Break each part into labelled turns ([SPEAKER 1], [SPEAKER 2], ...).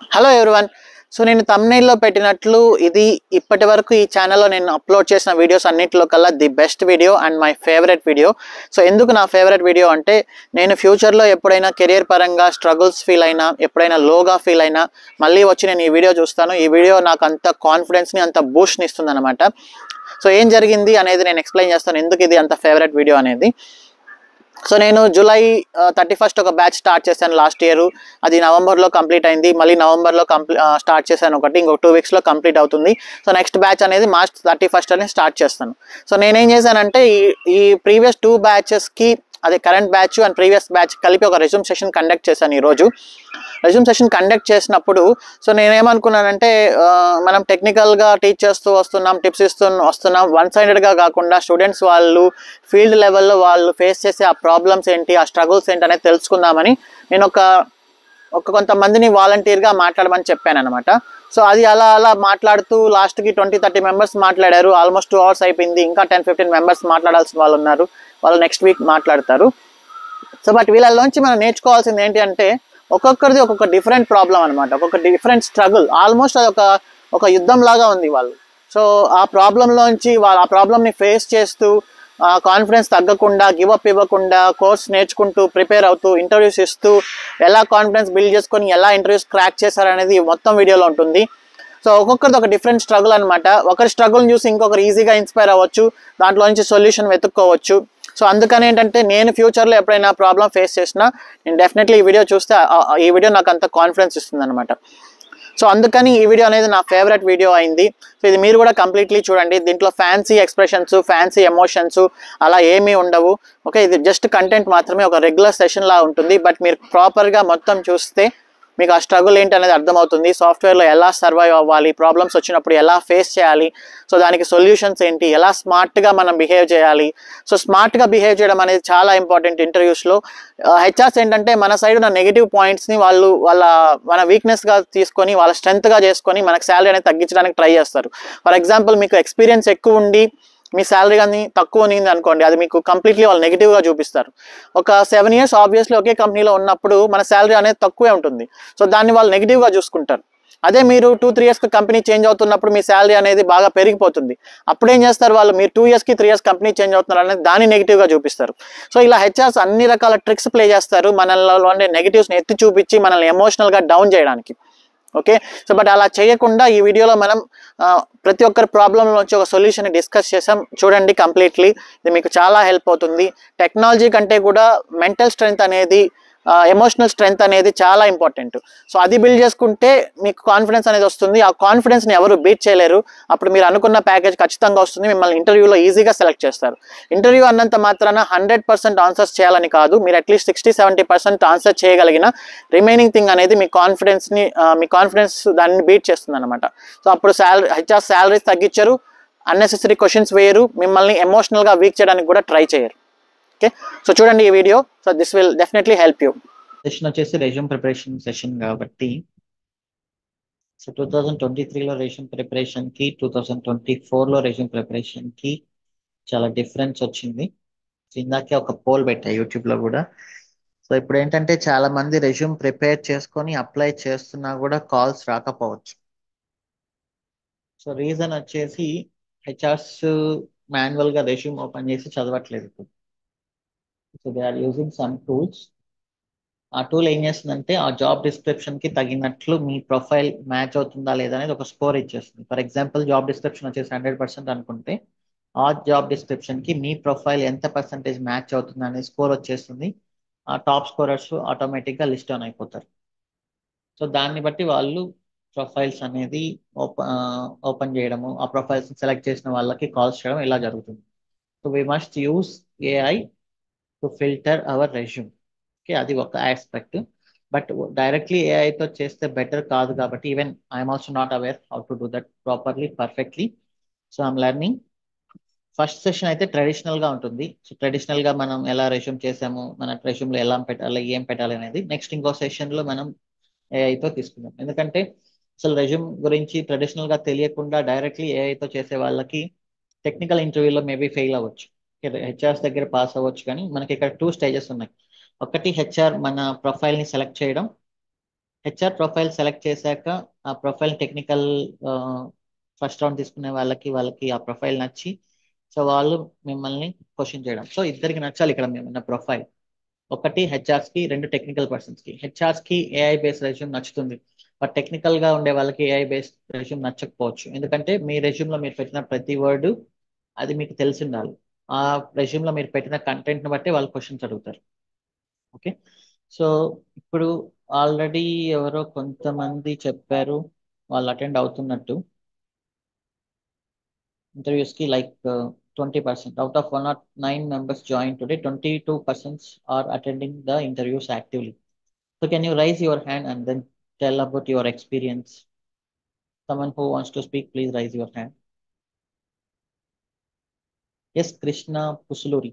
[SPEAKER 1] Hello everyone so నేను తమ్నైల్లో పెట్టినట్లు ఇది ఇప్పటి వరకు ఈ ఛానల్లో నేను అప్లోడ్ చేసిన వీడియోస్ అన్నింటిలో కల్లా the best video and my favourite video so ఎందుకు నా ఫేవరెట్ వీడియో అంటే నేను ఫ్యూచర్లో ఎప్పుడైనా కెరియర్ పరంగా స్ట్రగుల్స్ ఫీల్ అయినా ఎప్పుడైనా లోగా ఫీల్ అయినా మళ్ళీ వచ్చి నేను ఈ వీడియో చూస్తాను ఈ వీడియో నాకు అంత కాన్ఫిడెన్స్ని అంత బూస్ట్ని ఇస్తుంది అనమాట సో ఏం జరిగింది అనేది నేను ఎక్స్ప్లెయిన్ చేస్తాను ఎందుకు ఇది అంత ఫేవరెట్ వీడియో అనేది సో నేను జూలై థర్టీ ఫస్ట్ ఒక బ్యాచ్ స్టార్ట్ చేశాను లాస్ట్ ఇయర్ అది నవంబర్లో కంప్లీట్ అయింది మళ్ళీ నవంబర్లో కంప్లీ స్టార్ట్ చేశాను ఒకటి ఇంకొక టూ వీక్స్లో కంప్లీట్ అవుతుంది సో నెక్స్ట్ బ్యాచ్ అనేది మార్చ్ థర్టీ ఫస్ట్ అనేది స్టార్ట్ చేస్తాను సో నేనేం చేశానంటే ఈ ఈ ప్రీవియస్ టూ బ్యాచెస్కి అదే current batch and previous batch కలిపి ఒక రెజ్యూమ్ సెషన్ కండక్ట్ చేశాను ఈరోజు రెజ్యూమ్ సెషన్ కండక్ట్ చేసినప్పుడు సో నేనేమనుకున్నానంటే ఆ, మనం టెక్నికల్గా టీచ్ చేస్తూ వస్తున్నాం టిప్స్ ఇస్తూ వస్తున్నాం వన్ సైడెడ్గా కాకుండా స్టూడెంట్స్ వాళ్ళు ఫీల్డ్ లెవెల్లో వాళ్ళు ఫేస్ చేసే ఆ ప్రాబ్లమ్స్ ఏంటి ఆ స్ట్రగుల్స్ ఏంటి అనేది తెలుసుకుందామని నేను ఒక ఒక కొంతమందిని వాలంటీర్గా మాట్లాడమని చెప్పాను అనమాట సో అది అలా అలా మాట్లాడుతూ లాస్ట్కి ట్వంటీ థర్టీ మెంబర్స్ మాట్లాడారు ఆల్మోస్ట్ టూ అవర్స్ అయిపోయింది ఇంకా టెన్ ఫిఫ్టీన్ మెంబర్స్ మాట్లాడాల్సిన వాళ్ళు ఉన్నారు వాళ్ళు నెక్స్ట్ వీక్ మాట్లాడతారు సో బట్ వీళ్ళలోంచి మనం నేర్చుకోవాల్సింది ఏంటి అంటే ఒక్కొక్కరిది ఒక్కొక్క డిఫరెంట్ ప్రాబ్లం అనమాట ఒక్కొక్క డిఫరెంట్ స్ట్రగుల్ ఆల్మోస్ట్ అది ఒక ఒక యుద్ధం లాగా ఉంది వాళ్ళు సో ఆ ప్రాబ్లంలోంచి వాళ్ళు ఆ ప్రాబ్లమ్ని ఫేస్ చేస్తూ కాన్ఫిడెన్స్ తగ్గకుండా గివ్ అప్ ఇవ్వకుండా కోర్స్ నేర్చుకుంటూ ప్రిపేర్ అవుతూ ఇంటర్వ్యూస్ ఇస్తూ ఎలా కాన్ఫిడెన్స్ బిల్డ్ చేసుకొని ఎలా ఇంటర్వ్యూస్ క్రాక్ చేశారనేది మొత్తం వీడియోలో ఉంటుంది సో ఒక్కొక్కరిది ఒక డిఫరెంట్ స్ట్రగుల్ అనమాట ఒకరి స్ట్రగుల్ని చూసి ఇంకొకరు ఈజీగా ఇన్స్పైర్ అవ్వచ్చు దాంట్లో నుంచి సొల్యూషన్ వెతుక్కోవచ్చు సో అందుకని ఏంటంటే నేను ఫ్యూచర్లో ఎప్పుడైనా ప్రాబ్లం ఫేస్ చేసినా నేను డెఫినెట్లీ ఈ వీడియో చూస్తే ఆ- ఆ- ఈ వీడియో నాకు అంత కాన్ఫిడెన్స్ ఇస్తుంది అనమాట సో అందుకని ఈ వీడియో అనేది నా ఫేవరెట్ వీడియో అయింది సో ఇది మీరు కూడా కంప్లీట్లీ చూడండి దీంట్లో ఫ్యాన్సీ ఎక్స్ప్రెషన్స్ ఫ్యాన్సీ ఎమోషన్స్ అలా ఏమీ ఉండవు ఓకే ఇది జస్ట్ కంటెంట్ మాత్రమే ఒక రెగ్యులర్ సెషన్ లా ఉంటుంది బట్ మీరు ప్రాపర్గా మొత్తం చూస్తే మీకు ఆ స్ట్రగుల్ ఏంటి అనేది అర్థమవుతుంది సాఫ్ట్వేర్లో ఎలా సర్వైవ్ అవ్వాలి ప్రాబ్లమ్స్ వచ్చినప్పుడు ఎలా ఫేస్ చేయాలి సో దానికి సొల్యూషన్స్ ఏంటి ఎలా స్మార్ట్గా మనం బిహేవ్ చేయాలి సో స్మార్ట్గా బిహేవ్ చేయడం అనేది చాలా ఇంపార్టెంట్ ఇంటర్వ్యూస్లో హెచ్ఆర్స్ ఏంటంటే మన సైడ్ ఉన్న నెగిటివ్ పాయింట్స్ని వాళ్ళు వాళ్ళ మన వీక్నెస్గా తీసుకొని వాళ్ళ స్ట్రెంత్గా చేసుకొని మనకు శాలరీ అనేది తగ్గించడానికి ట్రై చేస్తారు ఫర్ ఎగ్జాంపుల్ మీకు ఎక్స్పీరియన్స్ ఎక్కువ ఉండి మీ శాలరీ కానీ తక్కువ ఉంది అనుకోండి అది మీకు కంప్లీట్లీ వాళ్ళు నెగిటివ్గా చూపిస్తారు ఒక సెవెన్ ఇయర్స్ ఆబ్వియస్లీ ఒకే కంపెనీలో ఉన్నప్పుడు మన శాలరీ అనేది తక్కువే ఉంటుంది సో దాన్ని వాళ్ళు నెగిటివ్గా చూసుకుంటారు అదే మీరు టూ త్రీ ఇయర్స్కి కంపెనీ చేంజ్ అవుతున్నప్పుడు మీ శాలరీ అనేది బాగా పెరిగిపోతుంది అప్పుడు ఏం చేస్తారు వాళ్ళు మీరు టూ ఇయర్స్కి త్రీ ఇయర్స్ కంపెనీ చేంజ్ అవుతున్నారు అనేది దాన్ని నెగిటివ్గా చూపిస్తారు సో ఇలా హెచ్ఆర్స్ అన్ని రకాల ట్రిక్స్ ప్లే చేస్తారు మనలో ఉండే నెగిటివ్స్ని ఎత్తి చూపించి మనల్ని ఎమోషనల్గా డౌన్ చేయడానికి ఓకే సో బట్ అలా చేయకుండా ఈ వీడియోలో మనం ఆ, ప్రతి ఒక్కరి ప్రాబ్లం నుంచి ఒక సొల్యూషన్ డిస్కస్ చేసాం చూడండి కంప్లీట్లీ ఇది మీకు చాలా హెల్ప్ అవుతుంది టెక్నాలజీ కంటే కూడా మెంటల్ స్ట్రెంగ్త్ అనేది ఎమోషనల్ స్ట్రెంగ్త్ అనేది చాలా ఇంపార్టెంట్ సో అది బిల్డ్ చేసుకుంటే మీకు కాన్ఫిడెన్స్ అనేది వస్తుంది ఆ కాన్ఫిడెన్స్ని ఎవరు బీట్ చేయలేరు అప్పుడు మీరు అనుకున్న ప్యాకేజ్ ఖచ్చితంగా వస్తుంది మిమ్మల్ని ఇంటర్వ్యూలో ఈజీగా సెలెక్ట్ చేస్తారు ఇంటర్వ్యూ అన్నంత మాత్రాన హండ్రెడ్ పర్సెంట్ ఆన్సర్స్ చేయాలని కాదు మీరు at least sixty seventy percent answer చేయగలిగిన రిమైనింగ్ థింగ్ అనేది మీ కాన్ఫిడెన్స్ని మీ కాన్ఫిడెన్స్ దాన్ని బీట్ చేస్తుంది అనమాట సో అప్పుడు శాలరీ హెచ్ఆర్ శాలరీస్ తగ్గించరు అన్నెసెసరీ క్వశ్చన్స్ వేయరు మిమ్మల్ని ఎమోషనల్గా వీక్ చేయడానికి కూడా ట్రై చేయరు ఓకే సో చూడండి ఈ video so this will definitely help you
[SPEAKER 2] session వచ్చేసి రెజ్యూమ్ ప్రిపరేషన్ సెషన్ కాబట్టి సో టూ థౌజండ్ ట్వంటీ త్రీలో రెజ్యూమ్ ప్రిపరేషన్కి టూ థౌజండ్ ట్వంటీ ఫోర్లో రెజ్యూమ్ ప్రిపరేషన్కి చాలా డిఫరెన్స్ వచ్చింది సో ఇందాకే ఒక పోల్ పెట్టా యూట్యూబ్లో కూడా సో ఇప్పుడు ఏంటంటే చాలా మంది రెజ్యూమ్ ప్రిపేర్ చేసుకొని అప్లై చేస్తున్నా కూడా కాల్స్ రాకపోవచ్చు సో రీజన్ వచ్చేసి హెచ్ఆర్స్ మాన్యువల్గా రెజ్యూమ్ ఓపెన్ చేసి చదవట్లేదు ఇప్పుడు so they are using some tools ఆ టూల్ ఏం చేస్తుందంటే ఆ జాబ్ డిస్క్రిప్షన్ కి తగినట్లు మీ ప్రొఫైల్ మ్యాచ్ అవుతుందా లేదా అనేది ఒక స్కోర్ ఇచ్చేస్తుంది ఫర్ ఎగ్జాంపుల్ జాబ్ డిస్క్రిప్షన్ వచ్చేసి హండ్రెడ్ పర్సెంట్ అనుకుంటే ఆ జాబ్ డిస్క్రిప్షన్ కి మీ ప్రొఫైల్ ఎంత పర్సంటేజ్ మ్యాచ్ అవుతుంది అనే స్కోర్ వచ్చేస్తుంది ఆ టాప్ స్కోరర్స్ ఆటోమేటిక్ గా లిస్ట్ ఆన్ అయిపోతారు సో దాన్ని బట్టి వాళ్ళు ప్రొఫైల్స్ అనేది ఓపెన్ ఓపెన్ చేయడము ఆ ప్రొఫైల్స్ సెలెక్ట్ చేసిన వాళ్ళకి కాల్స్ చేయడం ఇలా జరుగుతుంది so we must use AI to filter our resume okay అది ఒక ఆస్పెక్ట్ బట్ డైరెక్ట్లీ ఏఐతో చేస్తే బెటర్ కాదు కాబట్టి even I'm also not aware how to do that properly perfectly so I'm learning first session అయితే traditional గా ఉంటుంది so traditional గా మనం ఎలా రెజ్యూమ్ చేసాము మన రెజ్యూమ్ లో ఎలా పెట్టాలి ఏం పెట్టాలి అనేది నెక్స్ట్ ఇంకో సెషన్ లో మనం ఏఐతో తీసుకుందాం ఎందుకంటే అసలు రెజ్యూమ్ గురించి ట్రెడిషనల్ గా తెలియకుండా డైరెక్ట్లీ ఏఐతో చేసే వాళ్ళకి టెక్నికల్ ఇంటర్వ్యూలో మేబీ ఫెయిల్ అవ్వచ్చు హెచ్ఆర్స్ దగ్గర పాస్ అవ్వచ్చు కానీ మనకి ఇక్కడ టూ స్టేజెస్ ఉన్నాయి ఒకటి హెచ్ఆర్ మన ప్రొఫైల్ ని సెలెక్ట్ చేయడం హెచ్ఆర్ ప్రొఫైల్ సెలెక్ట్ చేశాక ఆ ప్రొఫైల్ టెక్నికల్ ఫస్ట్ రౌండ్ తీసుకునే వాళ్ళకి వాళ్ళకి ఆ ప్రొఫైల్ నచ్చి సో వాళ్ళు మిమ్మల్ని క్వశ్చన్ చేయడం సో ఇద్దరికి నచ్చాలి ఇక్కడ మేము ప్రొఫైల్ ఒకటి హెచ్ఆర్స్ కి రెండు టెక్నికల్ పర్సన్స్ కి హెచ్ఆర్స్ కి ఏఐ బేస్డ్ రెజ్యూమ్ నచ్చుతుంది బట్ టెక్నికల్ గా ఉండే వాళ్ళకి ఏఐ బేస్డ్ రెజ్యూమ్ నచ్చకపోవచ్చు ఎందుకంటే మీ రెజ్యూమ్ లో మీరు పెట్టిన ప్రతి వర్డ్ అది మీకు తెలిసి ఉండాలి ఆ రెజ్యూమ్ లో మీరు పెట్టిన కంటెంట్ ని బట్టి వాళ్ళు క్వశ్చన్స్ అడుగుతారు ఓకే సో ఇప్పుడు ఆల్రెడీ ఎవరో కొంతమంది చెప్పారు వాళ్ళు అటెండ్ అవుతున్నట్టు ఇంటర్వ్యూస్ కి like twenty percent out of one nought nine members join today twenty two percents are attending the interviews actively so can you raise your hand and then tell about your experience someone who wants to speak please raise your hand yes krishna pusuluri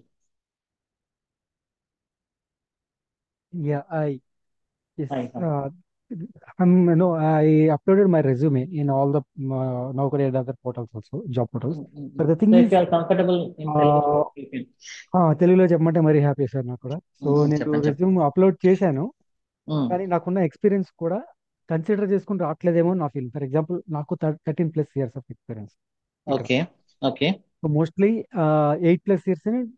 [SPEAKER 3] Yeah, I yes.
[SPEAKER 2] Hi, hi.
[SPEAKER 3] Uh, I'm no, I uploaded my resume in all the uh, Naukri and other portals also, job portals.
[SPEAKER 2] Mm, mm,
[SPEAKER 3] But
[SPEAKER 2] mm.
[SPEAKER 3] the thing
[SPEAKER 2] so if
[SPEAKER 3] is,
[SPEAKER 2] you are comfortable in Telugu,
[SPEAKER 3] uh,
[SPEAKER 2] you can.
[SPEAKER 3] ఆ, తెలుగులో చెప్పమంటే మరీ happy sir నాకు కూడా so
[SPEAKER 2] Mm,
[SPEAKER 3] నేను
[SPEAKER 2] చెప్పండి చెప్పండి
[SPEAKER 3] resume upload చేశాను
[SPEAKER 2] Mm,
[SPEAKER 3] కానీ నాకున్న ఎక్స్పీరియన్స్ కూడా కన్సిడర్ చేసుకుని రావట్లేదేమో నా ఫీల్ ఫర్ ఎగ్జాంపుల్ నాకు thirteen plus years of experience ఇక్కడ
[SPEAKER 2] okay okay
[SPEAKER 3] so mostly eight plus years in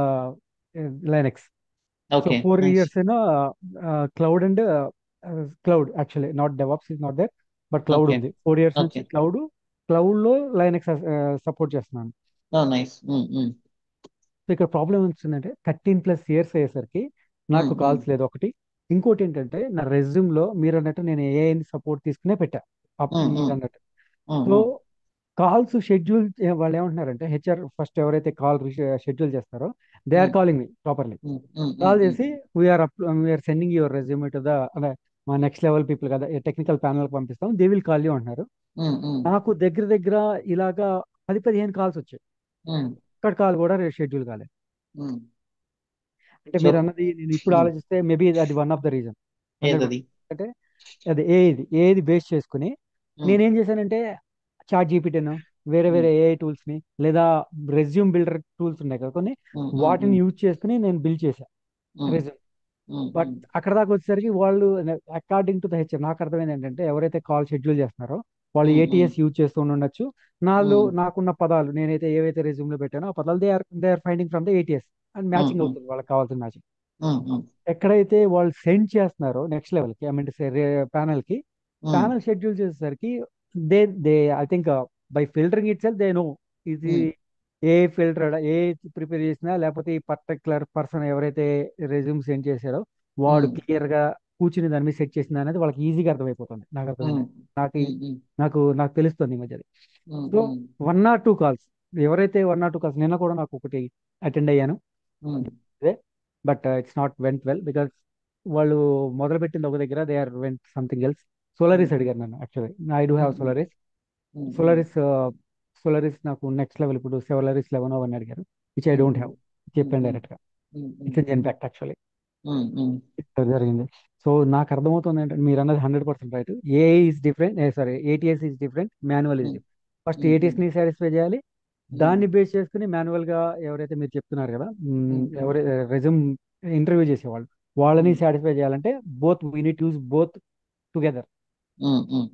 [SPEAKER 3] Linux so
[SPEAKER 2] okay
[SPEAKER 3] four
[SPEAKER 2] nice
[SPEAKER 3] years in cloud and cloud actually not DevOps is not there but cloud
[SPEAKER 2] okay
[SPEAKER 3] ఉంది four years నుంచి
[SPEAKER 2] okay
[SPEAKER 3] cloud cloud లో Linux support చేస్తున్నాను
[SPEAKER 2] oh nice mm, mm,
[SPEAKER 3] so ఇక్కడ problem వచ్చిందంటే thirteen plus years అయ్యేసరికి నాకు
[SPEAKER 2] mm,
[SPEAKER 3] calls
[SPEAKER 2] mm,
[SPEAKER 3] లేదు ఒకటి ఇంకోటి ఏంటంటే నా రెజ్యూమ్ లో మీరు అన్నట్టు నేను ఏఐని సపోర్ట్ తీసుకునే పెట్టా అప్-
[SPEAKER 2] mm,
[SPEAKER 3] మీరు
[SPEAKER 2] mm,
[SPEAKER 3] అన్నట్టు
[SPEAKER 2] mm,
[SPEAKER 3] so
[SPEAKER 2] mm,
[SPEAKER 3] calls schedule వాళ్ళు ఏమంటున్నారంటే హెచ్ఆర్ ఫస్ట్ ఎవరైతే కాల్ షెడ్యూల్ చేస్తారో దే ఆర్
[SPEAKER 2] mm,
[SPEAKER 3] కాలింగ్ మీ properly
[SPEAKER 2] mm, mm,
[SPEAKER 3] call
[SPEAKER 2] mm,
[SPEAKER 3] చేసి we're up we're sending your resume to the అదే మా నెక్స్ట్ లెవెల్ పీపుల్ కదా టెక్నికల్ ప్యానల్ పంపిస్తాం దే విల్ కాల్ యూ అంటున్నారు
[SPEAKER 2] mm, mm,
[SPEAKER 3] నాకు దగ్గర దగ్గర ఇలాగా పది పదిహేను కాల్స్ వచ్చాయి
[SPEAKER 2] mm,
[SPEAKER 3] ఒక్కడ కాల్ కూడా షెడ్యూల్ కాలేదు
[SPEAKER 2] mm.
[SPEAKER 3] అంటే
[SPEAKER 2] సో
[SPEAKER 3] మీరు అన్నది నేను ఇప్పుడు
[SPEAKER 2] mm,
[SPEAKER 3] ఆలోచిస్తే మేబీ అది one of the reason hundred
[SPEAKER 2] ఏదది
[SPEAKER 3] అంటే అది ఏది ఏది బేస్ చేసుకుని
[SPEAKER 2] mm,
[SPEAKER 3] నేనేం చేశానంటే చాట్ జీపీటీను వేరే
[SPEAKER 2] mm,
[SPEAKER 3] వేరే ఏఐ టూల్స్ ని లేదా రెజ్యూమ్ బిల్డర్ టూల్స్ ఉన్నాయి కదా కొన్ని
[SPEAKER 2] mm, mm,
[SPEAKER 3] వాటిని
[SPEAKER 2] mm,
[SPEAKER 3] యూజ్ చేసుకుని నేను బిల్డ్ చేశాను
[SPEAKER 2] mm,
[SPEAKER 3] resume
[SPEAKER 2] mm,
[SPEAKER 3] but
[SPEAKER 2] mm,
[SPEAKER 3] అక్కడ దాకా వచ్చేసరికి వాళ్ళు అకార్డింగ్ టు ద హెచ్ఆర్ నాకు అర్థమైంది ఏంటంటే ఎవరైతే కాల్ షెడ్యూల్ చేస్తున్నారో వాళ్ళు
[SPEAKER 2] mm, mm,
[SPEAKER 3] ఏటీఎస్ యూజ్ చేస్తూ ఉండొచ్చు నాలో
[SPEAKER 2] mm,
[SPEAKER 3] నాకున్న పదాలు నేనైతే ఏవైతే రెజ్యూమ్ లో పెట్టానో ఆ పదాలు they are they are finding from the ATS and
[SPEAKER 2] mm,
[SPEAKER 3] matching
[SPEAKER 2] mm,
[SPEAKER 3] అవుతుంది వాళ్ళకి కావాల్సిన మ్యాచింగ్
[SPEAKER 2] mm, mm,
[SPEAKER 3] ఎక్కడైతే వాళ్ళు సెండ్ చేస్తున్నారో నెక్స్ట్ లెవెల్ కి ఐ మీన్ ప్యానల్ కి
[SPEAKER 2] mm,
[SPEAKER 3] ప్యానల్ షెడ్యూల్ చేసేసరికి they they I think by filtering itself they know ఇది
[SPEAKER 2] mm,
[SPEAKER 3] ఏ ఫిల్టర్ ఏ ప్రిపేర్ చేసినా లేకపోతే ఈ పర్టికులర్ పర్సన్ ఎవరైతే రెజ్యూమ్ సెండ్ చేశారో వాడు
[SPEAKER 2] mm,
[SPEAKER 3] క్లియర్ గా కూర్చుని దాని మీద సెట్ చేసింది అనేది వాళ్ళకి ఈజీగా అర్థమైపోతుంది నాకు అర్థమైంది
[SPEAKER 2] mm,
[SPEAKER 3] నాకు ఈ-
[SPEAKER 2] mm, mm,
[SPEAKER 3] నాకు నాకు తెలుస్తుంది ఈ మధ్య
[SPEAKER 2] mm,
[SPEAKER 3] so
[SPEAKER 2] mm,
[SPEAKER 3] one nought two calls ఎవరైతే వన్ నాట్ టూ కాల్స్ నిన్న కూడా నాకు ఒకటి అటెండ్ అయ్యాను
[SPEAKER 2] mm,
[SPEAKER 3] but it's not went well because వాళ్ళు మొదలు పెట్టింది ఒక దగ్గర they are went something else Solaris
[SPEAKER 2] mm,
[SPEAKER 3] అడిగారు నన్ను actually I do have
[SPEAKER 2] mm,
[SPEAKER 3] Solaris
[SPEAKER 2] mm, mm,
[SPEAKER 3] Solaris Solaris నాకు నెక్స్ట్ లెవెల్ ఇప్పుడు సోలరీస్ లెవెన్ అవన్నీ అడిగారు which I
[SPEAKER 2] mm,
[SPEAKER 3] don't
[SPEAKER 2] mm,
[SPEAKER 3] have చెప్పాను
[SPEAKER 2] mm,
[SPEAKER 3] డైరెక్ట్ గా
[SPEAKER 2] mm,
[SPEAKER 3] it's
[SPEAKER 2] mm,
[SPEAKER 3] in fact actually
[SPEAKER 2] mm, mm,
[SPEAKER 3] జరిగింది so నాకు అర్థమవుతుంది ఏంటంటే మీరు అన్నది hundred percent right AI is different sorry ATS is different manual is
[SPEAKER 2] mm,
[SPEAKER 3] different first
[SPEAKER 2] mm,
[SPEAKER 3] ATS
[SPEAKER 2] mm,
[SPEAKER 3] ని satisfy చేయాలి
[SPEAKER 2] mm,
[SPEAKER 3] దాన్ని బేస్ చేసుకుని మాన్యువల్ గా ఎవరైతే మీరు చెప్తున్నారు కదా
[SPEAKER 2] mm,
[SPEAKER 3] మ్,
[SPEAKER 2] mm,
[SPEAKER 3] ఎవరు రెజ్యూమ్ ఇంటర్వ్యూ చేసేవాళ్ళు వాళ్ళని
[SPEAKER 2] mm,
[SPEAKER 3] సాటిస్ఫై చేయాలంటే both we need use both together
[SPEAKER 2] mm, mm.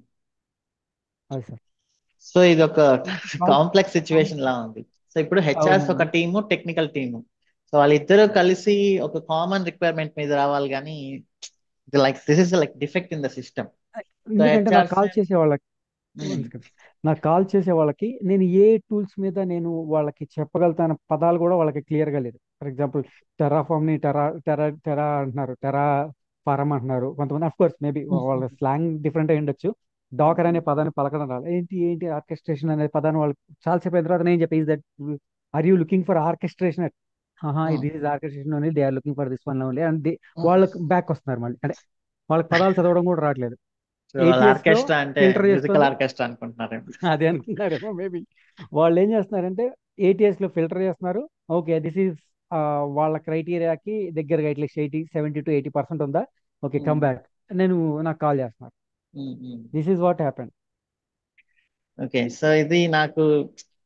[SPEAKER 3] అది సార్
[SPEAKER 2] సో ఇది ఒక
[SPEAKER 3] అవును
[SPEAKER 2] కాంప్లెక్స్ సిచ్యువేషన్ లా ఉంది సో ఇప్పుడు హెచ్ఆర్స్ ఒక
[SPEAKER 3] అవునండి
[SPEAKER 2] టీము టెక్నికల్ టీము సో వాళ్ళిద్దరూ కలిసి ఒక కామన్ రిక్వైర్మెంట్ మీద రావాలి కానీ like this is like defect in the system so
[SPEAKER 3] ఎందుకంటే నాకు
[SPEAKER 2] హెచ్ఆర్స్
[SPEAKER 3] కాల్ చేసే వాళ్ళకి one second. నాకు కాల్ చేసే వాళ్ళకి నేను ఏ టూల్స్ మీద నేను వాళ్ళకి చెప్పగలుగుతాన పదాలు కూడా వాళ్ళకి క్లియర్ గా లేదు ఫర్ ఎగ్జాంపుల్ టెరాఫామ్ ని టెరా టెరా టెరా అంటున్నారు టెరా ఫారం అంటున్నారు కొంతమంది అఫ్ కోర్స్ మేబీ వాళ్ళ స్లాంగ్ డిఫరెంట్ అయి ఉండొచ్చు డాకర్ అనే పదాన్ని పలకడం రాదు ఏంటి ఏంటి ఆర్కెస్ట్రేషన్ అనే పదాన్ని వాళ్ళు చాలా సేపు అయిన తర్వాత నేను చెప్పి is that are you looking for orchestration ఆహా this is orchestration only they are looking for this one only and వాళ్ళకి బ్యాక్ వస్తున్నారు మళ్ళీ అంటే వాళ్ళకి పదాలు చదవడం కూడా రావట్లేదు
[SPEAKER 2] వాళ్ళ
[SPEAKER 3] ATS లో
[SPEAKER 2] ఆర్కెస్ట్రా అంటే
[SPEAKER 3] ఫిల్టర్
[SPEAKER 2] మ్యూజికల్
[SPEAKER 3] చేస్తుంది
[SPEAKER 2] ఆర్కెస్ట్రా అనుకుంటున్నారేమో
[SPEAKER 3] అదే అనుకున్నారేమో మేబీ వాళ్ళు ఏం చేస్తున్నారంటే ఏటీఎస్ లో ఫిల్టర్ చేస్తున్నారు ఓకే దిస్ ఈస్ వాళ్ళ క్రైటీరియాకి దగ్గరగా at least eighty seventy to eighty percent ఉందా ఓకే కమ్ బ్యాక్ నేను నాకు కాల్ చేస్తున్నారు this is what happen
[SPEAKER 2] okay so ఇది నాకు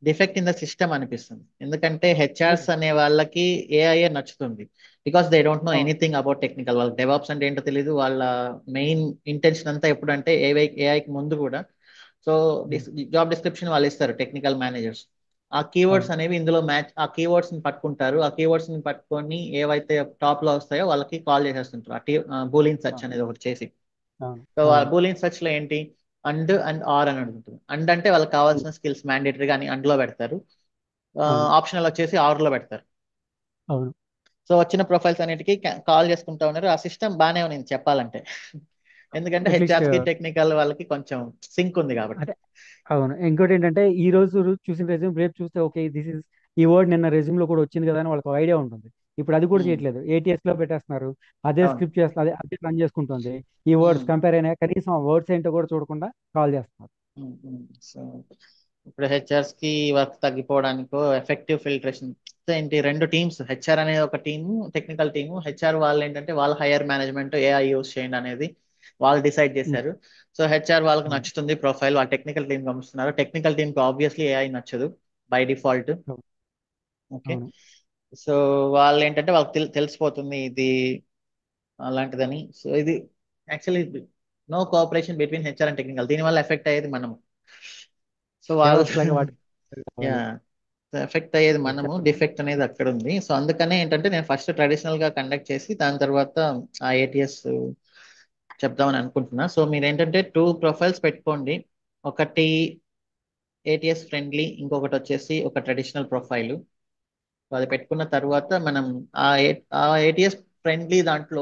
[SPEAKER 2] డిఫెక్ట్ ఇన్ ద సిస్టమ్ అనిపిస్తుంది ఎందుకంటే హెచ్ఆర్స్ అనే వాళ్ళకి ఏఐఏ నచ్చుతుంది బికాస్ దే డోంట్ నో
[SPEAKER 3] అవును
[SPEAKER 2] ఎనీథింగ్ అబౌట్ టెక్నికల్ వాళ్ళకి డెవాప్స్ అంటే ఏంటో తెలియదు వాళ్ళ మెయిన్ ఇంటెన్షన్ అంతా ఎప్పుడంటే ఏఐ ఏఐకి ముందు కూడా సో
[SPEAKER 3] ఉమ్,
[SPEAKER 2] జాబ్ డిస్క్రిప్షన్ వాళ్ళు ఇస్తారు టెక్నికల్ మేనేజర్స్ ఆ కీవర్డ్స్
[SPEAKER 3] అవును
[SPEAKER 2] అనేవి ఇందులో మ్యాచ్ ఆ కీవర్డ్స్ ని పట్టుకుంటారు ఆ కీవర్డ్స్ ని పట్టుకొని ఏవైతే టాప్ లో వస్తాయో వాళ్ళకి కాల్ చేసేస్తుంటారు ఆ టీ బూలింగ్ సెర్చ్
[SPEAKER 3] అవును
[SPEAKER 2] అనేది ఒకటి చేసి
[SPEAKER 3] అవును
[SPEAKER 2] సో ఆ
[SPEAKER 3] అవును
[SPEAKER 2] బూలియన్ సెర్చ్ లో ఏంటి అండ్ అండ్ ఆర్ అని అడుగుతుంది అండ్ అంటే వాళ్ళకి
[SPEAKER 3] ఉమ్,
[SPEAKER 2] కావాల్సిన స్కిల్స్ మ్యాండేటరీ అని అండ్ లో పెడతారు
[SPEAKER 3] అవును
[SPEAKER 2] ఆప్షనల్ వచ్చేసి ఆర్ లో పెడతారు
[SPEAKER 3] అవును
[SPEAKER 2] సో వచ్చిన ప్రొఫైల్స్ అన్నిటికీ కాల్ చేసుకుంటా ఉన్నారు ఆ సిస్టమ్ బాగానే ఉంది చెప్పాలంటే ఎందుకంటే
[SPEAKER 3] అట్లీస్ట్
[SPEAKER 2] హెచ్ఆర్స్ కి టెక్నికల్ వాళ్ళకి కొంచెం సింక్ ఉంది కాబట్టి
[SPEAKER 3] అంటే అవును ఇంకోటి ఏంటంటే ఈ రోజు రు- చూసిన రెజ్యూమ్ రేపు చూస్తే ఓకే దిస్ ఇస్ ఈ వర్డ్ నిన్న రెజ్యూమ్ లో కూడా వచ్చింది కదా అని వాళ్ళకి ఐడియా ఉంటుంది ఇప్పుడు అది కూడా
[SPEAKER 2] ఉమ్,
[SPEAKER 3] చేయట్లేదు ఏటీఎస్ లో పెట్టేస్తున్నారు అదే
[SPEAKER 2] అవును
[SPEAKER 3] స్క్రిప్ట్ చేస్తున్నారు అదే అదే రన్ చేసుకుంటుంది ఈ వర్డ్స్
[SPEAKER 2] ఉమ్,
[SPEAKER 3] కంపేర్ అయినా కనీసం ఆ వర్డ్స్ ఏంటో కూడా చూడకుండా కాల్ చేస్తున్నారు
[SPEAKER 2] ఉమ్, ఉమ్. సో ఇప్పుడు హెచ్ఆర్స్ కి వర్క్ తగ్గిపోవడానికో ఎఫెక్టివ్ ఫిల్టరేషన్ ఏంటి రెండు టీమ్స్ హెచ్ఆర్ అనేది ఒక టీము టెక్నికల్ టీము హెచ్ఆర్ వాళ్ళు ఏంటంటే వాళ్ళ హైయర్ మేనేజ్మెంట్ ఏఐ యూస్ చేయండి అనేది వాళ్ళు డిసైడ్
[SPEAKER 3] ఉమ్,
[SPEAKER 2] చేశారు సో హెచ్ఆర్ వాళ్ళకి
[SPEAKER 3] అవును
[SPEAKER 2] నచ్చుతుంది ప్రొఫైల్ వాళ్ళ టెక్నికల్ టీం పంపిస్తున్నారు టెక్నికల్ టీంకి ఆబ్వియస్లీ ఏఐ నచ్చదు బై డిఫాల్ట్
[SPEAKER 3] అవును
[SPEAKER 2] ఓకే
[SPEAKER 3] అవును
[SPEAKER 2] సో వాళ్ళు ఏంటంటే వాళ్ళకి తెల్- తెలిసిపోతుంది ఇది అలాంటిదని సో ఇది actually no cooperation between HR and technical దీనివల్ల ఎఫెక్ట్ అయ్యేది మనము సో వాళ్ళు
[SPEAKER 3] డెవలప్స్ లాగా వాటి
[SPEAKER 2] యా
[SPEAKER 3] కావాలి
[SPEAKER 2] ఎఫెక్ట్ అయ్యేది
[SPEAKER 3] అది
[SPEAKER 2] మనము
[SPEAKER 3] చెప్పండి
[SPEAKER 2] డిఫెక్ట్ అనేది అక్కడ ఉంది సో అందుకనే ఏంటంటే నేను ఫస్ట్ ట్రెడిషనల్ గా కండక్ట్ చేసి దాని తర్వాత ఆ ఏటీఎస్ చెప్దామని అనుకుంటున్నా సో మీరు ఏంటంటే టూ ప్రొఫైల్స్ పెట్టుకోండి ఒకటి ఏటీఎస్ ఫ్రెండ్లీ ఇంకొకటి వచ్చేసి ఒక ట్రెడిషనల్ ప్రొఫైల్ అది పెట్టుకున్న తర్వాత మనం ఆ ఏ ఆ ఏటీఎస్ ఫ్రెండ్లీ దాంట్లో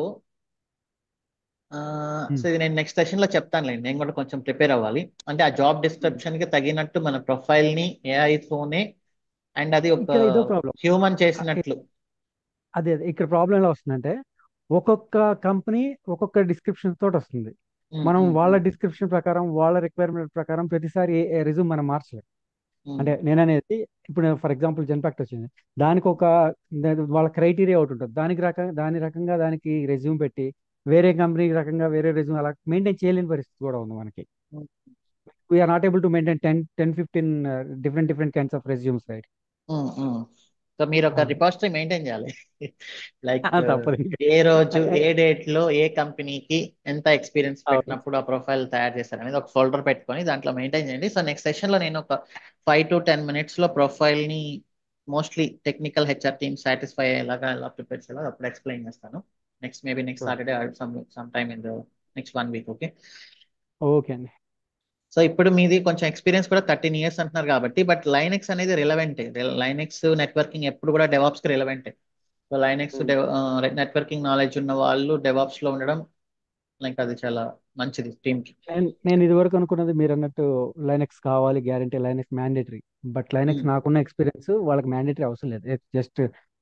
[SPEAKER 2] సో
[SPEAKER 3] ఉమ్.
[SPEAKER 2] ఇది నేను నెక్స్ట్ సెషన్ లో చెప్తానులేండి నేను కూడా కొంచెం ప్రిపేర్ అవ్వాలి అంటే ఆ జాబ్
[SPEAKER 3] ఉమ్.
[SPEAKER 2] డిస్క్రిప్షన్ కి తగినట్టు మన ప్రొఫైల్ ని AI తోనే అండ్ అది ఒక
[SPEAKER 3] ఇక్కడ ఇదో ప్రాబ్లం
[SPEAKER 2] హ్యూమన్ చేసినట్లు
[SPEAKER 3] అదే అదే ఇక్కడ ప్రాబ్లం ఎలా వస్తుందంటే ఒక్కొక్క కంపెనీ ఒక్కొక్క డిస్క్రిప్షన్ తోటి వస్తుంది
[SPEAKER 2] ఉమ్,
[SPEAKER 3] మనం
[SPEAKER 2] ఉమ్,
[SPEAKER 3] వాళ్ళ
[SPEAKER 2] ఉమ్,
[SPEAKER 3] డిస్క్రిప్షన్ ప్రకారం వాళ్ళ రిక్వైర్మెంట్ ప్రకారం ప్రతిసారి రెజ్యూమ్ మనం మార్చలేం
[SPEAKER 2] ఉమ్,
[SPEAKER 3] అంటే నేననేది ఇప్పుడు ఫర్ ఎగ్జాంపుల్ జెన్పాక్ట్ వచ్చింది దానికి ఒక దా- వాళ్ళ క్రైటీరియా ఒకటి ఉంటుంది దానికి రకం దాని రకంగా దానికి రెజ్యూమ్ పెట్టి వేరే కంపెనీ రకంగా వేరే రెజ్యూమ్ అలా మెయింటైన్ చేయలేని పరిస్థితి కూడా ఉంది మనకి
[SPEAKER 2] um,
[SPEAKER 3] we're not able to maintain ten ten fifteen different different kinds of resumes right
[SPEAKER 2] um, um. So మీరు ఒక రిపాజిటరీ మెయింటైన్ చేయాలి లైక్
[SPEAKER 3] తప్పదు ఇంకా.
[SPEAKER 2] ఏ రోజు ఏ డేట్ లో ఏ కంపెనీకి ఎంత ఎక్స్పీరియన్స్
[SPEAKER 3] అవును
[SPEAKER 2] పెట్టినప్పుడు ఆ ప్రొఫైల్ తయారు చేశారు అనేది ఒక ఫోల్డర్ పెట్టుకొని దాంట్లో మెయింటైన్ చేయండి సో నెక్స్ట్ సెషన్ లో నేను ఒక ఫైవ్ టు టెన్ మినిట్స్ లో ప్రొఫైల్ ని mostly technical HR team satisfy అయ్యేలాగా ఎలా ప్రిపేర్ చేయాలో అప్పుడు ఎక్స్ప్లెయిన్ చేస్తాను next maybe next
[SPEAKER 3] Sure.
[SPEAKER 2] Saturday some some time in the next one week okay
[SPEAKER 3] okay అండి
[SPEAKER 2] సో ఇప్పుడు మీది కొంచెం ఎక్స్పీరియన్స్ కూడా థర్టీన్ ఇయర్స్ అంటున్నారు కాబట్టి బట్ లైనెక్స్ అనేది రిలవెంటే లైనెక్స్ నెట్వర్కింగ్ ఎప్పుడు కూడా డెవాప్స్ కి రిలవెంటే సో లైనెక్స్ నెట్వర్కింగ్ నాలెడ్జ్ ఉన్న వాళ్ళు డెవాప్స్ లో ఉండడం లైక్ అది చాలా మంచిది టీమ్ కి
[SPEAKER 3] నేను నేను ఇదివరకు అనుకున్నది మీరు అన్నట్టు లైనెక్స్ కావాలి guarantee Linux mandatory but Linux నాకున్న ఎక్స్పీరియన్స్ వాళ్ళకి మ్యాండేటరీ అవసరం లేదు జస్ట్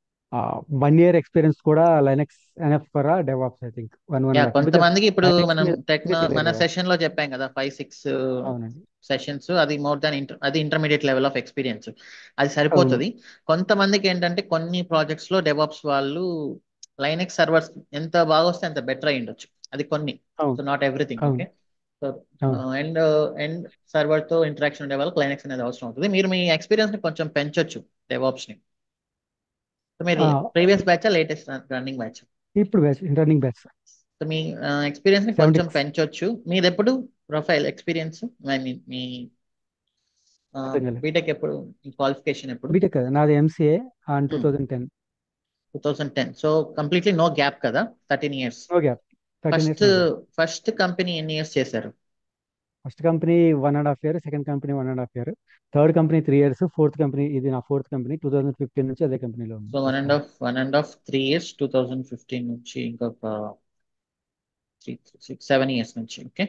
[SPEAKER 3] వన్ ఇయర్ ఎక్స్పీరియన్స్ కూడా Linux enough for DevOps I think one one
[SPEAKER 2] yeah
[SPEAKER 3] because
[SPEAKER 2] కొంతమందికి ఇప్పుడు
[SPEAKER 3] లైనెక్స్
[SPEAKER 2] మనం
[SPEAKER 3] మీద
[SPEAKER 2] టెక్నో
[SPEAKER 3] లేదు
[SPEAKER 2] మన
[SPEAKER 3] కదా
[SPEAKER 2] సెషన్ లో చెప్పాం కదా ఫైవ్ సిక్స్
[SPEAKER 3] అవునండి
[SPEAKER 2] సెషన్స్ అది మోర్ దాన్ ఇంటర్ అది ఇంటర్మీడియట్ లెవెల్ ఆఫ్ ఎక్స్పీరియన్స్ అది
[SPEAKER 3] అవును
[SPEAKER 2] సరిపోతుంది కొంతమందికి ఏంటంటే కొన్ని ప్రాజెక్ట్స్ లో డెవాప్స్ వాళ్ళు లైనెక్స్ సర్వర్స్ ఎంత బాగా వస్తే అంత బెటర్ అయి ఉండొచ్చు అది కొన్ని
[SPEAKER 3] అవును
[SPEAKER 2] సో నాట్ ఎవ్రీథింగ్
[SPEAKER 3] అవును
[SPEAKER 2] ఓకే సో
[SPEAKER 3] అవును
[SPEAKER 2] అండ్ అండ్ సర్వర్ తో ఇంటరాక్షన్ ఉండే వాళ్ళకి లైనెక్స్ అనేది అవసరం అవుతుంది మీరు మీ ఎక్స్పీరియన్స్ ని కొంచెం పెంచొచ్చు డెవాప్స్ ని సో మీరు
[SPEAKER 3] ఆ,
[SPEAKER 2] previous batch latest running batch
[SPEAKER 3] ఇప్పుడు బ్యాచ్ రన్నింగ్ బ్యాచ్
[SPEAKER 2] సో మీ ఎక్స్పీరియన్స్ ని
[SPEAKER 3] సెవెంటీ
[SPEAKER 2] కొంచెం పెంచొచ్చు మీది ఎప్పుడు ప్రొఫైల్ ఎక్స్పీరియన్స్ ఐ మీన్ మీ బీటెక్ ఎప్పుడు క్వాలిఫికేషన్ ఎప్పుడు
[SPEAKER 3] బీటెక్ కదా నాది MCA on two
[SPEAKER 2] Hmm.
[SPEAKER 3] Thousand ten
[SPEAKER 2] two thousand ten so completely no gap కదా thirteen years
[SPEAKER 3] no gap thirteen
[SPEAKER 2] first
[SPEAKER 3] years no gap
[SPEAKER 2] first company ఎన్ని years చేశారు
[SPEAKER 3] first company one and half year second company one and half year third company three years fourth company ఇది నా fourth company two thousand fifteen నుంచి అదే కంపెనీలో ఉంది
[SPEAKER 2] so one and
[SPEAKER 3] ప్రస్తుతానికి.
[SPEAKER 2] Half one and half three years two thousand fifteen నుంచి ఇంకొక three six seven years నుంచి ఓకే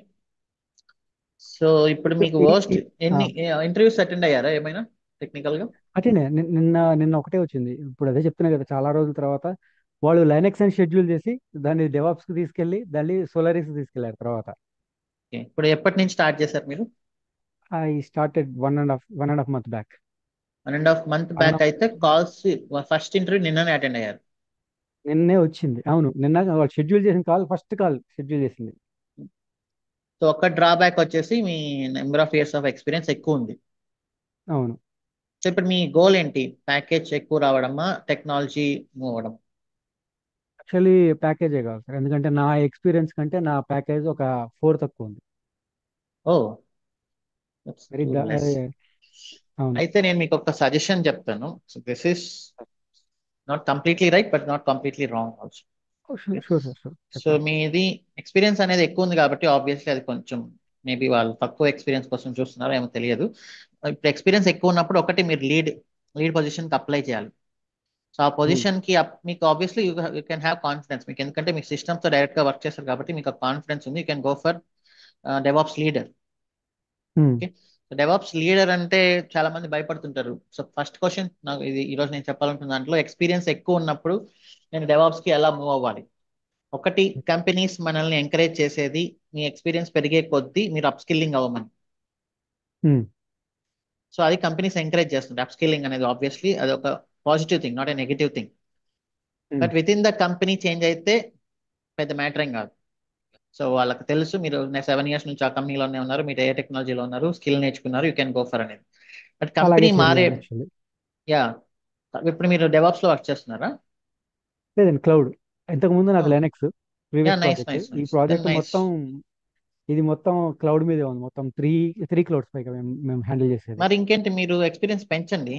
[SPEAKER 2] సో ఇప్పుడు మీకు
[SPEAKER 3] ఈ-
[SPEAKER 2] వర్స్ట్
[SPEAKER 3] ఈ-
[SPEAKER 2] ఎన్ని ఇంటర్వ్యూస్ అటెండ్ అయ్యారా ఏమైనా టెక్నికల్ గా
[SPEAKER 3] అటెండ్ నిన్న నిన్న నిన్న ఒకటే వచ్చింది ఇప్పుడు అదే చెప్తున్నా కదా చాలా రోజుల తర్వాత వాళ్ళు లైనెక్స్ అని షెడ్యూల్ చేసి దాన్ని డెవాప్స్ కి తీసుకెళ్లి దాన్ని సోలారిస్ తీసుకెళ్లారు తర్వాత
[SPEAKER 2] ఓకే ఇప్పుడు ఎప్పటి నుంచి స్టార్ట్ చేశారు మీరు
[SPEAKER 3] I started one and half one and half month back
[SPEAKER 2] one and half month
[SPEAKER 3] One and
[SPEAKER 2] back
[SPEAKER 3] half-
[SPEAKER 2] అయితే కాల్స్ ఫస్ట్ ఇంటర్వ్యూ నిన్ననే అటెండ్ అయ్యారు
[SPEAKER 3] నిన్నే వచ్చింది అవును నిన్న వాళ్ళు షెడ్యూల్ చేసిన కాల్ ఫస్ట్ కాల్ షెడ్యూల్ చేసింది
[SPEAKER 2] సో ఒక్క డ్రాబ్యాక్ వచ్చేసి మీ number of years of experience ఎక్కువ ఉంది
[SPEAKER 3] అవును
[SPEAKER 2] సో ఇప్పుడు మీ గోల్ ఏంటి ప్యాకేజ్ ఎక్కువ రావడమా టెక్నాలజీ మూవ్ అవ్వడం
[SPEAKER 3] యాక్చువల్లీ ప్యాకేజే కావాలి సార్ ఎందుకంటే నా ఎక్స్పీరియన్స్ కంటే నా ప్యాకేజ్ ఒక ఫోర్ తక్కువ ఉంది
[SPEAKER 2] ఓ
[SPEAKER 3] వెరీ అవును
[SPEAKER 2] అయితే నేను మీకు ఒక సజెషన్ చెప్తాను so this is not completely right but not completely wrong also
[SPEAKER 3] sure sir sure
[SPEAKER 2] so మీది ఎక్స్పీరియన్స్ అనేది ఎక్కువ ఉంది కాబట్టి ఆబ్వియస్లీ అది కొంచెం మేబీ వాళ్ళు తక్కువ ఎక్స్పీరియన్స్ కోసం చూస్తున్నారో ఏమో తెలియదు ఇప్పుడు ఎక్స్పీరియన్స్ ఎక్కువ ఉన్నప్పుడు ఒకటి మీరు లీడ్ లీడ్ పొజిషన్కి అప్లై చేయాలి సో ఆ పొజిషన్ కి up- మీకు obviously you can have confidence మీకు ఎందుకంటే మీకు systems తో డైరెక్ట్ గా వర్క్ చేస్తారు కాబట్టి మీకు కాన్ఫిడెన్స్ ఉంది you can go for DevOps leader DevOps leader అంటే చాలా మంది భయపడుతుంటారు సో ఫస్ట్ క్వశ్చన్ నాకు ఇది ఈరోజు నేను చెప్పాలనుకున్న దాంట్లో ఎక్స్పీరియన్స్ ఎక్కువ ఉన్నప్పుడు నేను DevOps కి ఎలా మూవ్ అవ్వాలి ఒకటి కంపెనీస్ మనల్ని ఎంకరేజ్ చేసేది మీ ఎక్స్పీరియన్స్ పెరిగే కొద్దీ మీరు అప్స్కిల్లింగ్ అవ్వమని సో అది కంపెనీస్ ఎంకరేజ్ చేస్తుంది అప్స్కిల్లింగ్ అనేది ఆబ్వియస్లీ అది ఒక positive thing not a negative thing but with in the company change అయితే పెద్ద మ్యాటర్ ఏం కాదు సో వాళ్ళకి తెలుసు మీరు సెవెన్ ఇయర్స్ నుంచి ఆ కంపెనీలోనే ఉన్నారు మీరు ఏ టెక్నాలజీలో ఉన్నారు స్కిల్ నేర్చుకున్నారు యూ కెన్ గో ఫర్ అనేది బట్ కంపెనీ మారే
[SPEAKER 3] యాక్చువల్లీ
[SPEAKER 2] యా ఇప్పుడు మీరు డెవాప్స్ లో వర్క్ చేస్తున్నారా
[SPEAKER 3] లేదండి క్లౌడ్ ఇంతకు ముందు నాది
[SPEAKER 2] Oh.
[SPEAKER 3] Linux previous
[SPEAKER 2] Yeah, nice,
[SPEAKER 3] project
[SPEAKER 2] nice,
[SPEAKER 3] ఈ
[SPEAKER 2] nice.
[SPEAKER 3] Project
[SPEAKER 2] Then nice.
[SPEAKER 3] మొత్తం ఇది మొత్తం క్లౌడ్ మీదే ఉంది మొత్తం త్రీ త్రీ క్లౌడ్స్ పైగా మేము మేము హ్యాండిల్ చేసేది
[SPEAKER 2] మరి ఇంకేంటి మీరు ఎక్స్పీరియన్స్ పెంచండి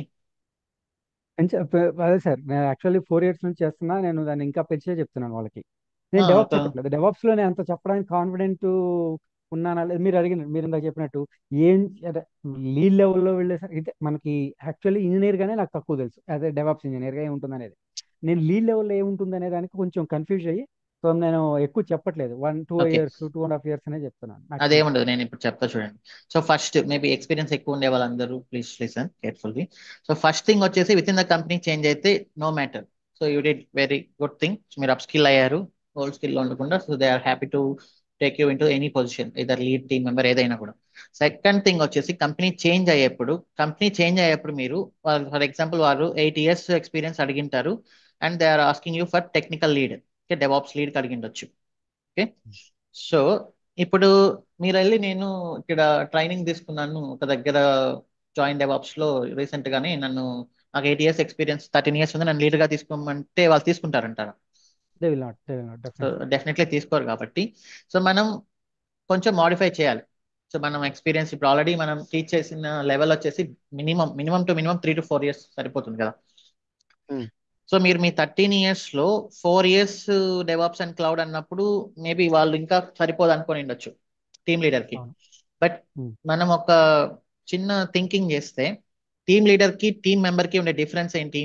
[SPEAKER 3] పెంచ- పె- అదే సార్ నేను యాక్చువల్లీ ఫోర్ ఇయర్స్ నుంచి చేస్తున్నా నేను దాన్ని ఇంకా పెంచే చెప్తున్నాను వాళ్ళకి నేను
[SPEAKER 2] ఆ,
[SPEAKER 3] డెవలప్
[SPEAKER 2] ఒక-
[SPEAKER 3] చెప్పట్లేదు డెవలప్స్ లో నేను అంత చెప్పడానికి కాన్ఫిడెంట్ ఉన్నానా లేదు మీరు అడిగిన మీరు ఇందాక చెప్పినట్టు ఏం లీడ్ లెవెల్లో వెళ్ళేసరికి అయితే మనకి యాక్చువల్లీ ఇంజనీర్ గానే నాకు తక్కువ తెలుసు యాజ్ ఎ డెవలప్స్ ఇంజనీర్ గా ఏముంటుంది అనేది నేను లీడ్ లెవెల్లో ఏముంటుంది అనే దానికి కొంచెం కన్ఫ్యూజ్ అయ్యి సో నేను ఎక్కువ చెప్పట్లేదు one two
[SPEAKER 2] Okay.
[SPEAKER 3] Years two and half years అనే చెప్తున్నాను maximum.
[SPEAKER 2] అదేముండదు నేను ఇప్పుడు చెప్తా చూడండి సో ఫస్ట్ మేబీ ఎక్స్పీరియన్స్ ఎక్కువ ఉండే వాళ్ళందరూ please listen carefully so first thing వచ్చేసి with in the company change అయితే no matter so you did very good thing మీరు అప్ స్కిల్ అయ్యారు ఓల్డ్ స్కిల్ ఉండకుండా so they are happy to take you into any position either lead team member ఏదైనా కూడా second thing వచ్చేసి company change అయ్యేప్పుడు company change అయ్యేప్పుడు మీరు for example వారు ఎయిట్ ఇయర్స్ ఎక్స్పీరియన్స్ అడిగింటారు and they are asking you for technical lead okay DevOps lead అడిగిండొచ్చు okay so ఇప్పుడు మీరు వెళ్ళి నేను ఇక్కడ ట్రైనింగ్ తీసుకున్నాను ఒక దగ్గర జాయిన్ డెవాప్స్ లో రీసెంట్ గానే నన్ను నాకు eight years experience thirteen years ఉంది నన్ను లీడ్ గా తీసుకోమంటే వాళ్ళు తీసుకుంటారంటారా
[SPEAKER 3] They will not, they will not,
[SPEAKER 2] సో
[SPEAKER 3] definitely.
[SPEAKER 2] డెఫినెట్లీ తీసుకోరు కాబట్టి సో మనం కొంచెం మాడిఫై చేయాలి సో మనం ఎక్స్పీరియన్స్ ఇప్పుడు ఆల్రెడీ మనం టీచ్ చేసిన లెవెల్ వచ్చేసి minimum minimum two minimum three to four years సరిపోతుంది కదా
[SPEAKER 3] Hmm.
[SPEAKER 2] సో మీరు మీ థర్టీన్ ఇయర్స్ లో four years DevOps and cloud అన్నప్పుడు మేబీ వాళ్ళు ఇంకా సరిపోదు అనుకొని ఉండొచ్చు టీమ్ లీడర్ కి
[SPEAKER 3] అవును.
[SPEAKER 2] But
[SPEAKER 3] Hmm.
[SPEAKER 2] మనం ఒక చిన్న థింకింగ్ చేస్తే టీమ్ లీడర్ కి టీమ్ మెంబర్ కి ఉండే డిఫరెన్స్ ఏంటి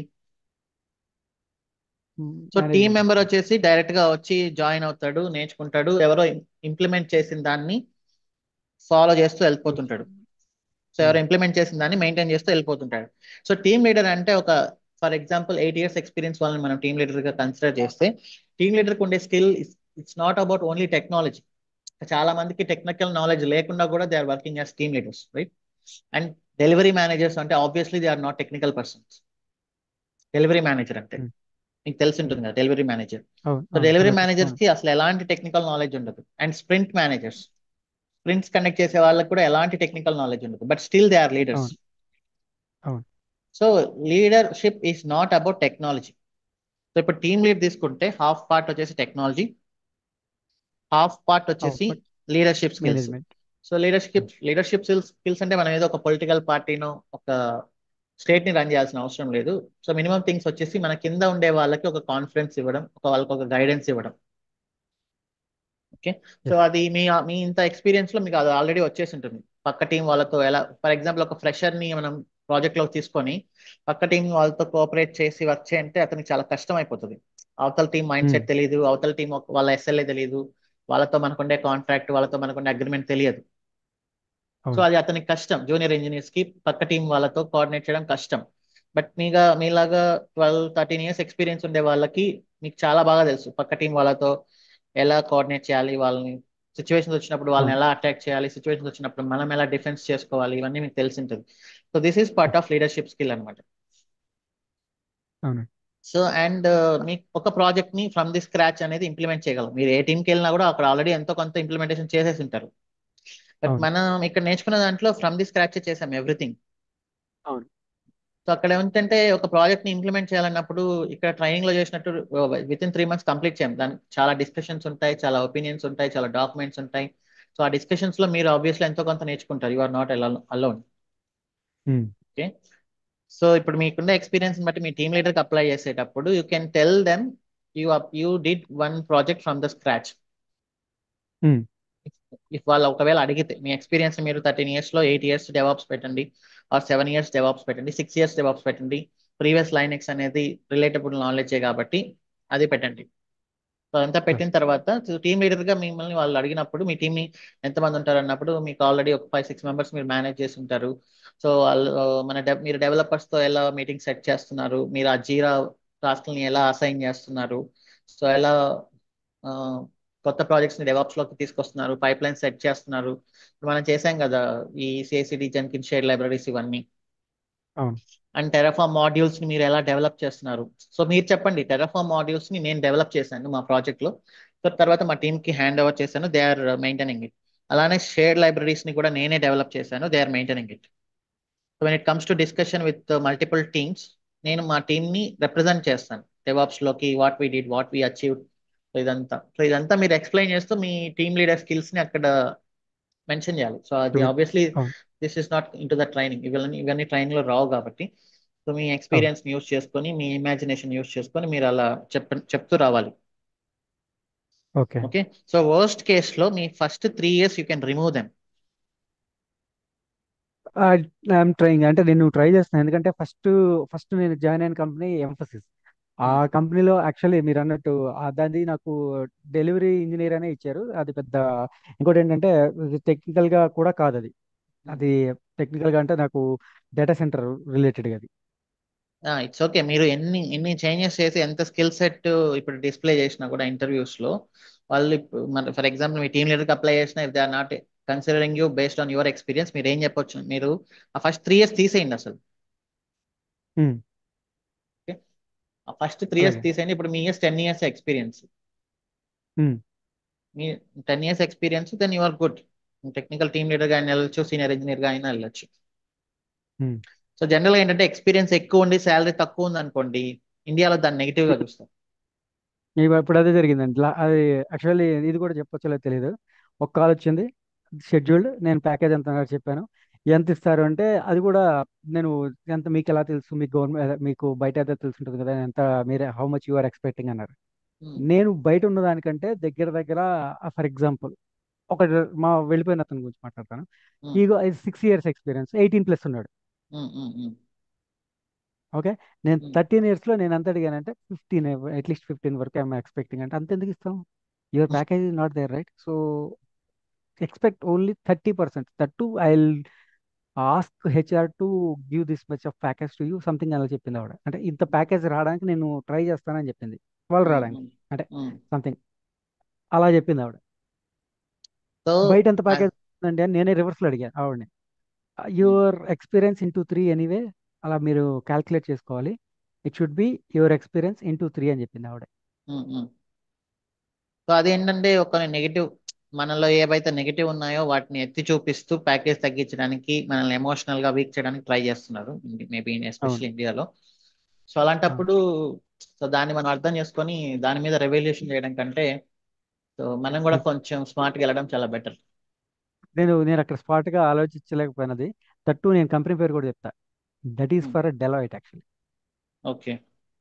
[SPEAKER 3] Mm,
[SPEAKER 2] so team
[SPEAKER 3] management.
[SPEAKER 2] Member వచ్చేసి డైరెక్ట్ గా వచ్చి జాయిన్ అవుతాడు నేర్చుకుంటాడు ఎవరో ఇంప్లిమెంట్ చేసిన దాన్ని ఫాలో చేస్తూ వెళ్ళిపోతుంటాడు సో ఎవరు ఇంప్లిమెంట్ చేసిన దాన్ని మెయింటైన్ చేస్తూ వెళ్ళిపోతుంటాడు సో టీమ్ లీడర్ అంటే ఒక for example eight years experience వాళ్ళని మనం టీమ్ లీడర్ గా కన్సిడర్ చేస్తే టీమ్ లీడర్ కు ఉండే skill it's not about only technology చాలా మందికి టెక్నికల్ నాలెడ్జ్ లేకుండా కూడా they are working as team leaders right and delivery managers అంటే obviously they are not technical persons delivery manager అంటే
[SPEAKER 3] Hmm.
[SPEAKER 2] మీకు తెలిసి ఉంటుంది కదా డెలివరీ మేనేజర్
[SPEAKER 3] అవును,
[SPEAKER 2] సో
[SPEAKER 3] అవును,
[SPEAKER 2] డెలివరీ
[SPEAKER 3] correct.
[SPEAKER 2] మేనేజర్స్
[SPEAKER 3] అవును.
[SPEAKER 2] కి అసలు ఎలాంటి టెక్నికల్ నాలెడ్జ్ ఉండదు and sprint managers sprints conduct చేసే వాళ్ళకి కూడా ఎలాంటి టెక్నికల్ నాలెడ్జ్ ఉండదు but still they are leaders
[SPEAKER 3] అవును. అవును.
[SPEAKER 2] So leadership is not about technology so ఇప్పుడు టీమ్ లీడ్ తీసుకుంటే హాఫ్ పార్ట్ వచ్చేసి టెక్నాలజీ హాఫ్ పార్ట్ వచ్చేసి
[SPEAKER 3] but
[SPEAKER 2] leadership skills
[SPEAKER 3] management
[SPEAKER 2] so leadership leadership skills అంటే మనం ఏదో ఒక పొలిటికల్ పార్టీనో ఒక స్టేట్ ని రన్ చేయాల్సిన అవసరం లేదు సో మినిమం థింగ్స్ వచ్చేసి మన కింద ఉండే వాళ్ళకి ఒక కాన్ఫిడెన్స్ ఇవ్వడం ఒక వాళ్ళకి ఒక గైడెన్స్ ఇవ్వడం ఓకే సో అది మీ మీ ఇంత ఎక్స్పీరియన్స్ లో మీకు అది ఆల్రెడీ వచ్చేసి ఉంటుంది పక్క టీం వాళ్ళతో ఎలా ఫర్ ఎగ్జాంపుల్ ఒక ఫ్రెషర్ ని మనం ప్రాజెక్ట్ లో తీసుకొని పక్క టీం వాళ్ళతో కోఆపరేట్ చేసి వర్క్ చేయంటే అతనికి చాలా కష్టం అయిపోతుంది అవతల టీం మైండ్ సెట్ తెలియదు అవతల టీం వాళ్ళ ఎస్ఎల్ఏ తెలియదు వాళ్ళతో మనకుండే కాంట్రాక్ట్ వాళ్ళతో మనకుండే అగ్రిమెంట్ తెలియదు సో
[SPEAKER 3] అవును.
[SPEAKER 2] అది అతనికి కష్టం జూనియర్ ఇంజనీర్స్ కి పక్క టీం వాళ్ళతో కోఆర్డినేట్ చేయడం కష్టం బట్ మీగా మీలాగా ట్వెల్వ్ థర్టీన్ ఇయర్స్ ఎక్స్పీరియన్స్ ఉండే వాళ్ళకి మీకు చాలా బాగా తెలుసు పక్క టీం వాళ్ళతో ఎలా కోఆర్డినేట్ చేయాలి వాళ్ళని సిచ్యువేషన్స్ వచ్చినప్పుడు వాళ్ళని
[SPEAKER 3] అవును.
[SPEAKER 2] ఎలా అటాక్ చేయాలి సిచ్యువేషన్స్ వచ్చినప్పుడు మనం ఎలా డిఫెన్స్ చేసుకోవాలి ఇవన్నీ మీకు తెలిసి ఉంటుంది so this is part of leadership skill అనమాట
[SPEAKER 3] అవును
[SPEAKER 2] సో అండ్ మీకు ఒక ప్రాజెక్ట్ ని ఫ్రమ్ ది స్క్రాచ్ అనేది ఇంప్లిమెంట్ చేయగలం మీరు ఏ టీంకి వెళ్ళినా కూడా అక్కడ ఆల్రెడీ ఎంతో కొంత ఇంప్లిమెంటేషన్ చేసేసి ఉంటారు బట్
[SPEAKER 3] అవును.
[SPEAKER 2] మనం ఇక్కడ నేర్చుకున్న దాంట్లో ఫ్రమ్ ది స్క్రాచ్ చేసాం ఎవ్రీథింగ్
[SPEAKER 3] అవును.
[SPEAKER 2] సో అక్కడ ఏంటంటే ఒక ప్రాజెక్ట్ ని ఇంప్లిమెంట్ చేయాలన్నప్పుడు ఇక్కడ ట్రైనింగ్ లో చేసినట్టు with in three months complete చేయం దానికి చాలా డిస్కషన్స్ ఉంటాయి చాలా ఒపీనియన్స్ ఉంటాయి చాలా డాక్యుమెంట్స్ ఉంటాయి సో ఆ డిస్కషన్స్ లో మీరు ఆబ్వియస్లీ ఎంతో కొంత నేర్చుకుంటారు you are not alone
[SPEAKER 3] um,
[SPEAKER 2] okay so ఇప్పుడు మీకున్న ఎక్స్పీరియన్స్ బట్టి మీ టీమ్ లీడర్ కి అప్లై చేసేటప్పుడు you can tell them you you did one project from the scratch
[SPEAKER 3] um,
[SPEAKER 2] if వాళ్ళు ఒకవేళ అడిగితే మీ ఎక్స్పీరియన్స్ మీరు థర్టీన్ ఇయర్స్ లో ఎయిట్ ఇయర్స్ డెవాప్స్ పెట్టండి ఆర్ సెవెన్ ఇయర్స్ డెవాప్స్ పెట్టండి సిక్స్ ఇయర్స్ డెవాప్స్ పెట్టండి ప్రీవియస్ లైన్ ఎక్స్ అనేది రిలేటబుల్ నాలెడ్జే కాబట్టి అది పెట్టండి సో అదంతా పెట్టిన తర్వాత టీమ్ లీడర్ గా మిమ్మల్ని వాళ్ళు అడిగినప్పుడు మీ టీమ్ ని ఎంతమంది ఉంటారు అన్నప్పుడు మీకు ఆల్రెడీ ఒక ఫైవ్ సిక్స్ మెంబర్స్ మీరు మేనేజ్ చేసి ఉంటారు సో వాళ్ళు మన డెవ- మీరు డెవలపర్స్ తో ఎలా మీటింగ్ సెట్ చేస్తున్నారు మీరు ఆ జీరా టాస్క్ని ఎలా అసైన్ చేస్తున్నారు సో ఎలా ఆ, కొత్త ప్రాజెక్ట్స్ ని డెవాప్స్ లోకి తీసుకొస్తున్నారు పైప్ లైన్ సెట్ చేస్తున్నారు ఇప్పుడు మనం చేసాం కదా ఈ సిఐసిడి జెన్కిన్ షేర్ లైబ్రరీస్ ఇవన్నీ
[SPEAKER 3] అవును
[SPEAKER 2] అండ్ టెరాఫామ్ మాడ్యూల్స్ ని మీరు ఎలా డెవలప్ చేస్తున్నారు సో మీరు చెప్పండి టెరాఫామ్ మాడ్యూల్స్ ని నేను డెవలప్ చేశాను మా ప్రాజెక్ట్ లో సో తర్వాత మా టీమ్ కి హ్యాండ్ ఓవర్ చేశాను దే ఆర్ మెయింటైనింగ్ ఇట్ అలానే షేర్ లైబ్రరీస్ ని కూడా నేనే డెవలప్ చేశాను they are maintaining it so when it comes to discussion with multiple teams నేను మా టీమ్ ని రిప్రజెంట్ చేస్తాను డెవాప్స్ లోకి what we did what we achieve so ఇదంతా సో ఇదంతా మీరు ఎక్స్ప్లెయిన్ చేస్తూ మీ టీమ్ లీడర్ స్కిల్స్ ని అక్కడ మెన్షన్ చేయాలి సో అది
[SPEAKER 3] చూపి-
[SPEAKER 2] ఆబ్వియస్లీ
[SPEAKER 3] అవును
[SPEAKER 2] this is not into the training ఇవన్నీ ఇవన్నీ ట్రైనింగ్ లో రావు కాబట్టి సో మీ
[SPEAKER 3] అవును
[SPEAKER 2] ఎక్స్పీరియన్స్ యూస్ చేసుకొని మీ ఇమాజినేషన్ యూస్ చేసుకొని మీరు అలా చెప్ చెప్తూ రావాలి
[SPEAKER 3] okay
[SPEAKER 2] okay so worst case లో మీ first three years you can remove them
[SPEAKER 3] I'm trying అంటే నేను ట్రై చేస్తున్నాను ఎందుకంటే ఫస్ట్ ఫస్ట్ నేను జాయిన్ అయిన కంపెనీ ఎంఫసిస్ ఆ కంపెనీలో యాక్చువల్లీ మీరు అన్నట్టు ఆ దాన్ని నాకు డెలివరీ ఇంజనీర్ అనే ఇచ్చారు అది పెద్ద ఇంకోటి ఏంటంటే టెక్నికల్ గా కూడా కాదు అది అది టెక్నికల్ గా అంటే నాకు డేటా సెంటర్ రిలేటెడ్ అది
[SPEAKER 2] ఇట్స్ ఓకే మీరు ఎన్ని ఎన్ని చేంజెస్ చేసి ఎంత స్కిల్ సెట్ ఇప్పుడు డిస్ప్లే చేసినా కూడా ఇంటర్వ్యూస్ లో వాళ్ళు ఇప్పుడు మన ఫర్ ఎగ్జాంపుల్ మీ టీమ్ లీడర్కి అప్లై చేసినా if they are not considering you based on your experience మీరు ఏం చెప్పొచ్చు మీరు ఆ ఫస్ట్ త్రీ ఇయర్స్ తీసేయండి అసలు
[SPEAKER 3] ఉమ్,
[SPEAKER 2] ఓకే ఆ ఫస్ట్ త్రీ ఇయర్స్
[SPEAKER 3] అలాగే
[SPEAKER 2] తీసేయండి ఇప్పుడు మీ years ten years experience
[SPEAKER 3] um,
[SPEAKER 2] మీ ten years experience then you are good technical team leader గా అయినా వెళ్ళొచ్చు సీనియర్ ఇంజనీర్ గా అయినా వెళ్ళొచ్చు
[SPEAKER 3] ఉమ్.
[SPEAKER 2] సో జనరల్ గా ఏంటంటే ఎక్స్పీరియన్స్ ఎక్కువ ఉండి శాలరీ తక్కువ ఉంది అనుకోండి ఇండియాలో దాన్ని నెగిటివ్ గా చూస్తారు
[SPEAKER 3] ఇవి- ఇప్పుడు అదే జరిగిందండి లా- అది యాక్చువల్లీ ఇది కూడా చెప్పొచ్చో లేదో తెలియదు ఒక కాల్ వచ్చింది షెడ్యూల్డ్ నేను ప్యాకేజ్ ఎంత అన్నారు చెప్పాను ఎంత ఇస్తారు అంటే అది కూడా నేను ఎంత మీకు ఎలా తెలుసు మీకు గవర్నమెంట్ మీకు బయట అయితే తెలుసుంటుంది కదా ఎంత మీరే how much you are expecting అన్నారు
[SPEAKER 2] ఉమ్,
[SPEAKER 3] నేను బయట ఉన్న దానికంటే దగ్గర దగ్గర ఫర్ ఎగ్జాంపుల్ ఒక మా వెళ్ళిపోయిన అతని గురించి మాట్లాడతాను
[SPEAKER 2] ఉమ్,
[SPEAKER 3] ఈ six years experience eighteen plus ఉన్నాడు
[SPEAKER 2] ఉమ్, ఉమ్, ఉమ్,
[SPEAKER 3] ఓకే నేను
[SPEAKER 2] ఉమ్,
[SPEAKER 3] థర్టీన్ ఇయర్స్లో నేను ఎంత అడిగానంటే ఫిఫ్టీన్ అట్లీస్ట్ ఫిఫ్టీన్ వరకు ఐఎమ్ ఎక్స్పెక్టింగ్ అంటే అంత ఎందుకు ఇస్తాం your package is not there right so expect only thirty percent that to I ask HR to give this much of package to you something అలా చెప్పింది ఆవిడ అంటే ఇంత ప్యాకేజ్ రావడానికి నేను ట్రై చేస్తానని చెప్పింది వాళ్ళు
[SPEAKER 2] ఉమ్,
[SPEAKER 3] రావడానికి
[SPEAKER 2] ఉమ్,
[SPEAKER 3] అంటే
[SPEAKER 2] ఉమ్.
[SPEAKER 3] సంథింగ్ అలా చెప్పింది ఆవిడ
[SPEAKER 2] సో
[SPEAKER 3] బయట ఎంత
[SPEAKER 2] అ-
[SPEAKER 3] ప్యాకేజ్ ఉందండి అని నేనే రివర్స్లో అడిగాను ఆవిడని
[SPEAKER 2] um,
[SPEAKER 3] your experience into three anyway అలా మీరు క్యాల్కులేట్ చేసుకోవాలి it should be your experience into three అని చెప్పింది ఆవిడ
[SPEAKER 2] ఉమ్, ఉమ్. సో అదేంటంటే ఒక నెగిటివ్ మనలో ఏవైతే నెగిటివ్ ఉన్నాయో వాటిని ఎత్తి చూపిస్తూ ప్యాకేజ్ తగ్గించడానికి మనల్ని ఎమోషనల్ గా వీక్ చేయడానికి ట్రై చేస్తున్నారు మేబీ ఎస్పెషల్లీ
[SPEAKER 3] అవును
[SPEAKER 2] ఇండియాలో సో
[SPEAKER 3] అవును
[SPEAKER 2] అలాంటప్పుడు సో దాన్ని మనం అర్థం చేసుకొని దాని మీద రెవల్యూషన్ చేయడం కంటే సో మనం కూడా కొంచెం స్మార్ట్ గా వెళ్ళడం చాలా బెటర్
[SPEAKER 3] నేను నేను అక్కడ స్పాట్ గా ఆలోచించలేకపోయినది తట్టు నేను కంపెనీ పేరు కూడా చెప్తా that is for Deloitte actually
[SPEAKER 2] okay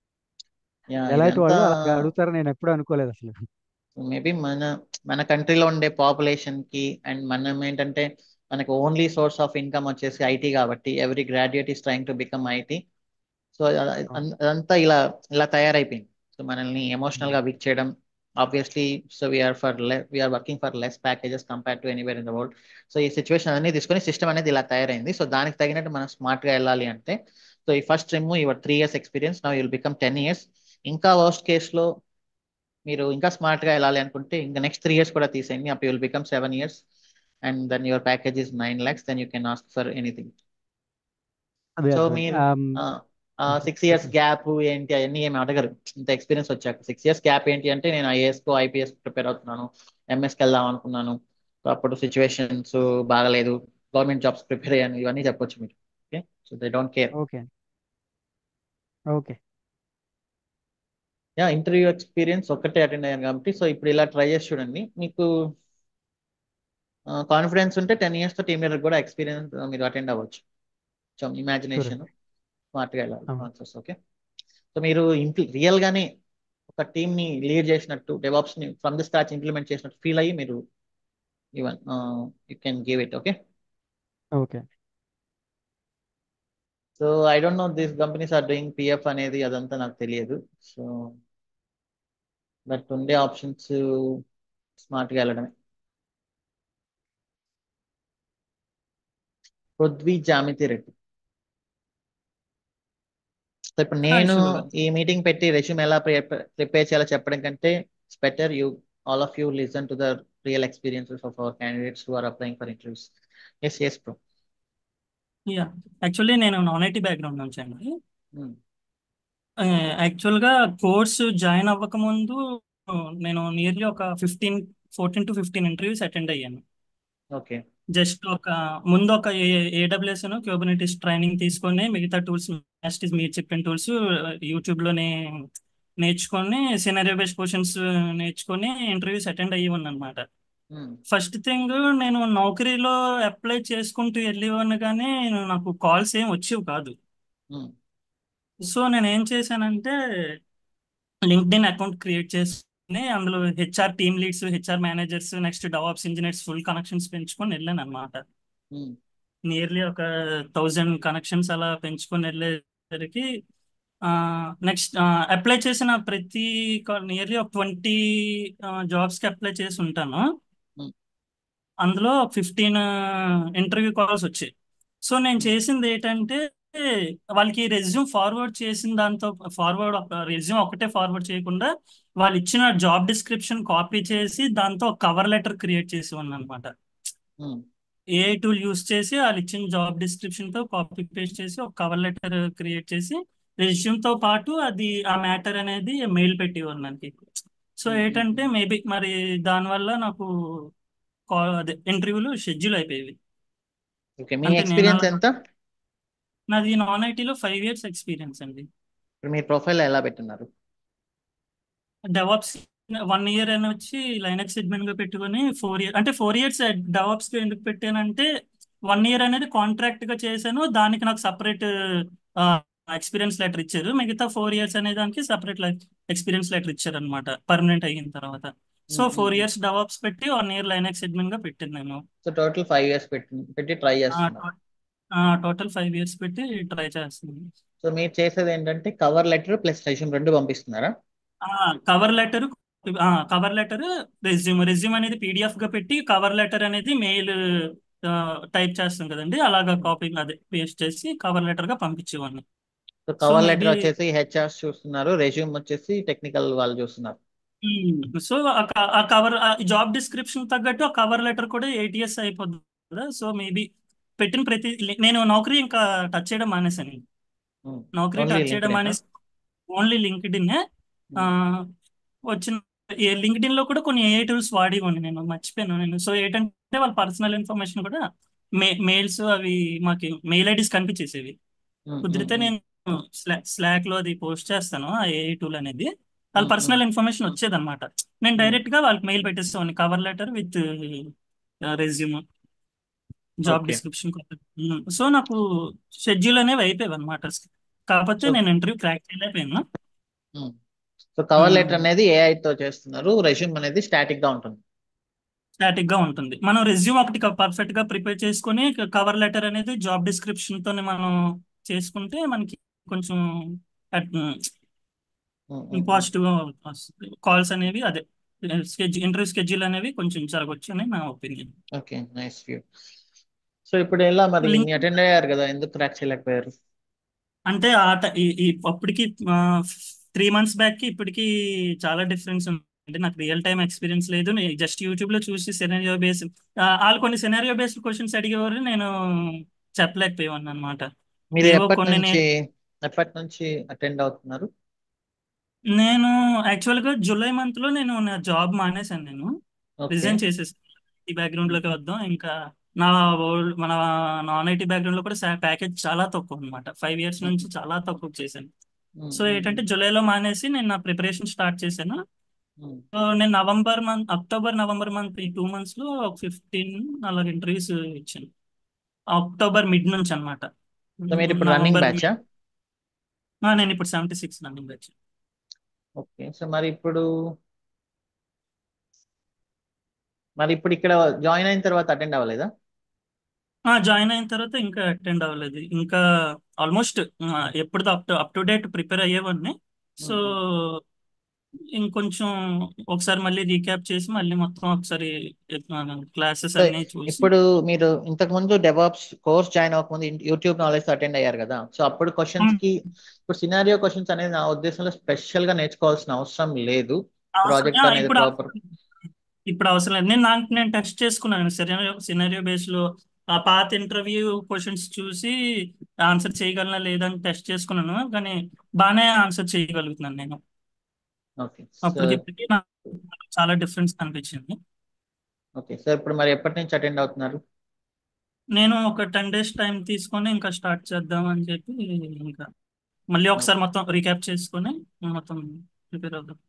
[SPEAKER 2] yeah
[SPEAKER 3] Deloitte
[SPEAKER 2] ఇదంతా
[SPEAKER 3] వాళ్ళు అలా అడుగుతారని నేను ఎప్పుడూ అనుకోలేదు అసలు
[SPEAKER 2] మేబీ మన మన కంట్రీలో ఉండే పాపులేషన్ కి అండ్ మనం ఏంటంటే మనకు ఓన్లీ సోర్స్ ఆఫ్ ఇన్కమ్ వచ్చేసి ఐటీ కాబట్టి every graduate is trying to become IT so
[SPEAKER 3] అవును
[SPEAKER 2] అదంతా ఇలా ఇలా తయారైపోయింది సో మనల్ని ఎమోషనల్
[SPEAKER 3] ఉమ్.
[SPEAKER 2] గా వీక్ చేయడం obviously so we're for we're working for less packages compare to anywhere in the world so ఈ సిచ్యువేషన్ అన్ని తీసుకొని సిస్టమ్ అనేది ఇలా తయారైంది సో దానికి తగినట్టు మనం స్మార్ట్ గా వెళ్ళాలి అంటే సో ఈ first remove your three years experience now you'll become ten years ఇంకా వర్స్ట్ కేసులో మీరు ఇంకా స్మార్ట్ గా వెళ్ళాలి అనుకుంటే ఇంకా నెక్స్ట్ త్రీ ఇయర్స్ కూడా తీసేయండి అప్పుడు you'll become seven years and then your package is nine lakhs then you can ask for anything
[SPEAKER 3] అదే
[SPEAKER 2] సో
[SPEAKER 3] అర్థమైంది
[SPEAKER 2] మీరు
[SPEAKER 3] ఆమ్,
[SPEAKER 2] సిక్స్ ఇయర్స్
[SPEAKER 3] చెప్పండి
[SPEAKER 2] గ్యాప్ ఏంటి అవన్నీ ఏమి అడగరు ఇంత ఎక్స్పీరియన్స్ వచ్చాక సిక్స్ ఇయర్స్ గ్యాప్ ఏంటి అంటే నేను ఐఏఎస్ కో ఐపీఎస్ ప్రిపేర్ అవుతున్నాను ఎంఎస్కి వెళ్దాం అనుకున్నాను సో అప్పుడు సిచ్యువేషన్స్ బాగలేదు గవర్నమెంట్ జాబ్స్ ప్రిపేర్ అయ్యాను ఇవన్నీ చెప్పొచ్చు మీరు okay so they don't care
[SPEAKER 3] okay okay
[SPEAKER 2] yeah interview experience ఒక్కటే అటెండ్ అయ్యాను కాబట్టి సో ఇప్పుడు ఇలా ట్రై చేసి చూడండి మీకు కాన్ఫిడెన్స్ ఉంటే టెన్ ఇయర్స్తో టీమ్ లీడర్ కూడా ఎక్స్పీరియన్స్ మీరు అటెండ్ అవ్వచ్చు సో ఇమాజినేషన్ స్మార్ట్గా వెళ్ళాలి
[SPEAKER 3] అవును.
[SPEAKER 2] ఆన్సర్స్ ఓకే సో మీరు ఇంప్లి రియల్గానే ఒక టీమ్ని లీడ్ చేసినట్టు డెవాప్స్ని ఫ్రమ్ ది స్క్రాచ్ ఇంప్లిమెంట్ చేసినట్టు ఫీల్ అయ్యి మీరు even you can give it okay
[SPEAKER 3] okay
[SPEAKER 2] so I don't know this companies are doing PF అనేది అదంతా నాకు తెలియదు సో బట్ ఉండే ఆప్షన్స్ స్మార్ట్గా వెళ్ళడమే పృథ్వీ జామితి రెడ్డి సో ఇప్పుడు నేను
[SPEAKER 4] sure.
[SPEAKER 2] ఈ మీటింగ్ పెట్టి రెజ్యూమ్ ఎలా ప్రిపేర్ చేయాలో చెప్పడం కంటే it's better you all of you listen to the real experiences of our candidates who are applying for interviews yes yes bro
[SPEAKER 4] yeah actually నేను నాన్ ఐటీ బ్యాక్గ్రౌండ్ నుంచి అండి యాక్చువల్గా కోర్సు జాయిన్ అవ్వకముందు నేను నియర్లీ ఒక fifteen fourteen to fifteen interviews attend అయ్యాను
[SPEAKER 2] okay
[SPEAKER 4] just ఒక ముందు ఒక ఏడబ్ల్యూఎస్ క్యూబర్నెటిస్ ట్రైనింగ్ తీసుకొని మిగతా టూల్స్ నెక్స్ట్ మీరు చెప్పిన టూల్స్ యూట్యూబ్లోనే నేర్చుకొని సినారియో బేస్డ్ క్వశ్చన్స్ నేర్చుకొని ఇంటర్వ్యూస్ అటెండ్ అయ్యి అనమాట ఫస్ట్ థింగ్ నేను నౌకరీలో అప్లై చేసుకుంటూ వెళ్ళేవాడిని కానీ నాకు కాల్స్ ఏం వచ్చేవి కాదు సో నేను ఏం చేశానంటే లింక్డ్ఇన్ అకౌంట్ క్రియేట్ చేసుకుని అందులో HR team leads HR managers next DevOps engineers full connections పెంచుకొని వెళ్ళాను అనమాట నియర్లీ ఒక థౌజండ్ కనెక్షన్స్ అలా పెంచుకొని వెళ్ళేసరికి నెక్స్ట్ అప్లై చేసిన ప్రతి నియర్లీ ఒక ట్వంటీ జాబ్స్కి అప్లై చేసి ఉంటాను
[SPEAKER 2] Hmm.
[SPEAKER 4] అందులో ఫిఫ్టీన్ ఇంటర్వ్యూ కాల్స్ వచ్చాయి సో నేను చేసింది ఏంటంటే వాళ్ళకి రెజ్యూమ్ ఫార్వర్డ్ చేసిన దాంతో ఫార్వర్డ్ రెజ్యూమ్ ఒకటే ఫార్వర్డ్ చేయకుండా వాళ్ళు ఇచ్చిన జాబ్ డిస్క్రిప్షన్ కాపీ చేసి దాంతో కవర్ లెటర్ క్రియేట్ చేసి ఉన్నాను అనమాట ఏ టూల్ యూస్ చేసి వాళ్ళు ఇచ్చిన జాబ్ డిస్క్రిప్షన్ తో కాపీ పేస్ట్ చేసి ఒక కవర్ లెటర్ క్రియేట్ చేసి రెజ్యూమ్ తో పాటు అది ఆ మ్యాటర్ అనేది మెయిల్ పెట్టేవారు నాకు సో
[SPEAKER 2] Hmm.
[SPEAKER 4] ఏంటంటే మేబీ మరి దానివల్ల నాకు కాల్ అదే ఇంటర్వ్యూలు షెడ్యూల్ అయిపోయేవి
[SPEAKER 2] ఓకే మీ
[SPEAKER 4] అంటే నేను
[SPEAKER 2] ఎక్స్పీరియన్స్
[SPEAKER 4] అలా-
[SPEAKER 2] ఎంత
[SPEAKER 4] నాది నాన్ ఐటీలో ఫైవ్ ఇయర్స్ ఎక్స్పీరియన్స్ అండి
[SPEAKER 2] ఇప్పుడు మీ ప్రొఫైల్ ఎలా పెట్టున్నారు
[SPEAKER 4] డెవాప్స్ వన్ ఇయర్ అని వచ్చి లైనక్స్ అడ్మిన్ గా పెట్టుకొని ఫోర్ ఇయర్ అంటే ఫోర్ ఇయర్స్ డెవాప్స్ గా ఎందుకు పెట్టానంటే వన్ ఇయర్ అనేది కాంట్రాక్ట్ గా చేశాను దానికి నాకు సపరేట్ ఎక్స్పీరియన్స్ లెటర్ ఇచ్చారు మిగతా ఫోర్ ఇయర్స్ అనే దానికి సపరేట్ ఎక్స్పీరియన్స్ లెటర్ ఇచ్చారు అనమాట పర్మనెంట్ అయిన తర్వాత so
[SPEAKER 2] Hmm,
[SPEAKER 4] four
[SPEAKER 2] hmm,
[SPEAKER 4] years DevOps పెట్టి వన్ ఇయర్ లైనక్స్ అడ్మిన్ గా పెట్టాను నేను
[SPEAKER 2] సో టోటల్ ఫైవ్ ఇయర్స్ పెట్టి పెట్టి ట్రై చేస్తున్నారు
[SPEAKER 4] టోటల్ ఫైవ్ ఇయర్స్ పెట్టి ట్రై చేస్తున్నాను
[SPEAKER 2] సో మీరు చేసేది ఏంటంటే కవర్ లెటర్ ప్లస్ రెజ్యూమ్ రెండు పంపిస్తున్నారా
[SPEAKER 4] cover letter cover letter resume resume అనేది పీడిఎఫ్ గా పెట్టి కవర్ లెటర్ అనేది మెయిల్ టైప్ చేస్తాం కదండి అలాగా కాపీ అదే పేస్ట్ చేసి కవర్ లెటర్ గా పంపించేవాడిని
[SPEAKER 2] so cover
[SPEAKER 4] So,
[SPEAKER 2] letter
[SPEAKER 4] maybe-
[SPEAKER 2] వచ్చేసి హెచ్ఆర్స్ చూస్తున్నారు రెజ్యూమ్ వచ్చేసి టెక్నికల్ వాళ్ళు చూస్తున్నారు
[SPEAKER 4] సో ఆ కవర్ జాబ్ డిస్క్రిప్షన్ తగ్గట్టు ఆ కవర్ లెటర్ కూడా ఏటీఎస్ అయిపోద్ది కదా సో మేబీ పెట్టిన ప్రతి నేను నౌకరీ ఇంకా టచ్ చేయడం మానేశాను
[SPEAKER 2] Hmm.
[SPEAKER 4] నౌకరీ
[SPEAKER 2] Only
[SPEAKER 4] టచ్ చేయడం
[SPEAKER 2] LinkedIn ఆ?
[SPEAKER 4] మానేసి ఓన్లీ లింక్డ్ ఇన్ వచ్చిన లింక్డ్ ఇన్ లో కూడా కొన్ని ఏ టూల్స్ వాడేవాడిని నేను మర్చిపోయాను నేను సో ఏంటంటే వాళ్ళ పర్సనల్ ఇన్ఫర్మేషన్ కూడా మే మెయిల్స్ అవి మాకు మెయిల్ ఐడీస్ కనిపించేసేవి
[SPEAKER 2] Hmm,
[SPEAKER 4] కుదిరితే
[SPEAKER 2] hmm,
[SPEAKER 4] నేను స్లాక్ లో అది పోస్ట్ చేస్తాను ఆ ఏ టూల్ అనేది వాళ్ళ
[SPEAKER 2] Hmm,
[SPEAKER 4] పర్సనల్ ఇన్ఫర్మేషన్ వచ్చేదన్నమాట నేను
[SPEAKER 2] Hmm.
[SPEAKER 4] డైరెక్ట్ గా వాళ్ళకి మెయిల్ పెట్టేస్తాను cover letter with resume job
[SPEAKER 2] Okay.
[SPEAKER 4] Description so నాకు షెడ్యూల్ అనేవి అయిపోయాయి అనమాట కాకపోతే
[SPEAKER 2] So-
[SPEAKER 4] నేను ఇంటర్వ్యూ క్రాక్ చేయలేకపోయాను
[SPEAKER 2] hmm. So cover
[SPEAKER 4] Hmm.
[SPEAKER 2] Letter అనేది ఏఐ తో చేస్తున్నారు రెజ్యూమ్ అనేది స్టాటిక్ గా ఉంటుంది
[SPEAKER 4] స్టాటిక్ గా ఉంటుంది మనం రెజ్యూమ్ ఒకటి పర్ఫెక్ట్ గా ప్రిపేర్ చేసుకొని కవర్ లెటర్ అనేది జాబ్ డిస్క్రిప్షన్ తోనే మనం చేసుకుంటే మనకి కొంచెం
[SPEAKER 2] Hmm, hmm, hmm.
[SPEAKER 4] పాజిటివ్ గా వస్తుంది కాల్స్ అనేవి అదే స్కెడ్యూల్ ఇంటర్వ్యూ స్కెడ్యూల్ అనేవి కొంచెం జరగవచ్చు అని నా opinion
[SPEAKER 2] okay nice view so ఇప్పుడు ఎలా మరి
[SPEAKER 4] Link-
[SPEAKER 2] అటెండ్ అయ్యారు కదా ఎందుకు క్రాక్ చేయలేకపోయారు
[SPEAKER 4] అంటే ఆ ట- ఈ ఈ అప్పటికి త్రీ మంత్స్ బ్యాక్ కి ఇప్పటికి చాలా డిఫరెన్స్ ఉంది అంటే నాకు రియల్ టైం ఎక్స్పీరియన్స్ లేదు జస్ట్ యూట్యూబ్ లో చూసి సినారియో బేస్ వాళ్ళు కొన్ని సినారియో బేస్డ్ క్వశ్చన్స్ అడిగేవారు నేను చెప్పలేకపోయాను అనమాట
[SPEAKER 2] మీరు
[SPEAKER 4] ఏవో
[SPEAKER 2] ఎప్పటి
[SPEAKER 4] కొన్ని
[SPEAKER 2] నుంచి ఎప్పటి నుంచి అటెండ్ అవుతున్నారు
[SPEAKER 4] నేను యాక్చువల్ గా జూలై మంత్ లో నేను నా జాబ్ మానేశాను నేను
[SPEAKER 2] ఓకే
[SPEAKER 4] రిజైన్ చేసేసాను ఈ బ్యాక్గ్రౌండ్ లోకి వద్దాం ఇంకా నా ఓల్డ్ మన నాన్ ఐటీ బ్యాక్గ్రౌండ్ లో కూడా ప్యాకేజ్ చాలా తక్కువ అనమాట ఫైవ్ ఇయర్స్ నుంచి చాలా తక్కువ చేశాను
[SPEAKER 2] ఉమ్,
[SPEAKER 4] సో
[SPEAKER 2] ఉమ్,
[SPEAKER 4] ఏంటంటే
[SPEAKER 2] ఉమ్,
[SPEAKER 4] జూలైలో మానేసి నేను నా ప్రిపరేషన్ స్టార్ట్ చేశాను
[SPEAKER 2] ఉమ్.
[SPEAKER 4] సో నేను November month October November month ఈ టూ మంత్స్ లో ఒక ఫిఫ్టీన్ అలాగ ఇంటర్వ్యూస్ ఇచ్చాను అక్టోబర్ మిడ్ నుంచి అనమాట
[SPEAKER 2] సో మీరు ఇప్పుడు రన్నింగ్
[SPEAKER 4] నవంబర్
[SPEAKER 2] బ్యాచా
[SPEAKER 4] నేను ఇప్పుడు seventy six running batch
[SPEAKER 2] okay so మరి ఇప్పుడు మరి ఇప్పుడు ఇక్కడ జాయిన్ అయిన తర్వాత అటెండ్ అవ్వలేదా
[SPEAKER 4] జాయిన్ అయిన తర్వాత ఇంకా అటెండ్ అవ్వలేదు ఇంకా ఆల్మోస్ట్ ఎప్పుడు up to up to date prepare అయ్యేవాడిని సో
[SPEAKER 2] ఉమ్,
[SPEAKER 4] ఇంకొంచెం ఒకసారి మళ్ళీ రీక్యాప్ చేసి మళ్ళీ మొత్తం ఒకసారి క్లాసెస్
[SPEAKER 2] సో
[SPEAKER 4] అన్ని చూసి
[SPEAKER 2] ఇప్పుడు మీరు ఇంతకు ముందు డెవాప్స్ కోర్స్ జాయిన్ అవ్వకముందు యూట్యూబ్ నాలెడ్జ్ అటెండ్ అయ్యారు కదా సో అప్పుడు క్వశ్చన్స్ కి ఇప్పుడు సినారియో క్వశ్చన్స్ అనేది నా ఉద్దేశంలో స్పెషల్ గా నేర్చుకోవాల్సిన అవసరం లేదు
[SPEAKER 4] అవసరం
[SPEAKER 2] ప్రాజెక్ట్
[SPEAKER 4] ఆ,
[SPEAKER 2] అనేది
[SPEAKER 4] ఇప్పుడు
[SPEAKER 2] ప్రాపర్
[SPEAKER 4] ఇప్పుడు అవసరం లేదు నేను నాకు నేను టెస్ట్ చేసుకున్నాను సినారియో సినారియో బేస్ లో ఆ పాత ఇంటర్వ్యూ క్వశ్చన్స్ చూసి ఆన్సర్ చేయగలనా లేదని టెస్ట్ చేసుకున్నాను కానీ బాగానే ఆన్సర్ చేయగలుగుతున్నాను నేను
[SPEAKER 2] ఓకే
[SPEAKER 4] అప్పటికి ఇప్పటికి నాకు చాలా డిఫరెన్స్ కనిపించింది
[SPEAKER 2] ఓకే సో ఇప్పుడు మరి ఎప్పటి నుంచి అటెండ్ అవుతున్నారు
[SPEAKER 4] నేను ఒక టెన్ డేస్ టైం తీసుకొని ఇంకా స్టార్ట్ చేద్దాం అని చెప్పి ఇంకా మళ్ళీ ఒకసారి మొత్తం రీక్యాప్ చేసుకొని మొత్తం ప్రిపేర్ అవుదాం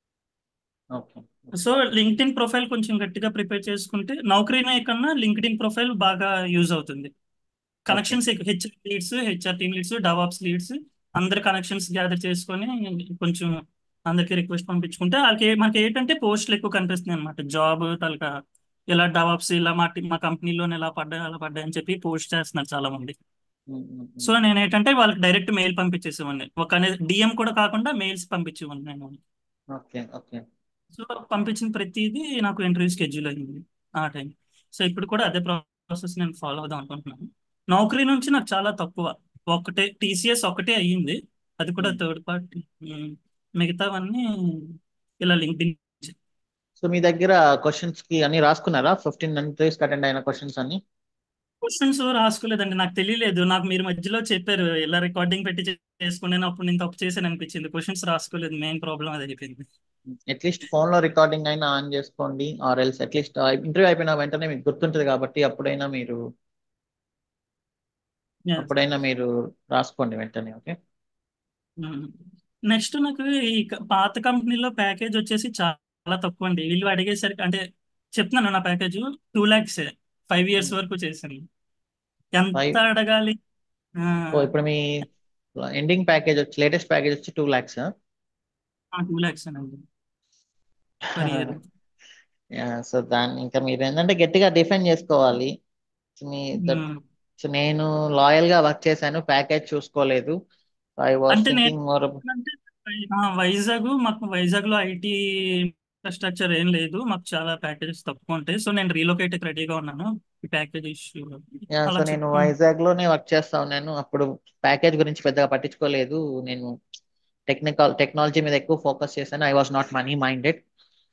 [SPEAKER 2] ఓకే
[SPEAKER 4] సో లింక్డ్ఇన్ ప్రొఫైల్ కొంచెం గట్టిగా ప్రిపేర్ చేసుకుంటే నౌకరీనే కన్నా లింక్డ్ఇన్ ప్రొఫైల్ బాగా యూజ్ అవుతుంది connections HR leads HR team leads DevOps leads అందరి కనెక్షన్స్ గ్యాదర్ చేసుకొని కొంచెం అందరికి రిక్వెస్ట్ పంపించుకుంటే వాళ్ళకి మనకి ఏంటంటే పోస్టులు ఎక్కువ కనిపిస్తున్నాయి అనమాట జాబ్ తలక ఇలా డవాప్స్ ఇలా మా టీ- మా కంపెనీలో ఇలా పడ్డాయి అలా పడ్డాయి అని చెప్పి పోస్ట్ చేస్తున్నారు చాలా మంది సో నేను ఏంటంటే వాళ్ళకి డైరెక్ట్ మెయిల్ పంపించేసేవాడిని ఒక డిఎం కూడా కాకుండా మెయిల్స్ పంపించేవాడిని నేను
[SPEAKER 2] ఓకే ఓకే
[SPEAKER 4] సో పంపించిన ప్రతిదీ నాకు ఇంటర్వ్యూ షెడ్యూల్ అయింది ఆ టైం సో ఇప్పుడు కూడా అదే ప్రాసెస్ నేను ఫాలో అవుదాం అనుకుంటున్నాను నౌకరీ నుంచి నాకు చాలా తక్కువ ఒకటే టీసీఎస్ ఒకటే అయ్యింది అది కూడా
[SPEAKER 2] Hmm.
[SPEAKER 4] థర్డ్ పార్టీ మిగతావన్నీ ఇలా లింక్డ్ఇన్
[SPEAKER 2] సో మీ దగ్గర క్వశ్చన్స్ కి అన్ని రాసుకున్నారా ఫిఫ్టీన్ ఇంటర్వ్యూస్ అటెండ్ అయిన క్వశ్చన్స్ అన్ని
[SPEAKER 4] క్వశ్చన్స్ రాసుకోలేదండి నాకు తెలియలేదు నాకు మీరు మధ్యలో చెప్పారు ఇలా రికార్డింగ్ పెట్టి చేసుకున్నాను అప్పుడు నేను తప్పు చేశాను అనిపించింది క్వశ్చన్స్ రాసుకోలేదు మెయిన్ ప్రాబ్లం అది అయిపోయింది
[SPEAKER 2] అట్లీస్ట్ ఫోన్ లో రికార్డింగ్ అయినా ఆన్ చేసుకోండి ఆర్ ఎల్స్ అట్లీస్ట్ ఇంటర్వ్యూ అయిపోయిన వెంటనే మీకు గుర్తుంటుంది కాబట్టి అప్పుడైనా మీరు
[SPEAKER 4] Yes.
[SPEAKER 2] అప్పుడైనా మీరు రాసుకోండి వెంటనే ఓకే
[SPEAKER 4] నెక్స్ట్ నాకు ఈ క- పాత కంపెనీలో ప్యాకేజ్ వచ్చేసి చాలా తక్కువ అండి వీళ్ళు అడిగేసరికి అంటే చెప్తున్నాను నా package two lakhs five years వరకు చేశాను ఎంత
[SPEAKER 2] Five-
[SPEAKER 4] అడగాలి
[SPEAKER 2] ఓ ఇప్పుడు మీ ఎండింగ్ ప్యాకేజ్ వచ్చి లేటెస్ట్ ప్యాకేజ్ వచ్చి టూ ల్యాక్స్
[SPEAKER 4] టూ ల్యాక్స్ అండి పర్ ఇయర్
[SPEAKER 2] సో దాన్ని ఇంకా మీరు ఏంటంటే గట్టిగా డిఫెండ్ చేసుకోవాలి So, మీ సో నేను లాయల్ గా వర్క్ చేశాను ప్యాకేజ్ చూసుకోలేదు ఐ వాస్
[SPEAKER 4] అంటే నేను
[SPEAKER 2] థింకింగ్ మోర్
[SPEAKER 4] అంటే ఆ, వైజాగ్ మాకు వైజాగ్ లో ఐటీ ఇన్ఫ్రాస్ట్రక్చర్ ఏం లేదు మాకు చాలా ప్యాకేజెస్ తక్కువ ఉంటాయి సో నేను రీలొకేట్ రెడీగా ఉన్నాను ఈ ప్యాకేజ్ ఇష్యూ
[SPEAKER 2] యా
[SPEAKER 4] అలా
[SPEAKER 2] సో నేను
[SPEAKER 4] చెప్పు
[SPEAKER 2] వైజాగ్ లోనే వర్క్ చేస్తా ఉన్నాను అప్పుడు ప్యాకేజ్ గురించి పెద్దగా పట్టించుకోలేదు నేను టెక్నికల్ టెక్నాలజీ మీద ఎక్కువ ఫోకస్ చేశాను I was not money minded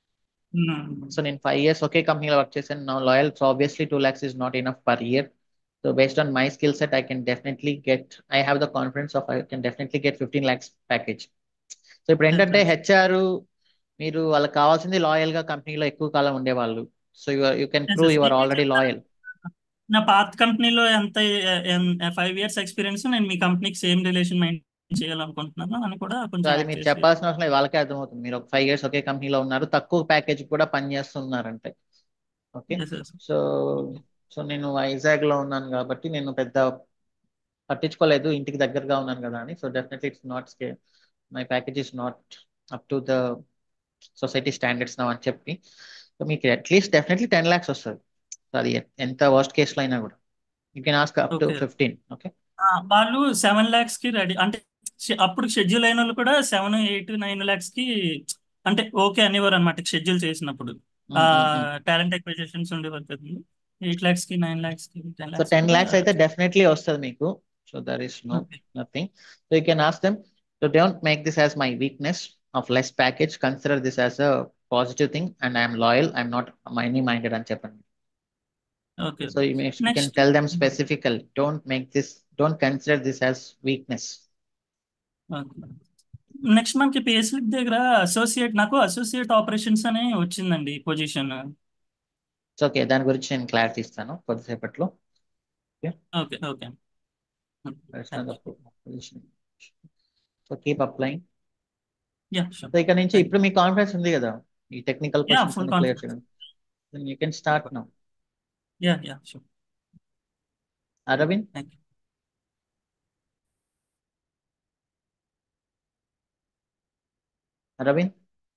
[SPEAKER 2] so నేను ఫైవ్ ఇయర్స్ ఒకే కంపెనీలో వర్క్ చేశాను నా loyal so obviously two lakhs is not enough per year so based on my skill set I can definitely get I have the confidence of I can definitely get fifteen lakhs package so ఇప్పుడు ఏంటంటే HR మీరు వాళ్ళకి కావాల్సింది loyal గా కంపెనీలో ఎక్కువ కాలం ఉండేవాళ్ళు so you you can prove you are already loyal
[SPEAKER 4] నా పాత కంపెనీలో ఎంత ఫైవ్ ఇయర్స్ ఎక్స్పీరియన్స్ నేను మీ కంపెనీకి సేమ్ రిలేషన్ మెయింటైన్ చేయాలనుకుంటున్నాను అని కూడా
[SPEAKER 2] సో
[SPEAKER 4] కొంచెం
[SPEAKER 2] అది
[SPEAKER 4] యాడ్
[SPEAKER 2] మీరు
[SPEAKER 4] చేసి
[SPEAKER 2] చెప్పాల్సిన అవసరం లేదు వాళ్ళకే అర్థమవుతుంది మీరు ఒక ఫైవ్ ఇయర్స్ ఒకే కంపెనీలో ఉన్నారు తక్కువ ప్యాకేజ్ కూడా పనిచేస్తున్నారంటే okay
[SPEAKER 4] Yes, yes.
[SPEAKER 2] So so నేను వైజాగ్ లో ఉన్నాను కాబట్టి నేను పెద్ద పట్టించుకోలేదు ఇంటికి దగ్గరగా ఉన్నాను కదా అని so definitely it's not sky my package is not up to the society standards నా అని చెప్పి సో మీకు అట్లీస్ట్ డెఫినెట్లీ టెన్ ల్యాక్స్ వస్తుంది సో అది ఎంత వర్స్ట్ కేసులో అయినా కూడా you can ask up to
[SPEAKER 4] Okay.
[SPEAKER 2] Fifteen okay
[SPEAKER 4] ఆ, వాళ్ళు సెవెన్ ల్యాక్స్ కి రెడీ అంటే షె- అప్పుడు షెడ్యూల్ అయిన వాళ్ళు కూడా సెవెన్ ఎయిట్ నైన్ ల్యాక్స్ కి అంటే ఓకే అనేవారు అనమాట షెడ్యూల్ చేసినప్పుడు టాలెంట్ ఎక్విజిషన్స్ ఉండేవారు కదా ఎయిట్ ల్యాక్స్ కి నైన్ ల్యాక్స్ కి ten
[SPEAKER 2] so
[SPEAKER 4] lakhs
[SPEAKER 2] ten lakhs అయితే డెఫినెట్లీ వస్తుంది మీకు so there is no nothing. So you can ask them. So don't make this as my weakness of less package. Consider this as a positive thing, and I am loyal. I'm not money minded and Japan.
[SPEAKER 4] Okay
[SPEAKER 2] So you, may, you can
[SPEAKER 4] Next.
[SPEAKER 2] tell them specifically. Don't make this. Don't consider this as weakness.
[SPEAKER 4] Next మనకి payslip దగ్గర associate నాకు associate operations అని వచ్చిందండి position
[SPEAKER 2] so okay దాని గురించి నేను clarity ఇస్తాను కొద్దిసేపట్లో
[SPEAKER 4] okay okay
[SPEAKER 2] That's not the position. So keep applying
[SPEAKER 4] yeah sure
[SPEAKER 2] so ఇక్కడ నుంచి
[SPEAKER 4] థ్యాంక్
[SPEAKER 2] ఇప్పుడు మీ కాన్ఫిడెన్స్ ఉంది కదా ఈ టెక్నికల్
[SPEAKER 4] యా
[SPEAKER 2] క్వశ్చన్స్
[SPEAKER 4] ఫుల్
[SPEAKER 2] అన్ని క్లియర్
[SPEAKER 4] కాన్ఫిడెన్స్
[SPEAKER 2] చేయడం you can start now
[SPEAKER 4] yeah yeah sure
[SPEAKER 2] Aravind
[SPEAKER 4] thank you
[SPEAKER 2] Aravind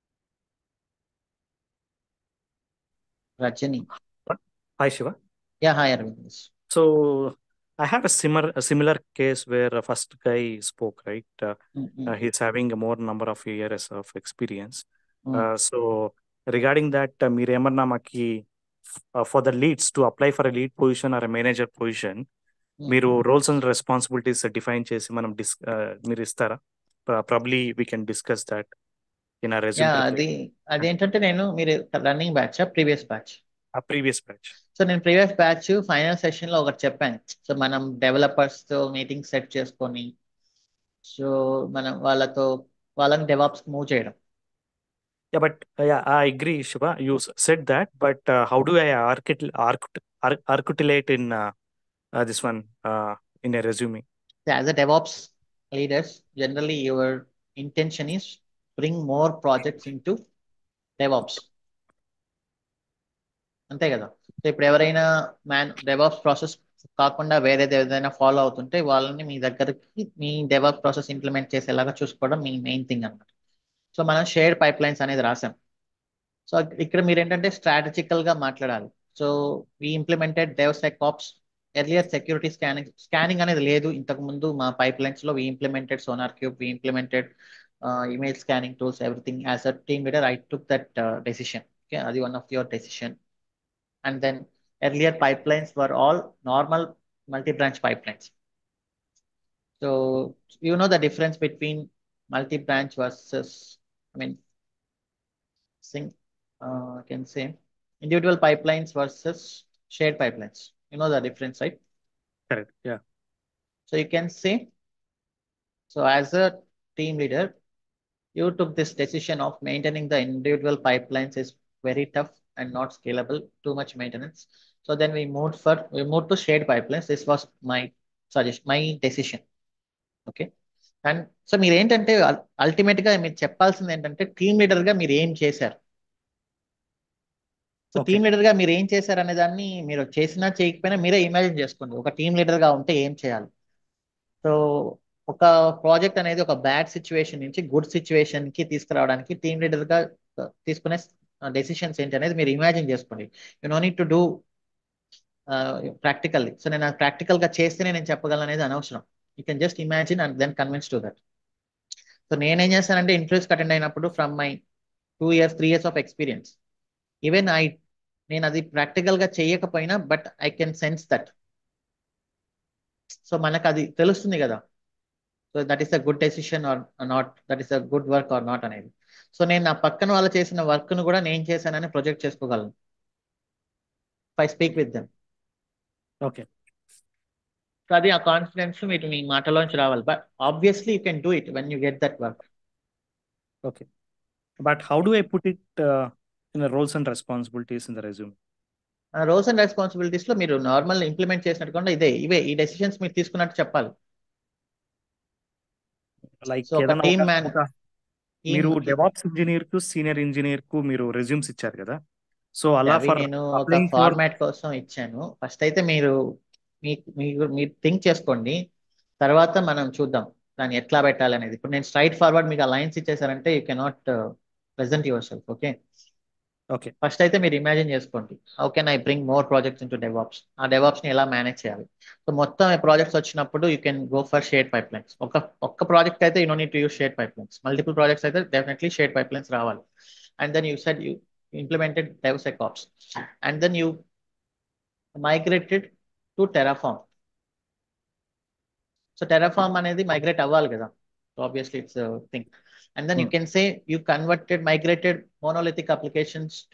[SPEAKER 2] Rajani
[SPEAKER 5] Hi, Shiva.
[SPEAKER 2] Yeah hi Aravind Yes.
[SPEAKER 5] So I had a similar a similar case where a first guy spoke, right? Uh,
[SPEAKER 2] Mm, mm,
[SPEAKER 5] uh, he's having a more number of years of experience.
[SPEAKER 2] mm.
[SPEAKER 5] Uh, so regarding that, uh, మీరేమన్నా మాకి uh, for the leads to apply for a lead position or a manager position,
[SPEAKER 2] Mm,
[SPEAKER 5] మీరు
[SPEAKER 2] mm.
[SPEAKER 5] Roles and responsibilities define చేసి మనం డిస్ మీరు ఇస్తారా probably we can discuss that in ఆ
[SPEAKER 2] yeah
[SPEAKER 5] resume
[SPEAKER 2] అది అదేంటంటే నేను మీరు రన్నింగ్ బ్యాచ్ ప్రీవియస్ బ్యాచ్
[SPEAKER 5] ఆ ప్రీవియస్ బ్యాచ్
[SPEAKER 2] సో నేను ప్రీవియస్ బ్యాచ్ ఫైనల్ సెషన్ లో ఒకటి చెప్పాను సో మనం డెవలపర్స్ తో మీటింగ్ సెట్ చేసుకొని సో మనం వాళ్ళతో వాళ్ళని డెవాప్స్ మూవ్ చేయడం
[SPEAKER 5] Yeah, but uh, yeah, I agree, Shiva. You s- said that, but uh, how do I articul- arcut- ar- articulate in uh, uh, this one uh, in a resume?
[SPEAKER 2] As a DevOps leaders generally your intention is bring more projects into DevOps అంతే కదా so ఇప్పుడు ఎవరైనా man DevOps process కాకుండా వేరేది ఏదైనా follow అవుతుంటే వాళ్ళని మీ దగ్గరికి మీ డెవాప్స్ ప్రాసెస్ ఇంప్లిమెంట్ చేసేలాగా చూసుకోవడం మీ మెయిన్ థింగ్ అన్నమాట సో మనం షేర్డ్ పైప్ లైన్స్ అనేది రాసాం సో ఇక్కడ మీరు ఏంటంటే స్ట్రాటజికల్ గా మాట్లాడాలి so we implemented DevSecOps earlier security scanning scanning అనేది లేదు ఇంతకు ముందు మా పైప్ లైన్స్ లో we implemented SonarQube we implemented email scanning tools everything as a team leader I took that decision okay అది one of your decision and then earlier pipelines were all normal multi branch pipelines so you know the difference between multi branch versus I mean sing, uh, I can say individual pipelines versus shared pipelines. You know the difference, right?
[SPEAKER 5] Correct. Yeah.
[SPEAKER 2] So you can say, so as a team leader, you took this decision of maintaining the individual pipelines is very tough and not scalable, too much maintenance. So then we moved for we moved to shared pipelines. This was my suggestion, my decision. Okay. And so మీరు ఏంటంటే ultimate గా మీరు చెప్పాల్సింది ఏంటంటే team leader గా మీరు ఏం చేశారు సో
[SPEAKER 5] Okay.
[SPEAKER 2] టీమ్ లీడర్ గా మీరు ఏం చేశారు అనే దాన్ని మీరు చేసినా చేయకపోయినా మీరే ఇమాజిన్ చేసుకోండి ఒక టీమ్ లీడర్ గా ఉంటే ఏం చేయాలి సో ఒక ప్రాజెక్ట్ అనేది ఒక బ్యాడ్ సిచ్యువేషన్ నుంచి గుడ్ సిచ్యువేషన్ కి తీసుకురావడానికి టీమ్ లీడర్ గా తీసుకునే డెసిషన్స్ ఏంటి అనేది మీరు ఇమాజిన్ చేసుకోండి you no need to do practically so నేను ప్రాక్టికల్ గా చేస్తేనే నేను చెప్పగలను అనేది అనవసరం you can just imagine and then convince to that so నేనేం చేస్తానంటే ఇంటర్వ్యూస్కి అటెండ్ అయినప్పుడు from my two years three years of experience even I నేను అది ప్రాక్టికల్ గా చేయకపోయినా but I can sense that so మనకు అది తెలుస్తుంది కదా so that is a good decision or not that is a good work or not అనేది so నేను నా పక్కన వాళ్ళు చేసిన వర్క్ ను కూడా నేను చేశానని ప్రొజెక్ట్ చేసుకోగలను I speak with them
[SPEAKER 5] Okay.
[SPEAKER 2] So అది ఆ కాన్ఫిడెన్స్ మీరు మీ మాటలోంచి రావాలి but obviously you can do it when you get that work
[SPEAKER 5] Okay. But how do I put it uh, in the roles and responsibilities in the resume?
[SPEAKER 2] Roles and responsibilities లో మీరు normal implement చేసినట్టుకుండా ఇదే ఇవే ఈ decisions మీరు తీసుకున్నట్టు చెప్పాలి
[SPEAKER 5] Like
[SPEAKER 2] so ఒక
[SPEAKER 5] ఏదైనా
[SPEAKER 2] టీమ్
[SPEAKER 5] ఒక-
[SPEAKER 2] మ్యాన్
[SPEAKER 5] ఒక- మీరు డెవాప్స్ ఇంజనీర్ కు సీనియర్ ఇంజనీర్ కు మీరు రెజ్యూమ్స్ ఇచ్చారు కదా సో అలా
[SPEAKER 2] అవి
[SPEAKER 5] ఫర్
[SPEAKER 2] నేను ఒక
[SPEAKER 5] అప్లైయింగ్ ఫర్
[SPEAKER 2] ఫార్మాట్ కోసం ఇచ్చాను ఫస్ట్ అయితే మీరు మీ మీరు మీరు థింక్ చేసుకోండి తర్వాత మనం చూద్దాం దాన్ని ఎట్లా పెట్టాలి అనేది ఇప్పుడు నేను స్ట్రైట్ ఫార్వర్డ్ మీకు ఆ లైన్స్ ఇచ్చేసారంటే you cannot present yourself okay
[SPEAKER 5] okay
[SPEAKER 2] first అయితే మీరు ఇమాజిన్ చేసుకోండి how can I bring more projects into DevOps ఆ డెవాప్స్ ని ఎలా మేనేజ్ చేయాలి సో మొత్తం ప్రాజెక్ట్స్ వచ్చినప్పుడు you can go for shared pipelines ఒక ఒక్క ప్రాజెక్ట్ అయితే you know need to use shared pipelines multiple projects అయితే డెఫినెట్లీ షేడ్ పైప్ లైన్స్ రావాలి and then you said you implemented డెవ్సెకాప్స్ and then you migrated to Terraform so Terraform అనేది migrate అవ్వాలి కదా obviously it's thing and then you
[SPEAKER 5] Hmm.
[SPEAKER 2] Can say you converted migrated monolithic applications to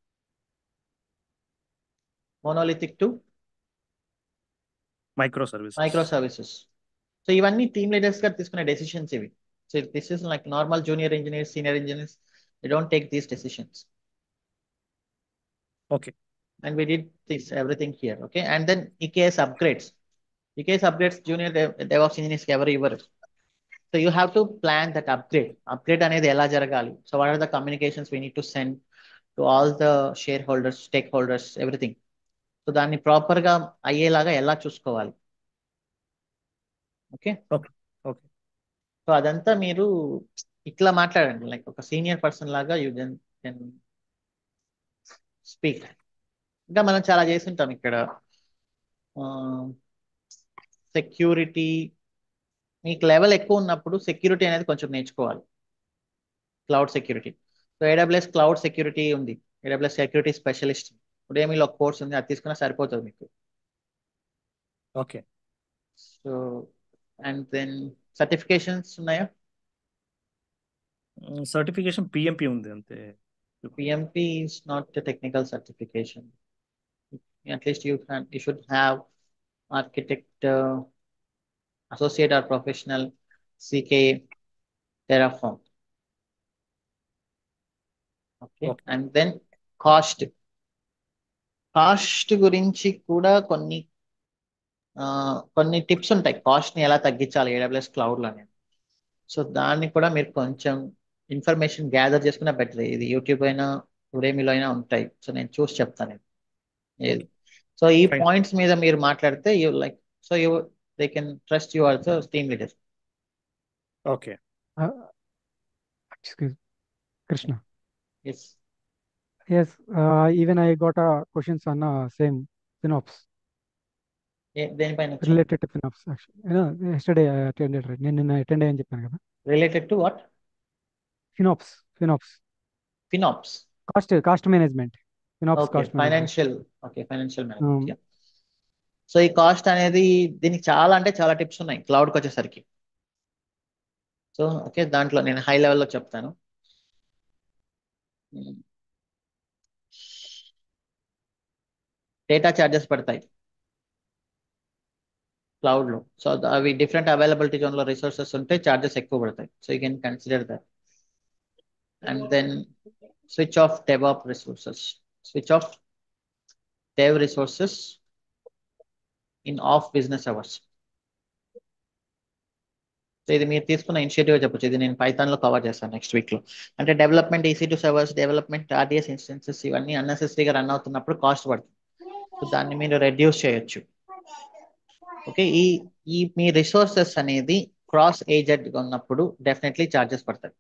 [SPEAKER 2] monolithic to
[SPEAKER 5] microservices
[SPEAKER 2] microservices so ఇవన్నీ team leaders గా తీసుకునే decisions ఇవి so this is like normal junior engineers senior engineers they don't take these decisions
[SPEAKER 5] okay
[SPEAKER 2] and we did this everything here okay and then EKS upgrades EKS upgrades junior dev, DevOps engineers కి ఎవరు ఇవ్వరు so you have to plan that upgrade upgrade అనేది ఎలా జరగాలి so what are the communications we need to send to all the shareholders stakeholders everything so దాన్ని ప్రాపర్గా అయ్యేలాగా ఎలా చూసుకోవాలి ఓకే
[SPEAKER 5] ఓకే ఓకే
[SPEAKER 2] సో అదంతా మీరు ఇట్లా మాట్లాడండి లైక్ ఒక సీనియర్ పర్సన్ లాగా యూ కెన్ కెన్ స్పీక్ ఇంకా మనం చాలా చేస్తుంటాం ఇక్కడ సెక్యూరిటీ మీకు లెవెల్ ఎక్కువ ఉన్నప్పుడు సెక్యూరిటీ అనేది కొంచెం నేర్చుకోవాలి cloud security so AWS cloud security ఉంది ఏడబ్ల్యూఎస్ సెక్యూరిటీ స్పెషలిస్ట్ ఉదయమిలో ఒక కోర్స్ ఉంది అది తీసుకున్నా సరిపోతుంది మీకు
[SPEAKER 5] okay
[SPEAKER 2] so and then certifications ఉన్నాయా
[SPEAKER 5] సర్టిఫికేషన్ పిఎంపి ఉంది అంతే
[SPEAKER 2] PMP is not a technical certification. At least you can, you should have architect, uh, associate or professional CK Terraform. Okay,
[SPEAKER 5] Okay.
[SPEAKER 2] and then cost. Cost గురించి కూడా కొన్ని ఆ, కొన్ని tips ఉంటాయి cost ని ఎలా తగ్గించాలి ఏడబ్ల్యూఎస్ క్లౌడ్ లో అనేది సో దాన్ని కూడా మీరు కొంచెం ఇన్ఫర్మేషన్ గ్యాదర్ చేసుకున్న బెటర్ ఇది యూట్యూబ్ అయినా ఉడేమిలో అయినా ఉంటాయి సో నేను చూసి చెప్తాను ఇది. ఏది సో ఈ
[SPEAKER 5] Fine.
[SPEAKER 2] పాయింట్స్ మీద మీరు మాట్లాడితే you like so you they can trust you also team leader
[SPEAKER 5] okay
[SPEAKER 3] Excuse Krishna.
[SPEAKER 2] Yes
[SPEAKER 3] Yes, uh, even I got a questions on uh, same FinOps
[SPEAKER 2] దేనిపైన
[SPEAKER 3] related to FinOps actually. You know, yesterday I attended right. నేను నిన్న attend అయ్యని చెప్పాను కదా
[SPEAKER 2] related to what
[SPEAKER 3] FinOps FinOps
[SPEAKER 2] FinOps
[SPEAKER 3] cost cost management FinOps
[SPEAKER 2] okay
[SPEAKER 3] cost management
[SPEAKER 2] financial okay financial management so ఈ cost అనేది దీనికి చాలా అంటే చాలా టిప్స్ ఉన్నాయి క్లౌడ్కి వచ్చేసరికి సో ఓకే దాంట్లో నేను హై లెవెల్లో చెప్తాను డేటా ఛార్జెస్ పడతాయి క్లౌడ్లో సో అవి డిఫరెంట్ అవైలబిలిటీ జోన్లో రిసోర్సెస్ ఉంటే ఛార్జెస్ ఎక్కువ పడతాయి so you can consider that and then switch off DevOps resources switch off dev resources in off business hours. So ఇది మీరు తీసుకున్న ఇనిషియేటివ్ చెప్పొచ్చు ఇది నేను పైథాన్ లో కవర్ చేస్తాను నెక్స్ట్ వీక్ లో అంటే development EC two servers development RDS instances ఇవన్నీ అన్నెసెసరీగా రన్ అవుతున్నప్పుడు కాస్ట్ పడుతుంది సో దాన్ని మీరు రెడ్యూస్ చేయొచ్చు ఓకే ఈ ఈ మీ రిసోర్సెస్ అనేది క్రాస్ ఏజెడ్ గా ఉన్నప్పుడు డెఫినెట్లీ చార్జెస్ పడతాయి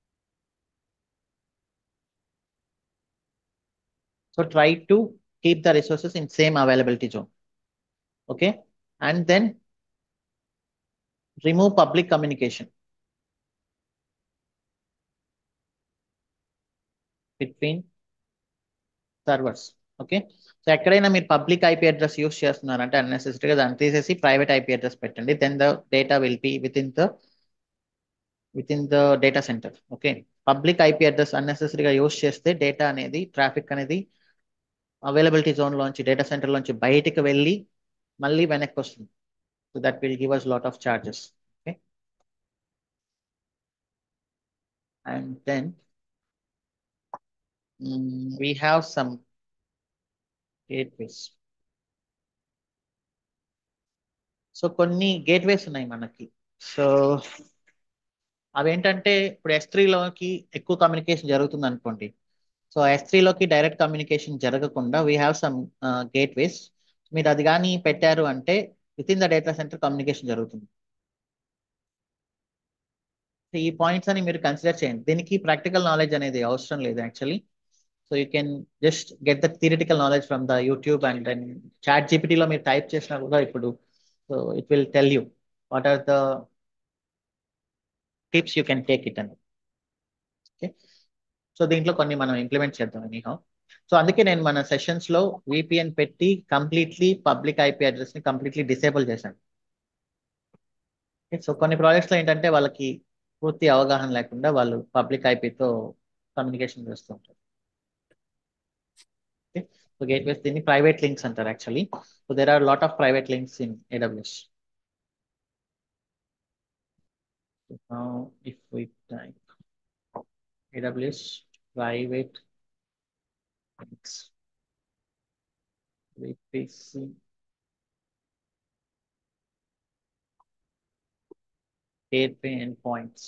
[SPEAKER 2] so try to keep the resources in same availability zone. Okay. And then remove public communication between servers. Okay so ఎక్కడైనా మీరు పబ్లిక్ ఐపీ అడ్రస్ యూస్ చేస్తున్నారంటే అన్నెసెసరీగా దాన్ని తీసేసి ప్రైవేట్ ఐపీ అడ్రస్ పెట్టండి then the data will be with in the with in the data centre okay public IP address అన్నెసెసరీగా use చేస్తే data అనేది ట్రాఫిక్ అనేది అవైలబిలిటీ జోన్ లోంచి డేటా సెంటర్ లోంచి బయటికి వెళ్ళి మళ్ళీ వెనక్కి వస్తుంది so that will give us lot of charges okay and then we have some gateways so కొన్ని గేట్వేస్ ఉన్నాయి మనకి సో అవేంటంటే ఇప్పుడు ఎస్ లోకి ఎక్కువ కమ్యూనికేషన్ జరుగుతుంది అనుకోండి సో ఎస్ లోకి డైరెక్ట్ కమ్యూనికేషన్ జరగకుండా వీ హ్యావ్ సమ్ గేట్వేస్ మీరు అది కానీ పెట్టారు అంటే with in the data centre communication జరుగుతుంది సో ఈ పాయింట్స్ అని మీరు కన్సిడర్ చేయండి దీనికి ప్రాక్టికల్ నాలెడ్జ్ అనేది అవసరం లేదు actually so you can just get the theoretical knowledge from the YouTube and then chat జీపీటీలో మీరు టైప్ చేసినా కూడా ఇప్పుడు so it will tell you what are the tips you can take it అని okay so దీంట్లో కొన్ని మనం implement చేద్దాం ఎనీహౌ సో అందుకే నేను మన సెషన్స్ లో విపిఎన్ పెట్టి కంప్లీట్లీ పబ్లిక్ ఐపీ అడ్రస్ ని కంప్లీట్లీ డిసేబుల్ చేశాను సో కొన్ని ప్రాజెక్ట్స్ లో ఏంటంటే వాళ్ళకి పూర్తి అవగాహన లేకుండా వాళ్ళు పబ్లిక్ ఐపీతో కమ్యూనికేషన్ చేస్తూ ఉంటారు సో గేట్వేస్ దీన్ని ప్రైవేట్ లింక్స్ అంటారు actually so there are lot of private links in AWS Now, if we type AWS private links, VPC, gateway end points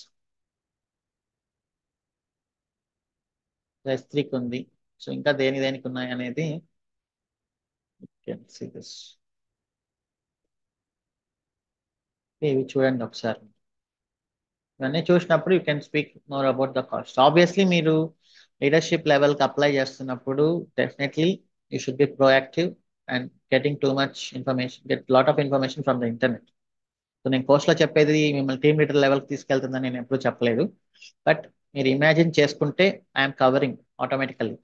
[SPEAKER 2] S త్రీకి ఉంది సో ఇంకా దేని దేనికి ఉన్నాయి అనేది see this ఇవి చూడండి ఒకసారి ఇవన్నీ చూసినప్పుడు you can speak more about the cost obviously మీరు లీడర్షిప్ లెవెల్కి అప్లై చేస్తున్నప్పుడు definitely you should be proactive and getting too much information get lot of information from the internet so నేను కోర్స్లో చెప్పేది మిమ్మల్ని టీమ్ లీడర్ లెవెల్కి తీసుకెళ్తుందని నేను ఎప్పుడూ చెప్పలేదు బట్ మీరు ఇమాజిన్ చేసుకుంటే ఐఎమ్ కవరింగ్ ఆటోమేటికల్లీ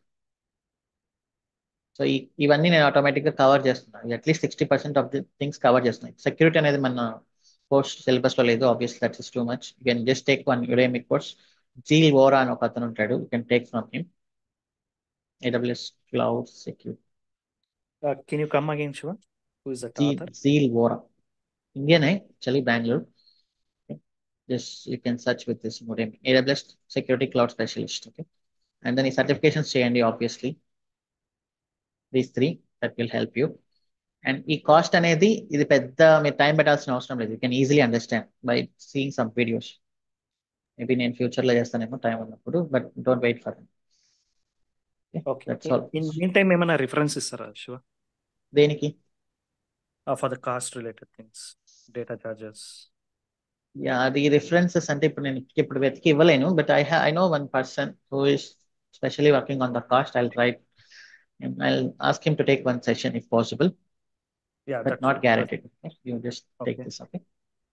[SPEAKER 2] సో ఇవన్నీ నేను ఆటోమేటిక్గా కవర్ చేస్తున్నాను at least sixty percent of the things cover చేస్తున్నాయి సెక్యూరిటీ అనేది మన కోర్స్ సిలబస్లో లేదు obvious that's is too much you can just take one Udemy course Zeal Vora అని ఒక అతను ఉంటాడు you can take from him AWS cloud security
[SPEAKER 5] Uh, can you come again, Shiva? Who is that author?
[SPEAKER 2] Zeal Vora Indian చలి Bengaluru just you can search with this Udemy AWS security cloud specialist okay and దాని certifications చేయండి obviously these three that will help you and ఈ cost అనేది ఇది పెద్ద మీరు time పెట్టాల్సిన అవసరం లేదు you can easily understand by seeing some videos maybe నేను ఫ్యూచర్లో చేస్తానేమో టైం ఉన్నప్పుడు but don't wait for
[SPEAKER 5] Okay.
[SPEAKER 2] That's
[SPEAKER 5] In,
[SPEAKER 2] all
[SPEAKER 5] in meantime, ఏమైనా రిఫరెన్స్ ఇస్తారా శివ
[SPEAKER 2] దేనికి
[SPEAKER 5] for the cost related things data charges
[SPEAKER 2] yeah అది రిఫరెన్సెస్ అంటే ఇప్పుడు నేను ఇప్పుడు వెతికి ఇవ్వలేను but I I know one person who is specially working on the cost I try I ask him to take one session if possible
[SPEAKER 5] yeah
[SPEAKER 2] but
[SPEAKER 5] that
[SPEAKER 2] not guaranteed. Okay? You just take
[SPEAKER 5] Okay.
[SPEAKER 2] this, okay?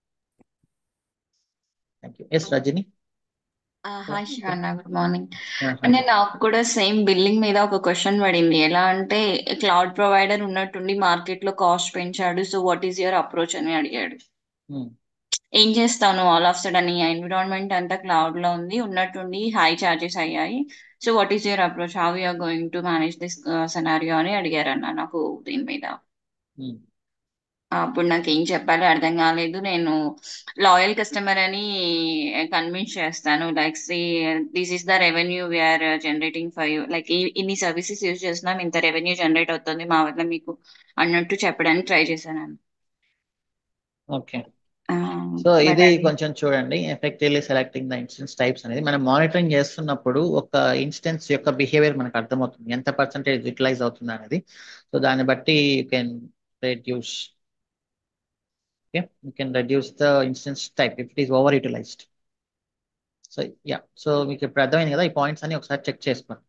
[SPEAKER 2] Thank you. Yes, Rajini?
[SPEAKER 6] Hi Shravana good morning
[SPEAKER 2] Yeah, hi.
[SPEAKER 6] అంటే నాకు కూడా same billing మీద ఒక question పడింది ఎలా అంటే cloud provider ఉన్నట్టుండి market లో కాస్ట్ పెంచాడు so what is your approach అని అడిగాడు
[SPEAKER 2] Hmm.
[SPEAKER 6] ఏం చేస్తాను ఆల్ ఆఫ్ సడన్ ఈ ఎన్విరాన్మెంట్ అంతా క్లౌడ్ లో ఉంది ఉన్నట్టుండి హై చార్జెస్ అయ్యాయి so what is your approach how you're going to manage this scenario అని అడిగారన్న నాకు దీని మీద
[SPEAKER 2] Hmm.
[SPEAKER 6] అప్పుడు నాకు ఏం చెప్పాలో అర్థం కాలేదు నేను లాయల్ కస్టమర్ అని కన్విన్స్ చేస్తాను like see this is the revenue we're generating for you like ఇన్ని సర్వీసెస్ యూజ్ చేస్తున్నాం ఇంత రెవెన్యూ జనరేట్ అవుతుంది మా వల్ల మీకు అన్నట్టు చెప్పడానికి ట్రై చేశాను
[SPEAKER 2] Okay. సో ఇది కొంచెం చూడండి effectively selecting the instance types అనేది మనం మానిటరింగ్ చేస్తున్నప్పుడు ఒక ఇన్స్టెన్స్ యొక్క బిహేవియర్ మనకు అర్థమవుతుంది ఎంత పర్సంటేజ్ యూటిలైజ్ అవుతుంది అనేది సో దాన్ని బట్టి you can reduce okay you can reduce the instance type if it is over utilized so yeah so మీకు ఇప్పుడు అర్థమైంది కదా ఈ పాయింట్స్ అన్ని ఒకసారి చెక్ చేసుకోండి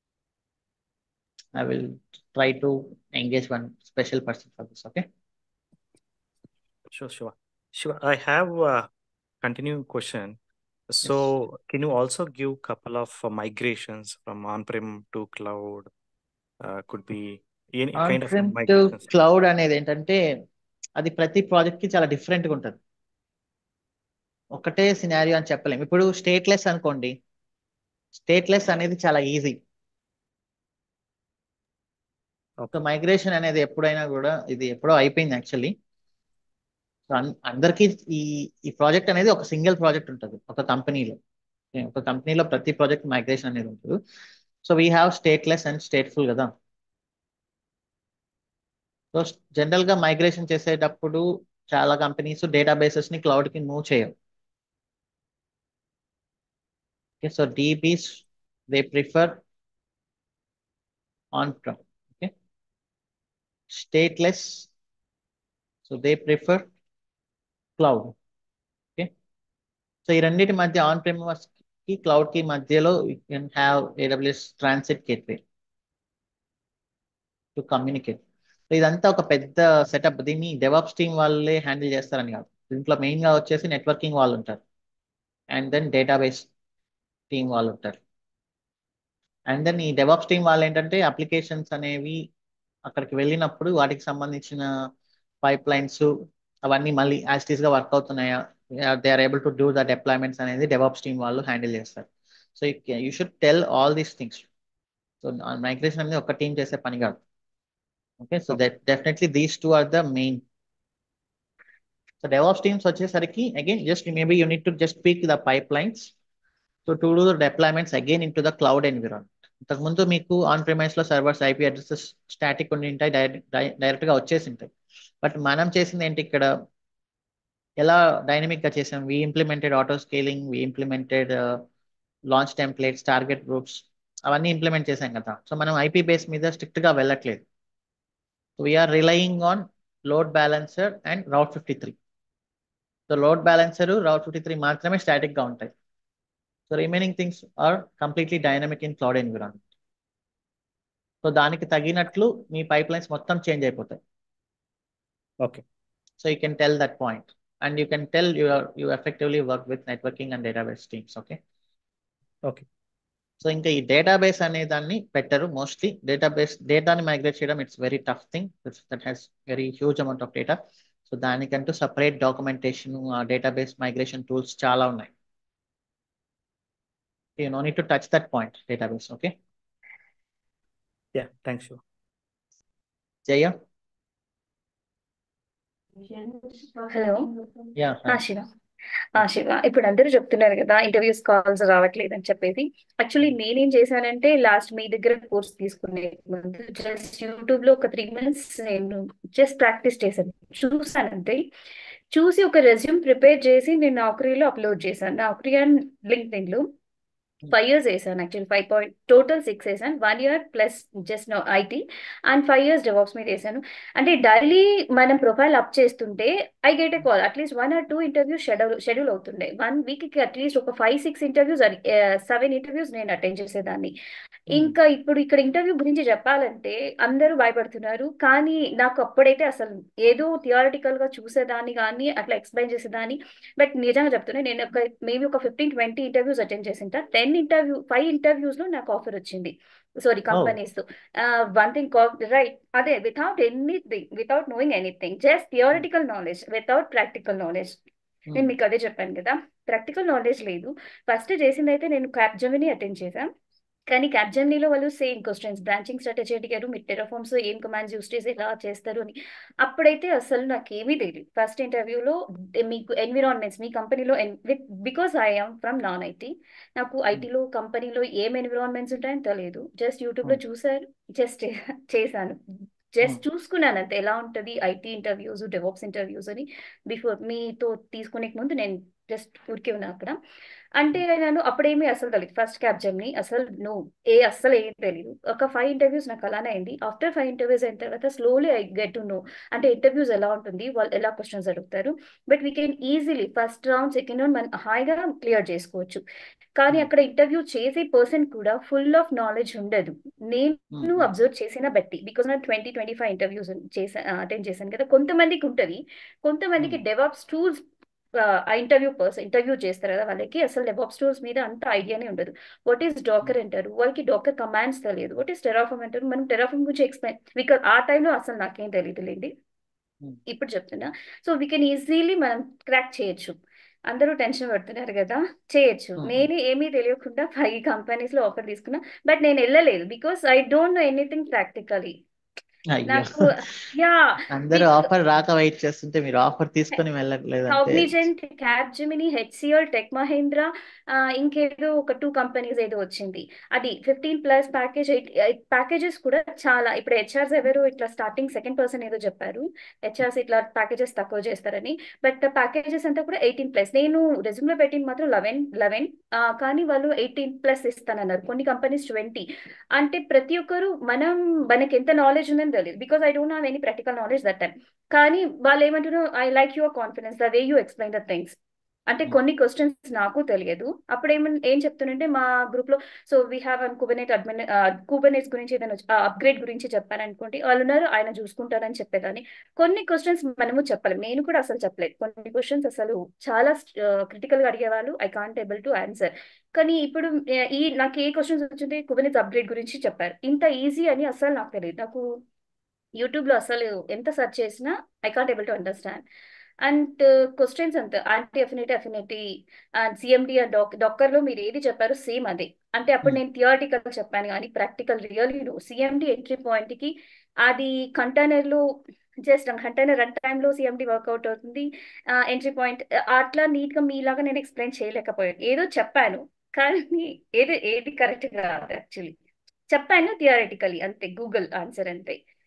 [SPEAKER 2] I will try to engage one special person for this okay
[SPEAKER 5] Sure, Shiva. Shiva, I have a continuing question. So, can you also give couple of uh, migrations from on-prem to cloud? Uh, could be any kind of
[SPEAKER 2] on to
[SPEAKER 5] migrations.
[SPEAKER 2] Cloud అనేది ఏంటంటే అది ప్రతి project కి చాలా డిఫరెంట్గా ఉంటుంది ఒకటే scenario అని చెప్పలేము ఇప్పుడు స్టేట్లెస్ అనుకోండి స్టేట్లెస్ అనేది చాలా ఈజీ ఒక మైగ్రేషన్ అనేది ఎప్పుడైనా కూడా ఇది ఎప్పుడో అయిపోయింది యాక్చువల్లీ సో అందరికీ ఈ ఈ ప్రాజెక్ట్ అనేది ఒక సింగిల్ ప్రాజెక్ట్ ఉంటుంది ఒక కంపెనీలో ఒక కంపెనీలో ప్రతి ప్రాజెక్ట్ మైగ్రేషన్ అనేది ఉంటుంది so we have stateless and stateful కదా సో జనరల్ గా మైగ్రేషన్ చేసేటప్పుడు చాలా కంపెనీస్ డేటాబేసెస్ ని క్లౌడ్ కి మూవ్ చేయవు okay so DBs they prefer on prem okay stateless so they prefer cloud okay so ఈ రెండింటి మధ్య ఆన్ ప్రెమస్ కి క్లౌడ్ కి మధ్యలో you can have AWS transit gateway to communicate so ఇదంతా ఒక పెద్ద సెటప్ దీన్ని డెవాప్స్ టీమ్ వాళ్ళే హ్యాండిల్ చేస్తారని కాదు దీంట్లో మెయిన్ గా వచ్చేసి నెట్వర్కింగ్ వాళ్ళు ఉంటారు అండ్ దెన్ డేటాబేస్ టీం వాళ్ళు ఉంటారు అండ్ దెన్ ఈ డెవాప్స్ టీం వాళ్ళు ఏంటంటే అప్లికేషన్స్ అనేవి అక్కడికి వెళ్ళినప్పుడు వాటికి సంబంధించిన పైప్ లైన్స్ అవన్నీ మళ్ళీ యాస్టీస్ గా వర్క్ అవుతున్నాయా they are able to do the deployments అనేది డెవాప్స్ టీం వాళ్ళు హ్యాండిల్ చేస్తారు so you should tell all these things so migration అనేది ఒక టీం చేసే పని కాదు okay so that definitely these two are the main so DevOps teams వచ్చేసరికి again just maybe you need to just peek the pipelines so to do the deployments again into the cloud environment ఇంతకుముందు మీకు on premise లో servers IP addresses static ఉండి ఉంటాయి direct గా వచ్చేసి ఉంటాయి but మనం చేసింది ఏంటి ఇక్కడ
[SPEAKER 1] ఎలా డైనమిక్ గా చేసాం we implemented auto scaling we implemented launch templates target groups అవన్నీ ఇంప్లిమెంట్ చేసాం కదా సో మనం ఐపీ బేస్ మీద స్ట్రిక్ట్ గా వెళ్ళట్లేదు we're relying on load balancer and route fifty three so load balancer route fifty three మాత్రమే స్టాటిక్ గా ఉంటాయి so remaining things are completely dynamic in cloud environment so దానికి తగినట్లు మీ పైప్ లైన్స్ మొత్తం చేంజ్ అయిపోతాయి
[SPEAKER 5] okay
[SPEAKER 1] so you can tell that point and you can tell you you effectively work with networking and database teams okay
[SPEAKER 5] okay
[SPEAKER 1] so ఇంకా ఈ database అనే దాన్ని పెట్టరు మోస్ట్లీ డేటాబేస్ డేటాని మైగ్రేట్ చేయడం it's very tough thing that has very huge amount of data so దానికంటూ separate documentation database migration tools చాలా ఉన్నాయి you know need to touch that point database okay
[SPEAKER 5] yeah thanks Shiva
[SPEAKER 1] Jaya
[SPEAKER 7] hello
[SPEAKER 1] yeah
[SPEAKER 7] ఆ శివ ఆ శివ ఇప్పుడు అందరూ చెప్తున్నారు కదా ఇంటర్వ్యూస్ కాల్స్ రావట్లేదు అని చెప్పేసి యాక్చువల్లీ నేనేం చేశానంటే లాస్ట్ మీ దగ్గర కోర్స్ తీసుకునే ముందు జస్ట్ యూట్యూబ్ లో ఒక త్రీ మంత్స్ నేను జస్ట్ ప్రాక్టీస్ చేశాను చూసానంతే చూసి ఒక రెజ్యూమ్ ప్రిపేర్ చేసి నేను నౌకరీలో అప్లోడ్ చేశాను నౌకరీ అండ్ లింక్డ్ఇన్ లో ఫైవ్ ఇయర్స్ వేసాను actually five point total six వేసాను one year plus just no IT and five years DevOps మీద వేసాను అంటే డైలీ మనం ప్రొఫైల్ అప్ చేస్తుంటే I get a call at least one or two interviews schedule schedule అవుతుండే one week కి at least ఒక five six interviews seven interviews నేను attend చేసేదాన్ని ఇంకా ఇప్పుడు ఇక్కడ ఇంటర్వ్యూ గురించి చెప్పాలంటే అందరూ భయపడుతున్నారు కానీ నాకు అప్పుడైతే అసలు ఏదో థియారిటికల్ గా చూసేదాన్ని కానీ అట్లా ఎక్స్ప్లెయిన్ చేసేదాన్ని బట్ నిజంగా చెప్తున్నా నేను ఒక మేబీ ఒక ఫిఫ్టీన్ ట్వంటీ ఇంటర్వ్యూస్ అటెండ్ చేసింటా టెన్ ఇంటర్వ్యూ ఫైవ్ ఇంటర్వ్యూస్ లో నాకు ఆఫర్ వచ్చింది సారీ కంపెనీస్ తో వన్ థింగ్ రైట్ అదే without anything without knowing anything just theoretical knowledge without practical knowledge నేను మీకు అదే చెప్పాను కదా ప్రాక్టికల్ నాలెడ్జ్ లేదు ఫస్ట్ చేసింది అయితే నేను క్యాప్ జమిని అటెండ్ చేశాను కానీ క్యాప్జెమ్నీలో వాళ్ళు సేమ్ క్వశ్చన్స్ బ్రాంచింగ్ స్ట్రాటజీ అడిగారు మీ టెరాఫామ్స్ ఏం కమాండ్స్ యూస్ చేసి ఎలా చేస్తారు అని అప్పుడైతే అసలు నాకు ఏమీ తెలియదు ఫస్ట్ ఇంటర్వ్యూలో మీకు ఎన్విరాన్మెంట్స్ మీ కంపెనీలో with because I'm from non IT నాకు ఐటీలో కంపెనీలో ఏం ఎన్విరాన్మెంట్స్ ఉంటాయని తెలియదు జస్ట్ యూట్యూబ్లో చూసారు జస్ట్ చేశాను జస్ట్ చూసుకున్నాను అంతే ఎలా ఉంటుంది ఐటీ ఇంటర్వ్యూస్ డెవాప్స్ ఇంటర్వ్యూస్ అని బిఫోర్ మీతో తీసుకునే ముందు నేను జస్ట్ ఊరికే ఉన్నా అక్కడ అంటే నేను అప్పుడేమీ అసలు తెలియదు ఫస్ట్ క్యాబ్ జమ్ని అసలు నో ఏ అస్సలు ఏం తెలియదు ఒక ఫైవ్ ఇంటర్వ్యూస్ నాకు అలానే అయింది ఆఫ్టర్ ఫైవ్ ఇంటర్వ్యూస్ అయిన తర్వాత slowly I get to know అంటే ఇంటర్వ్యూస్ ఎలా ఉంటుంది వాళ్ళు ఎలా క్వశ్చన్స్ అడుగుతారు but we can easily first round second round మనం హాయిగా క్లియర్ చేసుకోవచ్చు కానీ అక్కడ ఇంటర్వ్యూ చేసే పర్సన్ కూడా ఫుల్ ఆఫ్ నాలెడ్జ్ ఉండదు నేను అబ్జర్వ్ చేసిన బట్టి బికాస్ నేను ట్వంటీ ట్వంటీ ఫైవ్ ఇంటర్వ్యూస్ చేసా అటెండ్ చేశాను కదా కొంతమందికి ఉంటుంది కొంతమందికి డెవాప్స్ టూల్స్ ఆ ఇంటర్వ్యూ పర్సన్ ఇంటర్వ్యూ చేస్తారు కదా వాళ్ళకి అసలు డెవాప్స్ టూల్స్ మీద అంత ఐడియానే ఉండదు వాట్ ఈస్ డాకర్ అంటారు వాళ్ళకి డాకర్ కమాండ్స్ తెలియదు వాట్ ఈస్ టెరాఫామ్ అంటారు మనం టెరాఫామ్ గురించి ఎక్స్ప్లెయిన్ బికాస్ ఆ టైంలో అసలు నాకేం తెలియదు లేండి ఇప్పుడు చెప్తున్నా సో వీ కెన్ ఈజీలీ మనం క్రాక్ చేయొచ్చు అందరూ టెన్షన్ పడుతున్నారు కదా చేయొచ్చు నేను ఏమీ తెలియకుండా ఫైవ్ కంపెనీస్ లో ఆఫర్ తీసుకున్నా బట్ నేను వెళ్ళలేదు because I don't know anything practically నాకు యా
[SPEAKER 1] అందరూ ఆఫర్ రాక వెయిట్ చేస్తుంటే మీరు ఆఫర్ తీసుకొని వెళ్ళట్లేదు
[SPEAKER 7] Cognizant Capgemini HCL Tech Mahindra ఇంకేదో ఒక టూ కంపెనీస్ ఏదో వచ్చింది అది ఫిఫ్టీన్ ప్లస్ ప్యాకేజ్ ప్యాకేజెస్ కూడా చాలా ఇప్పుడు హెచ్ఆర్స్ ఎవరు ఇట్లా స్టార్టింగ్ సెకండ్ పర్సన్ ఏదో చెప్పారు హెచ్ఆర్స్ ఇట్లా ప్యాకేజెస్ తక్కువ చేస్తారని బట్ ప్యాకేజెస్ అంతా కూడా ఎయిటీన్ ప్లస్ నేను రెజ్యూమ్ లో పెట్టింది మాత్రం లెవెన్ లెవెన్ కానీ వాళ్ళు ఎయిటీన్ ప్లస్ ఇస్తానన్నారు కొన్ని కంపెనీస్ ట్వంటీ అంటే ప్రతి ఒక్కరు మనం మనకి ఎంత నాలెడ్జ్ ఉందని తెలియదు because I don't have any practical knowledge that time కానీ వాళ్ళు ఏమంటున్నారు I like your confidence the way you explain the things అంటే కొన్ని క్వశ్చన్స్ నాకు తెలియదు అప్పుడు ఏమన్ ఏం చెప్తుంటే మా గ్రూప్ లో so we have an Kubernetes admin Kubernetes గురించి ఏదైనా అప్గ్రేడ్ గురించి చెప్పాను అనుకోండి వాళ్ళు ఉన్నారు ఆయన చూసుకుంటారని చెప్పేదాన్ని కొన్ని క్వశ్చన్స్ మనము చెప్పలేం నేను కూడా అసలు చెప్పలేదు కొన్ని క్వశ్చన్స్ అసలు చాలా క్రిటికల్ గా అడిగేవాళ్ళు I can't able to answer కానీ ఇప్పుడు ఈ నాకు ఏ క్వశ్చన్స్ వచ్చింది కుబెనేట్స్ అప్గ్రేడ్ గురించి చెప్పారు ఇంత ఈజీ అని అసలు నాకు తెలియదు నాకు యూట్యూబ్ లో అసలు ఎంత సెర్చ్ చేసినా I can't able to understand and questions అంత anti affinity affinity and CMD and Docker లో మీరు ఏది చెప్పారో సేమ్ అదే అంటే అప్పుడు నేను థియారిటికల్ చెప్పాను కానీ practical really no CMD entry point కి అది కంటైనర్ లో జస్ట్ కంటైనర్ రన్ టైంలో సిఎండి వర్కౌట్ అవుతుంది ఎంట్రీ పాయింట్ అట్లా నీట్ గా మీలాగా నేను ఎక్స్ప్లెయిన్ చేయలేకపోయాను ఏదో చెప్పాను కానీ ఏది ఏది కరెక్ట్ కాదు యాక్చువల్లీ చెప్పాను థియారిటికలీ అంతే గూగుల్ ఆన్సర్ అంతే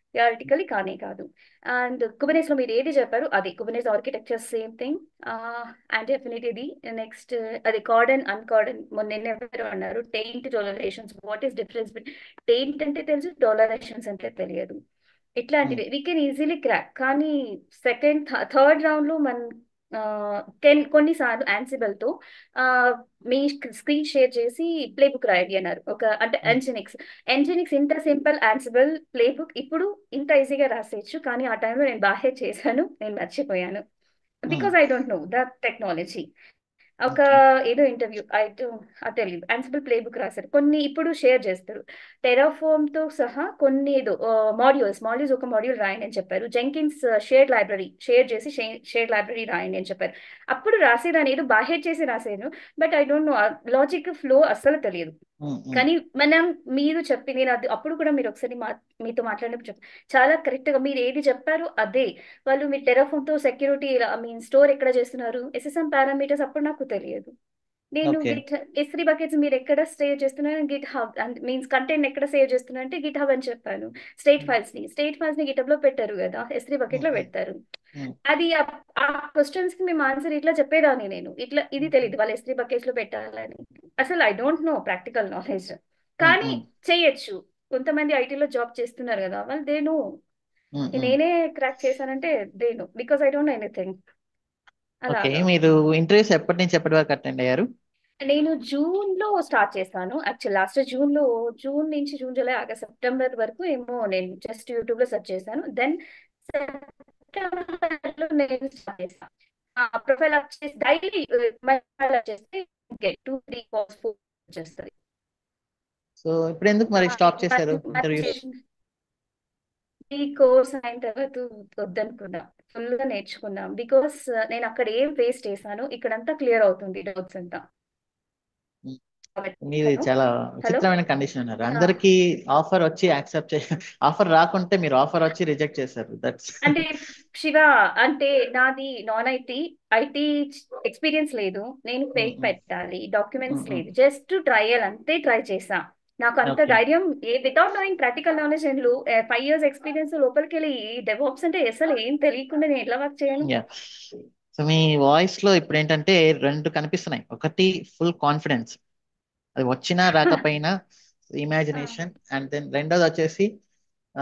[SPEAKER 7] థియరిటికలీ కానే కాదు అండ్ కుబనేస్ లో మీరు ఏది చెప్పారు అది Kubernetes architecture same thing and definite ఇది నెక్స్ట్ అది కార్డన్ అన్కార్డన్ మొన్న ఎవరు అన్నారు taint tolerations what is difference taint అంటే తెలుసు డొలరేషన్స్ అంటే తెలియదు ఇట్లాంటివి వీ కెన్ ఈజీలీ క్రాక్ కానీ సెకండ్ థర్డ్ రౌండ్ లో మన కెన్ కొన్నిసార్లు యాన్సిబల్ తో ఆ, మీ స్క్రీన్ షేర్ చేసి ప్లే బుక్ రాయండి అన్నారు ఒక అంటే ఎంజినిక్స్ ఎంజినిక్స్ ఇంత సింపుల్ యాన్సిబుల్ ప్లే బుక్ ఇప్పుడు ఇంత ఈజీగా రాసేయచ్చు కానీ ఆ టైంలో నేను బాగా చేశాను నేను మర్చిపోయాను because I don't know the technology ఒక ఏదో ఇంటర్వ్యూ ఐ అది తెలియదు యాన్సిబుల్ ప్లే బుక్ రాశారు కొన్ని ఇప్పుడు షేర్ చేస్తారు టెరాఫోమ్ తో సహా కొన్ని ఏదో మాడ్యూల్స్ మాడ్యూల్స్ ఒక మాడ్యూల్ రాయండి అని చెప్పారు జెంకిన్స్ షేర్ లైబ్రరీ షేర్ చేసి షేర్ లైబ్రరీ రాయండి అని చెప్పారు అప్పుడు రాసేదాన్ని ఏదో బాహెడ్ చేసి రాసాను but I don't know logic flow అస్సలు తెలియదు కానీ మనం మీరు చెప్పి నేను అది అప్పుడు కూడా మీరు ఒకసారి మా మీతో మాట్లాడినప్పుడు చెప్ప చాలా కరెక్ట్ గా మీరు ఏది చెప్పారు అదే వాళ్ళు మీ టెరాఫోమ్ తో సెక్యూరిటీ ఐ మీన్ స్టోర్ ఎక్కడ చేస్తున్నారు ఎస్ఎస్ఎం పారామీటర్స్ అప్పుడు నాకు తెలియదు నేను
[SPEAKER 2] Okay.
[SPEAKER 7] గిట్ ఎస్ బకెట్స్ మీరు ఎక్కడ సేవ్ చేస్తున్నారు GitHub and means content ఎక్కడ సేవ్ చేస్తున్నారు అంటే గిట్ హబ్ అని చెప్పాను స్టేట్ ఫైల్స్ ని స్టేట్ ఫైల్స్ ని గిటబ్ లో పెట్టారు కదా ఎస్ బకెట్ లో
[SPEAKER 2] Mhm.
[SPEAKER 7] పెడతారు
[SPEAKER 2] Mm.
[SPEAKER 7] అది ఆ- ఆ క్వశ్చన్స్ కి మేము ఆన్సర్ ఇట్లా చెప్పేదాన్ని నేను ఇట్లా ఇది తెలియదు వాళ్ళు ఎస్త్రీ బకెట్స్ లో పెట్టాలని అసలు I don't know practical knowledge కానీ
[SPEAKER 2] Mm,
[SPEAKER 7] చేయొచ్చు కొంతమంది ఐటీలో జాబ్ చేస్తున్నారు కదా వాళ్ళు దే నో
[SPEAKER 2] mm, mm.
[SPEAKER 7] నేనే క్రాక్ చేశానంటే they know because I don't know anything
[SPEAKER 2] okay
[SPEAKER 7] అలాగా
[SPEAKER 2] మీరు ఇంటర్వ్యూస్ ఎప్పటి నుంచి ఎప్పటి వరకు అటెండ్ అయ్యారు
[SPEAKER 7] నేను జూన్ లో స్టార్ట్ చేశాను యాక్చువల్ లాస్ట్ జూన్ లో జూన్ నుంచి జూన్ జూలై ఆగస్ట్ సెప్టెంబర్ వరకు ఏమో నేను జస్ట్ యూట్యూబ్ లో సెర్చ్ చేశాను దెన్ సెప్టెంబర్ లో నేను స్టార్ట్ చేశాను ప్రొఫైల్ వచ్చేసి డైలీ ప్రొఫైల్ వచ్చేసి టూ త్రీ కాల్స్ ఫోర్ వచ్చేస్తుంది
[SPEAKER 2] సో ఇప్పుడు ఎందుకు మరి స్టాప్ చేశారు ఇంటర్వ్యూస్
[SPEAKER 7] ఈ కోర్స్ అయిన తర్వాత వద్దనుకున్నా ఫుల్ గా నేర్చుకున్నాం బికాస్ నేను అక్కడ ఏం ఫేస్ చేశాను ఇక్కడంతా క్లియర్ అవుతుంది డౌట్స్ అంతా
[SPEAKER 2] మీది చాలా విచిత్రమైన కండిషన్ ఉన్నారు అందరికి ఆఫర్ వచ్చి యాక్సెప్ట్ చే ఆఫర్ రాకుంటే మీరు ఆఫర్ వచ్చి రిజెక్ట్ చేశారు దట్స్
[SPEAKER 7] అంటే శివ అంటే నాది నాన్ ఐటీ ఐటీ ఎక్స్పీరియన్స్ లేదు నేను ఫేక్
[SPEAKER 2] Mm-mm.
[SPEAKER 7] పెట్టాలి డాక్యుమెంట్స్
[SPEAKER 2] Mm-mm.
[SPEAKER 7] లేదు జస్ట్ ట్రయల్ అంతే ట్రై చేసా నాకు అంత
[SPEAKER 2] Okay.
[SPEAKER 7] ధైర్యం వితౌట్ నోయింగ్ ప్రాక్టికల్ నాలెడ్జ్ నేను ఫైవ్ ఇయర్స్ ఎక్స్పీరియన్స్ లోపలికి వెళ్ళి డెవలప్స్ అంటే అసలు ఏం తెలియకుండా నేను ఎట్లా వర్క్ చేయను
[SPEAKER 2] యా సో మీ వాయిస్ లో ఇప్పుడు ఏంటంటే రెండు కనిపిస్తున్నాయి ఒకటి ఫుల్ కాన్ఫిడెన్స్ అది వచ్చినా రాకపోయినా ఇమాజినేషన్ అండ్ దెన్ రెండోది వచ్చేసి ఆ,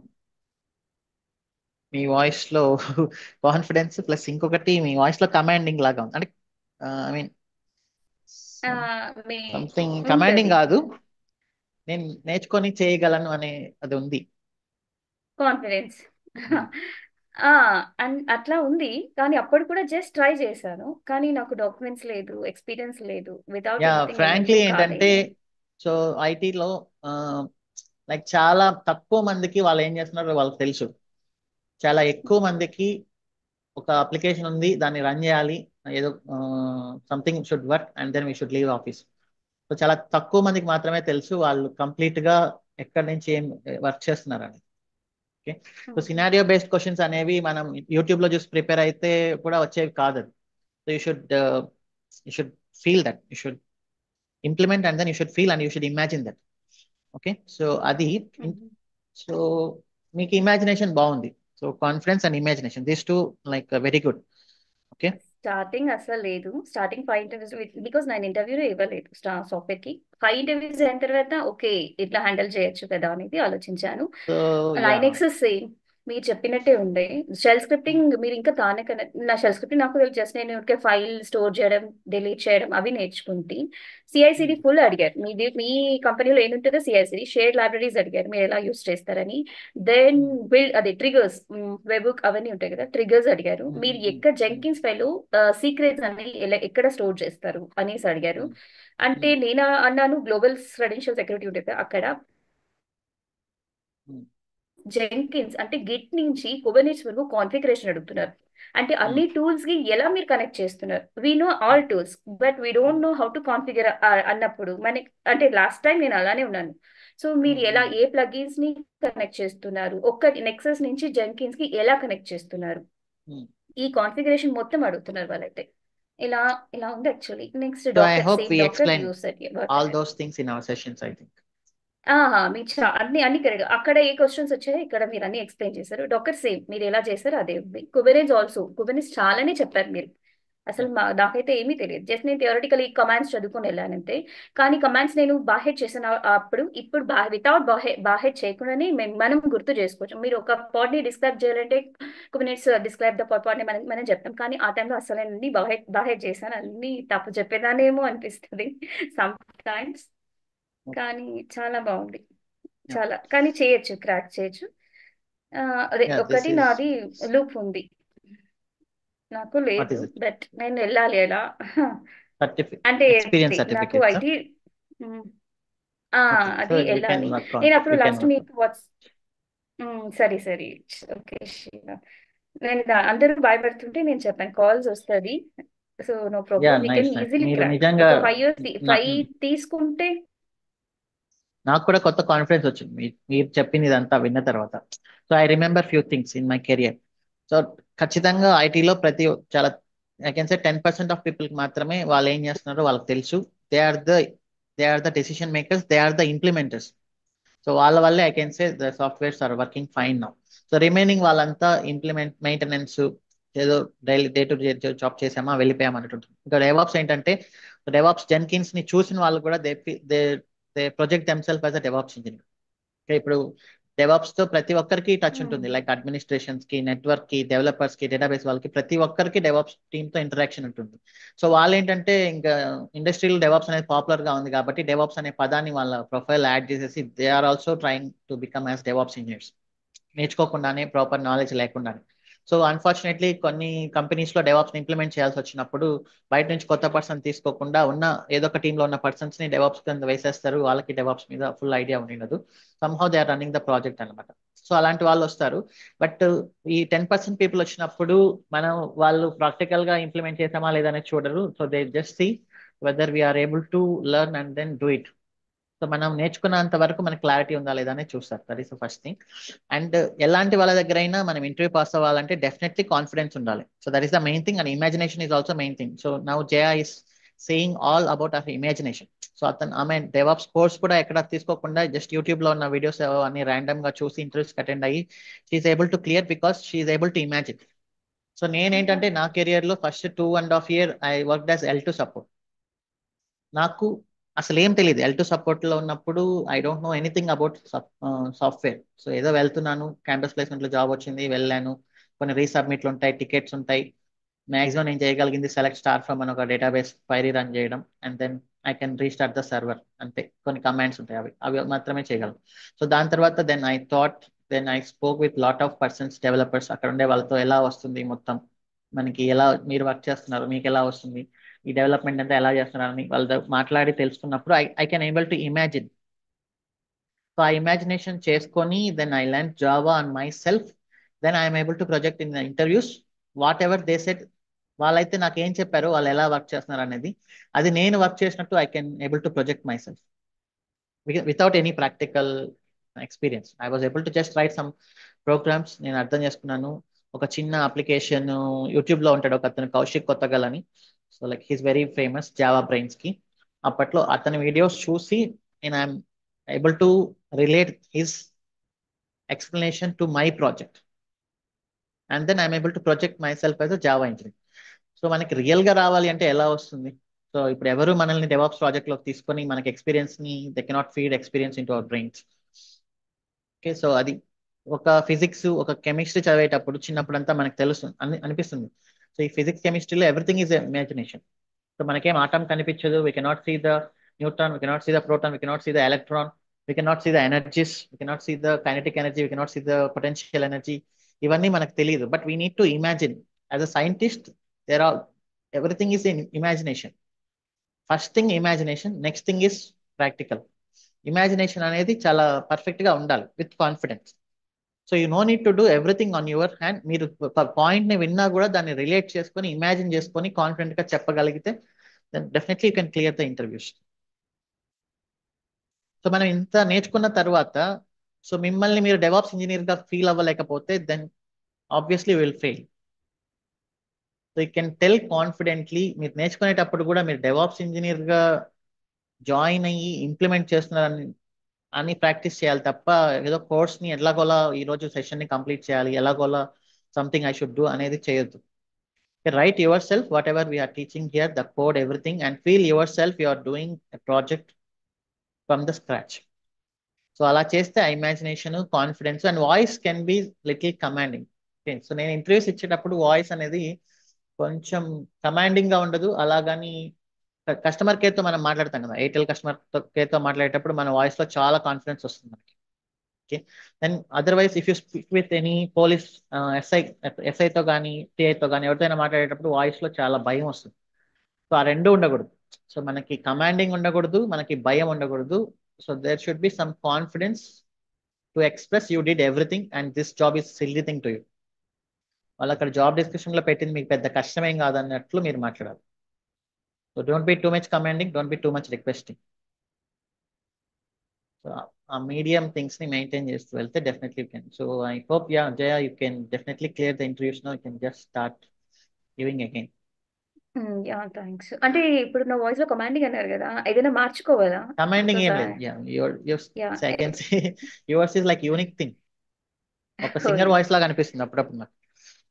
[SPEAKER 2] మీ వాయిస్ లో కాన్ఫిడెన్స్ ప్లస్ ఇంకొకటి మీ వాయిస్ లో కమాండింగ్ లాగా ఉంది అంటే ఐ మీన్
[SPEAKER 7] ఆ, మీ
[SPEAKER 2] సంథింగ్
[SPEAKER 7] ఉంటది
[SPEAKER 2] కమాండింగ్ కాదు నేను నేర్చుకొని చేయగలను అనే అది ఉంది
[SPEAKER 7] కాన్ఫిడెన్స్
[SPEAKER 2] Hmm.
[SPEAKER 7] ఆ అండ్ అట్లా ఉంది కానీ అప్పుడు కూడా జస్ట్ ట్రై చేశాను కానీ నాకు డాక్యుమెంట్స్ లేదు ఎక్స్పీరియన్స్ లేదు వితౌట్
[SPEAKER 2] యా
[SPEAKER 7] ఎనీథింగ్ నేను
[SPEAKER 2] ఫ్రాంక్లీ
[SPEAKER 7] ఇంప్రూవ్
[SPEAKER 2] ఏంటంటే
[SPEAKER 7] కాలేను
[SPEAKER 2] సో ఐటీలో లైక్ చాలా తక్కువ మందికి వాళ్ళు ఏం చేస్తున్నారో వాళ్ళకి తెలుసు చాలా ఎక్కువ మందికి ఒక అప్లికేషన్ ఉంది దాన్ని రన్ చేయాలి ఏదో something should work and then we should leave office so చాలా తక్కువ మందికి మాత్రమే తెలుసు వాళ్ళు కంప్లీట్ గా ఎక్కడి నుంచి ఏం వర్క్ చేస్తున్నారని okay so scenario based questions అనేవి మనం యూట్యూబ్ లో చూసి ప్రిపేర్ అయితే కూడా వచ్చేవి కాదు అది so you should you should feel that you should implement and then you should feel and you should imagine that okay so అది సో మీకు ఇమాజినేషన్ బాగుంది so confidence and imagination this to like very good okay
[SPEAKER 7] starting అసలు లేదు starting five interviews because నేను ఇంటర్వ్యూలో ఇవ్వలేదు software కి five interviews అయిన తర్వాత ఓకే ఇట్లా హ్యాండిల్ చేయొచ్చు కదా అనేది ఆలోచించాను
[SPEAKER 2] సో
[SPEAKER 7] లైనెక్స్ సేమ్ మీరు చెప్పినట్టే ఉండే షెల్ స్క్రిప్టింగ్ మీరు ఇంకా దానే కన్నా నా షెల్ స్క్రిప్టింగ్ నాకు తెలుసు జస్ట్ నేను ఊరికే ఫైల్ స్టోర్ చేయడం డిలీట్ చేయడం అవి నేర్చుకుంటే సిఐసిడి ఫుల్ అడిగారు మీది మీ కంపెనీలో ఏముంటుందో సిఐసిడి షేర్ లైబ్రరీస్ అడిగారు మీరు ఎలా యూస్ చేస్తారని దెన్ బిల్డ్ అదే ట్రిగర్స్ వెబుక్ అవన్నీ ఉంటాయి కదా ట్రిగర్స్ అడిగారు మీరు ఎక్కడ జెంకిన్స్ ఫైల్ సీక్రెట్స్ అని ఎలా ఎక్కడ స్టోర్ చేస్తారు అనేసి అడిగారు అంటే నేను అన్నాను గ్లోబల్ క్రెడెన్షియల్ సెక్యూరిటీ ఉంటుంది కదా, అక్కడ జెంకిన్స్ అంటే గిట్ నుంచి కుబర్నెట్స్ వరకు కాన్ఫిగరేషన్ అడుగుతున్నారు అంటే అన్ని టూల్స్ కి ఎలా మీరు కనెక్ట్ చేస్తున్నారు we know all tools but we don't know how to configure అన్నప్పుడు మనకి అంటే లాస్ట్ టైం నేను అలానే ఉన్నాను సో మీరు ఎలా ఏ ప్లగిన్స్ ని కనెక్ట్ చేస్తున్నారు ఒక్క నెక్సస్ నుంచి జెంకిన్స్ కి ఎలా కనెక్ట్ చేస్తున్నారు ఈ కాన్ఫిగరేషన్ మొత్తం అడుగుతున్నారు వాళ్ళైతే ఇలా ఇలా ఉంది actually next
[SPEAKER 2] So I
[SPEAKER 7] Docker
[SPEAKER 2] hope
[SPEAKER 7] same
[SPEAKER 2] we
[SPEAKER 7] Docker
[SPEAKER 2] explained
[SPEAKER 7] use
[SPEAKER 2] all those things in our sessions, I think.
[SPEAKER 7] ఆహా మీ చా అన్ని అన్ని కరెక్ట్ అక్కడ ఏ క్వశ్చన్స్ వచ్చాయో ఇక్కడ మీరు అన్ని ఎక్స్ప్లెయిన్ చేశారు డాక్టర్ సేమ్ మీరు ఎలా చేశారో అదే ఉంది కుబెరేజ్ ఆల్సో కుబెరేజ్ చాలానే చెప్పారు మీరు అసలు మా నాకైతే ఏమీ తెలియదు జస్ట్ నేను థియరటికల్ ఈ కమాండ్స్ చదువుకొని వెళ్ళానంతే కానీ కమాండ్స్ నేను బాహెడ్ చేసిన అప్పుడు ఇప్పుడు బా వితౌట్ బాహె బాహెడ్ చేయకుండానే మేము మనం గుర్తు చేసుకోవచ్చు మీరు ఒక పాడ్ని డిస్క్రైబ్ చేయాలంటే కుబినెట్స్ డిస్క్రైబ్ ద పాడ్ని మనం మనం చెప్తాం కానీ ఆ టైంలో అసలు నేను అన్ని బాహెడ్ బాహెడ్ చేశాను అన్ని తప్పు చెప్పేదానేమో అనిపిస్తుంది సమ్ టైమ్స్ కానీ చాలా బాగుంది చాలా కానీ చేయొచ్చు క్రాక్ చేయొచ్చు ఆ, అదే
[SPEAKER 2] Yeah, this
[SPEAKER 7] ఒకటి
[SPEAKER 2] is
[SPEAKER 7] నాది లూప్ ఉంది నాకు
[SPEAKER 2] what
[SPEAKER 7] లేదు
[SPEAKER 2] is it?
[SPEAKER 7] బట్ నేను వెళ్ళాలి ఎలా
[SPEAKER 2] Certificate,
[SPEAKER 7] అంటే
[SPEAKER 2] experience
[SPEAKER 7] ఏంటి? నాకు
[SPEAKER 2] certificate, sir.
[SPEAKER 7] ఐటీ ఆ
[SPEAKER 2] Okay,
[SPEAKER 7] అది
[SPEAKER 2] so we can
[SPEAKER 7] వెళ్ళాలి
[SPEAKER 2] work on.
[SPEAKER 7] నేను అప్పుడు
[SPEAKER 2] We can
[SPEAKER 7] last
[SPEAKER 2] work on.
[SPEAKER 7] మీకు వాట్స్ సరే సరే ఓకే నేను దా- అందరూ భయపడుతుంటే నేను చెప్పాను కాల్స్ వస్తుంది so no
[SPEAKER 2] Yeah,
[SPEAKER 7] problem we
[SPEAKER 2] nice,
[SPEAKER 7] can
[SPEAKER 2] nice.
[SPEAKER 7] Easily
[SPEAKER 2] మీరు
[SPEAKER 7] క్రాక్
[SPEAKER 2] నిజంగా
[SPEAKER 7] ఒక ఫైవ్ ఇయర్స్
[SPEAKER 2] నా-
[SPEAKER 7] ఫైవ్ తీసుకుంటే
[SPEAKER 2] నాకు కూడా కొత్త కాన్ఫిడెన్స్ వచ్చింది మీ- మీరు చెప్పింది ఇదంతా విన్న తర్వాత so I remember few things in my career so ఖచ్చితంగా ఐటీలో ప్రతి ఒ- చాలా I can say ten percent of పీపుల్కి మాత్రమే వాళ్ళు ఏం చేస్తున్నారో వాళ్ళకి తెలుసు they are the they are the decision makers they are the implementers so వాళ్ళ వల్లే I can say the softwares are working fine now so remaining వాళ్ళంతా ఇంప్లిమెంట్ మెయింటెనెన్స్ ఏదో daily day to day job చేసామా వెళ్ళిపోయామా అన్నట్టు ఇంకా DevOps ఏంటంటే DevOps Jenkins ని చూసిన వాళ్ళు కూడా they they they project themselves as a DevOps engineer ఇప్పుడు డెవాప్స్ తో ప్రతి ఒక్కరికి టచ్ ఉంటుంది లైక్ అడ్మినిస్ట్రేషన్స్ కి నెట్వర్క్ కి డెవలపర్స్ కి డేటాబేస్ వాళ్ళకి ప్రతి ఒక్కరికి డెవాప్స్ టీమ్ తో ఇంటరాక్షన్ ఉంటుంది సో వాళ్ళు ఏంటంటే ఇంకా ఇండస్ట్రీలో డెవాప్స్ అనేది పాపులర్ గా ఉంది కాబట్టి డెవాప్స్ అనే పదాన్ని వాళ్ళ ప్రొఫైల్ యాడ్ చేసేసి they are also trying to become as DevOps engineers నేర్చుకోకుండానే ప్రాపర్ నాలెడ్జ్ లేకుండానే సో అన్ఫార్చునేట్లీ కొన్ని కంపెనీస్ లో డెవాప్స్ ఇంప్లిమెంట్ చేయాల్సి వచ్చినప్పుడు బయట నుంచి కొత్త పర్సన్ తీసుకోకుండా ఉన్న ఏదో ఒక టీంలో ఉన్న పర్సన్స్ ని డెవాప్స్ కింద వేసేస్తారు వాళ్ళకి డెవాప్స్ మీద ఫుల్ ఐడియా ఉండదు somehow they are running the project అనమాట సో అలాంటి వాళ్ళు వస్తారు బట్ ఈ టెన్ పర్సెంట్ పీపుల్ వచ్చినప్పుడు మనం వాళ్ళు ప్రాక్టికల్ గా ఇంప్లిమెంట్ చేసామా లేదనేది చూడరు so they just see whether we are able to learn and then do it so మనం నేర్చుకున్నంత వరకు మనకి క్లారిటీ ఉందా లేదా అనేది చూస్తారు that is the first thing and ఎలాంటి వాళ్ళ దగ్గర అయినా మనం ఇంటర్వ్యూ పాస్ అవ్వాలంటే డెఫినెట్లీ కాన్ఫిడెన్స్ ఉండాలి so that is the main thing and imagination is also main thing so now Jaya is saying all about our imagination so అతను ఆమె DevOps course కూడా ఎక్కడ తీసుకోకుండా జస్ట్ యూట్యూబ్ లో ఉన్న వీడియోస్ అన్ని ర్యాండమ్ గా చూసి ఇంటర్వ్యూస్ అటెండ్ అయ్యి she's able to clear because she's able to imagine so నేనేంటంటే నా కెరియర్ లో first two and half year I work as L two support నాకు అసలు ఏం తెలియదు ఎల్ టు సపోర్ట్ లో ఉన్నప్పుడు I don't know anything about software so ఏదో వెళ్తున్నాను క్యాంపస్ ప్లేస్మెంట్ లో జాబ్ వచ్చింది వెళ్ళాను కొన్ని రీసబ్మిట్లు ఉంటాయి టికెట్స్ ఉంటాయి మాక్సిమం నేను చేయగలిగింది సెలెక్ట్ స్టార్ ఫ్రమ్ అని ఒక డేటాబేస్ క్వైరీ రన్ చేయడం and then I can restart the server అంతే కొన్ని కమాండ్స్ ఉంటాయి అవి అవి మాత్రమే చేయగలను సో దాని తర్వాత then I thought then I spoke with lot of persons developers అక్కడ ఉండే వాళ్ళతో ఎలా వస్తుంది మొత్తం మనకి ఎలా మీరు వర్క్ చేస్తున్నారు మీకు ఎలా వస్తుంది ఈ డెవలప్మెంట్ అంతా ఎలా చేస్తున్నారని వాళ్ళతో మాట్లాడి తెలుసుకున్నప్పుడు I I can able to imagine so ఆ ఇమాజినేషన్ చేసుకొని then I learn Java on myself then I'm able to project in interviews whatever they set వాళ్ళైతే నాకు ఏం చెప్పారో వాళ్ళు ఎలా వర్క్ చేస్తున్నారు అనేది అది నేను వర్క్ చేసినట్టు I can able to project myself without any practical experience I was able to just write some programs నేను అర్థం చేసుకున్నాను ఒక చిన్న అప్లికేషన్ యూట్యూబ్ లో ఉంటాడు ఒక అతను కౌశిక్ కొత్తగల్ అని so like he's very famous Java brains కి అప్పట్లో అతని వీడియోస్ చూసి నేను I'm able to relate his explanation to my project and then I'm able to project myself as a Java engineer so మనకి రియల్ గా రావాలి అంటే ఎలా వస్తుంది సో ఇప్పుడు ఎవరు మనల్ని డెవాప్స్ ప్రాజెక్ట్ లోకి తీసుకొని మనకి ఎక్స్పీరియన్స్ ని they cannot feed experience into our brains okay so అది ఒక ఫిజిక్స్ ఒక కెమిస్ట్రీ చదివేటప్పుడు చిన్నప్పుడు అంతా మనకు తెలుసు అని అనిపిస్తుంది సో ఈ ఫిజిక్స్ కెమిస్ట్రీలో ఎవ్రీథింగ్ ఈజ్ ఇమాజినేషన్ సో మనకేం ఆటం కనిపించదు we cannot see the neutron we cannot see the proton we cannot see the electron we cannot see the energies we cannot see the kinetic energy we cannot see the potential energy ఇవన్నీ మనకు తెలియదు but we need to imagine as a scientist there are everything is in imagination first thing imagination next thing is practical imagination అనేది చాలా perfect గా ఉండాలి with confidence so you know need to do everything on your hand మీరు point ని విన్నా కూడా దాన్ని relate చేసుకొని ఇమాజిన్ చేసుకొని కాన్ఫిడెంట్ గా చెప్పగలిగితే then definitely you can clear the interviews so మనం ఇంత నేర్చుకున్న తర్వాత సో మిమ్మల్ని మీరు డెవాప్స్ ఇంజనీర్ గా ఫీల్ అవ్వలేకపోతే then obviously will fail so you can tell confidently మీరు నేర్చుకునేటప్పుడు కూడా మీరు డెవాప్స్ ఇంజనీర్ గా జాయిన్ అయ్యి ఇంప్లిమెంట్ చేస్తున్నారని
[SPEAKER 1] అని ప్రాక్టీస్ చేయాలి తప్ప ఏదో కోర్స్ని ఎలాగోలా ఈరోజు సెషన్ని కంప్లీట్ చేయాలి ఎలాగోలా సంథింగ్ ఐ షుడ్ డూ అనేది చేయొద్దు write yourself whatever we're teaching here the code everything and feel yourself you are doing a project from the scratch so అలా చేస్తే imagination confidence and voice can be little commanding okay so నేను interviews ఇచ్చేటప్పుడు voice అనేది కొంచెం commanding గా ఉండదు అలాగని customer care తో మనం మాట్లాడతాం కదా ఎయిర్టెల్ కస్టమర్ కేర్ తో మాట్లాడేటప్పుడు మన వాయిస్ లో చాలా కాన్ఫిడెన్స్ వస్తుంది మనకి okay then otherwise if you speak with any police SI ఎస్ఐతో కానీ టీఐతో కానీ ఎవరితోనైనా మాట్లాడేటప్పుడు వాయిస్ లో చాలా భయం వస్తుంది సో ఆ రెండు ఉండకూడదు సో మనకి కమాండింగ్ ఉండకూడదు మనకి భయం ఉండకూడదు so there should be some confidence to express you did everything and this job is silly thing to you వాళ్ళు అక్కడ జాబ్ డిస్క్రిప్షన్ లో పెట్టింది మీకు పెద్ద కష్టమేం కాదన్నట్లు మీరు మాట్లాడాలి so don't be too much commanding don't be too much requesting so ఆ మీడియం థింగ్స్ ని మెయింటైన్ చేస్తూ వెళ్తే definitely can so I hope yeah Jaya you can definitely clear the interviews no you can just start giving again
[SPEAKER 7] yeah thanks అంటే ఇప్పుడు నా voice లో commanding అన్నారు కదా ఏదైనా మార్చుకోవాలా
[SPEAKER 1] కమాండింగ్ ఏం
[SPEAKER 7] Because
[SPEAKER 1] లేదు
[SPEAKER 7] I-
[SPEAKER 1] yeah your your
[SPEAKER 7] Yeah.
[SPEAKER 1] Seconds yours is like unique thing ఒక సింగర్
[SPEAKER 7] Okay.
[SPEAKER 1] వాయిస్ లాగా అనిపిస్తుంది అప్పుడప్పుడు నాకు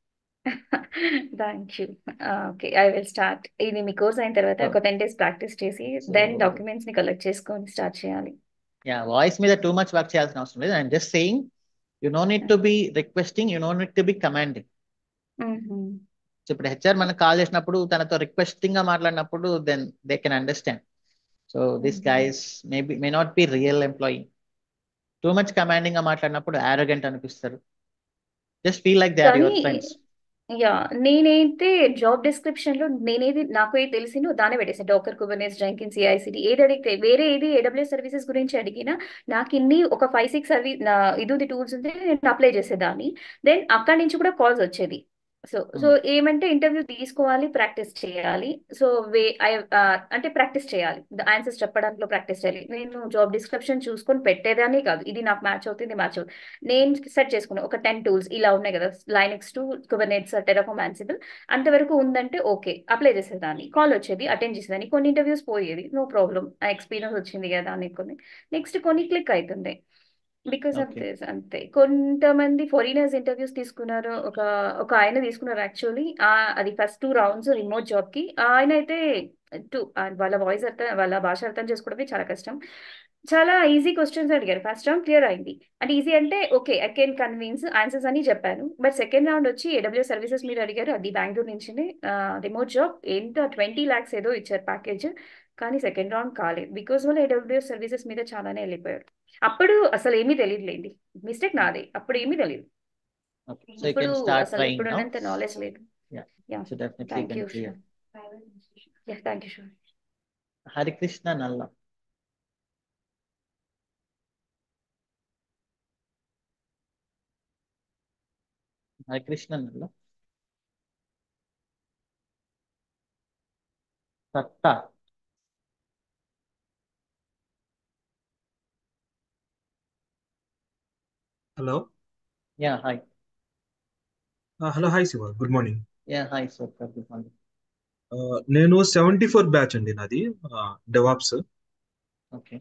[SPEAKER 7] thank you okay I will start ఇది మీ కోర్స్ అయిన తర్వాత
[SPEAKER 1] Oh.
[SPEAKER 7] ఒక టెన్ డేస్ ప్రాక్టీస్ చేసి
[SPEAKER 1] So-
[SPEAKER 7] దెన్ డాక్యుమెంట్స్ ని కలెక్ట్ చేసుకొని స్టార్ట్ చేయాలి
[SPEAKER 1] యా వాయిస్ మీద టూ మచ్ వర్క్ చేయాల్సిన అవసరం లేదు I'm just saying you no need to be requesting you no need to be commanding
[SPEAKER 7] Mhm.
[SPEAKER 1] So ఇప్పుడు హెచ్ఆర్ మనకు కాల్ చేసినప్పుడు తనతో రిక్వెస్టింగ్ గా మాట్లాడినప్పుడు then they can understand so this
[SPEAKER 7] Mhm.
[SPEAKER 1] Guys maybe may not be real employee too much commanding గా మాట్లాడినప్పుడు arrogant అనిపిస్తారు just feel like they are your
[SPEAKER 7] కానీ
[SPEAKER 1] ఫ్రెండ్స్
[SPEAKER 7] యా నేనైతే జాబ్ డిస్క్రిప్షన్ లో నేనేది నాకు ఏది తెలిసిందో దానే పెట్టేసాను డాకర్ కుబర్నెస్ జెంకిన్ సిఐసిడి ఏది అడిగితే వేరే ఏది ఏడబ్ల్యూఎస్ సర్వీసెస్ గురించి అడిగినా నాకు ఇన్ని ఒక ఫైవ్ సిక్స్ సర్వీస్ ఇది ఉంది టూల్స్ ఉంటే నేను అప్లై చేసేదాన్ని దెన్ అక్కడి నుంచి కూడా కాల్స్ వచ్చేది సో సో ఏమంటే ఇంటర్వ్యూ తీసుకోవాలి ప్రాక్టీస్ చేయాలి సో వే ఐ అంటే ప్రాక్టీస్ చేయాలి ఆన్సర్స్ చెప్పడంలో ప్రాక్టీస్ చేయాలి నేను జాబ్ డిస్క్రిప్షన్ చూసుకొని పెట్టేదాన్ని కాదు ఇది నాకు మ్యాచ్ అవుతుంది మ్యాచ్ అవుతుంది నేను సెట్ చేసుకున్నాను ఒక టెన్ టూల్స్ ఇలా ఉన్నాయి కదా Linux to Kubernetes Terraform Ansible అంతవరకు ఉందంటే ఓకే అప్లై చేసేదాన్ని కాల్ వచ్చేది అటెండ్ చేసేదాన్ని కొన్ని ఇంటర్వ్యూస్ పోయేది నో ప్రాబ్లం ఆ ఎక్స్పీరియన్స్ వచ్చింది కదా అని కొన్ని నెక్స్ట్ కొన్ని క్లిక్ అవుతుంది బికాస్ ఆఫ్
[SPEAKER 1] Okay.
[SPEAKER 7] దిస్ అంతే కొంతమంది ఫారినర్స్ ఇంటర్వ్యూస్ తీసుకున్నారు ఒక ఒక ఆయన తీసుకున్నారు యాక్చువల్లీ అది first two rounds remote job కి ఆయన అయితే టూ వాళ్ళ వాయిస్ అర్థం వాళ్ళ భాష అర్థం చేసుకోవడమే చాలా కష్టం చాలా ఈజీ క్వశ్చన్స్ అడిగారు ఫస్ట్ రౌండ్ క్లియర్ అయింది అంటే ఈజీ అంటే okay I can convince answers అని చెప్పాను బట్ సెకండ్ రౌండ్ వచ్చి ఏడబ్ల్యూ సర్వీసెస్ మీరు అడిగారు అది బెంగళూరు నుంచి రిమోట్ జాబ్ ఎంత ట్వంటీ ల్యాక్స్ ఏదో ఇచ్చారు ప్యాకేజ్ కానీ సెకండ్ రౌండ్ కాలేదు బికాస్ వాళ్ళు ఏడబ్ల్యూఎస్ సర్వీసెస్ మీద చాలానే వెళ్ళిపోయారు అప్పుడు అసలు ఏమీ తెలియదులేండి మిస్టేక్ నాదే అప్పుడు ఏమీ తెలియదు
[SPEAKER 1] Okay. So you
[SPEAKER 7] ఇప్పుడు
[SPEAKER 1] can start
[SPEAKER 7] అసలు
[SPEAKER 1] trying
[SPEAKER 7] ఇప్పుడు
[SPEAKER 1] now.
[SPEAKER 7] ఉన్నంత నాలెడ్జ్ లేదు
[SPEAKER 1] Yeah.
[SPEAKER 7] Yeah
[SPEAKER 1] So definitely you
[SPEAKER 7] thank
[SPEAKER 1] can
[SPEAKER 7] you
[SPEAKER 1] clear.
[SPEAKER 7] Yeah thank you sure
[SPEAKER 1] Harikrishna Nalla Harikrishna Nalla Satta
[SPEAKER 8] hello
[SPEAKER 1] yeah hi
[SPEAKER 8] hello hi Shiva good morning
[SPEAKER 1] yeah hi super good morning
[SPEAKER 8] నేను seventy four batch అండి నాది DevOps
[SPEAKER 1] okay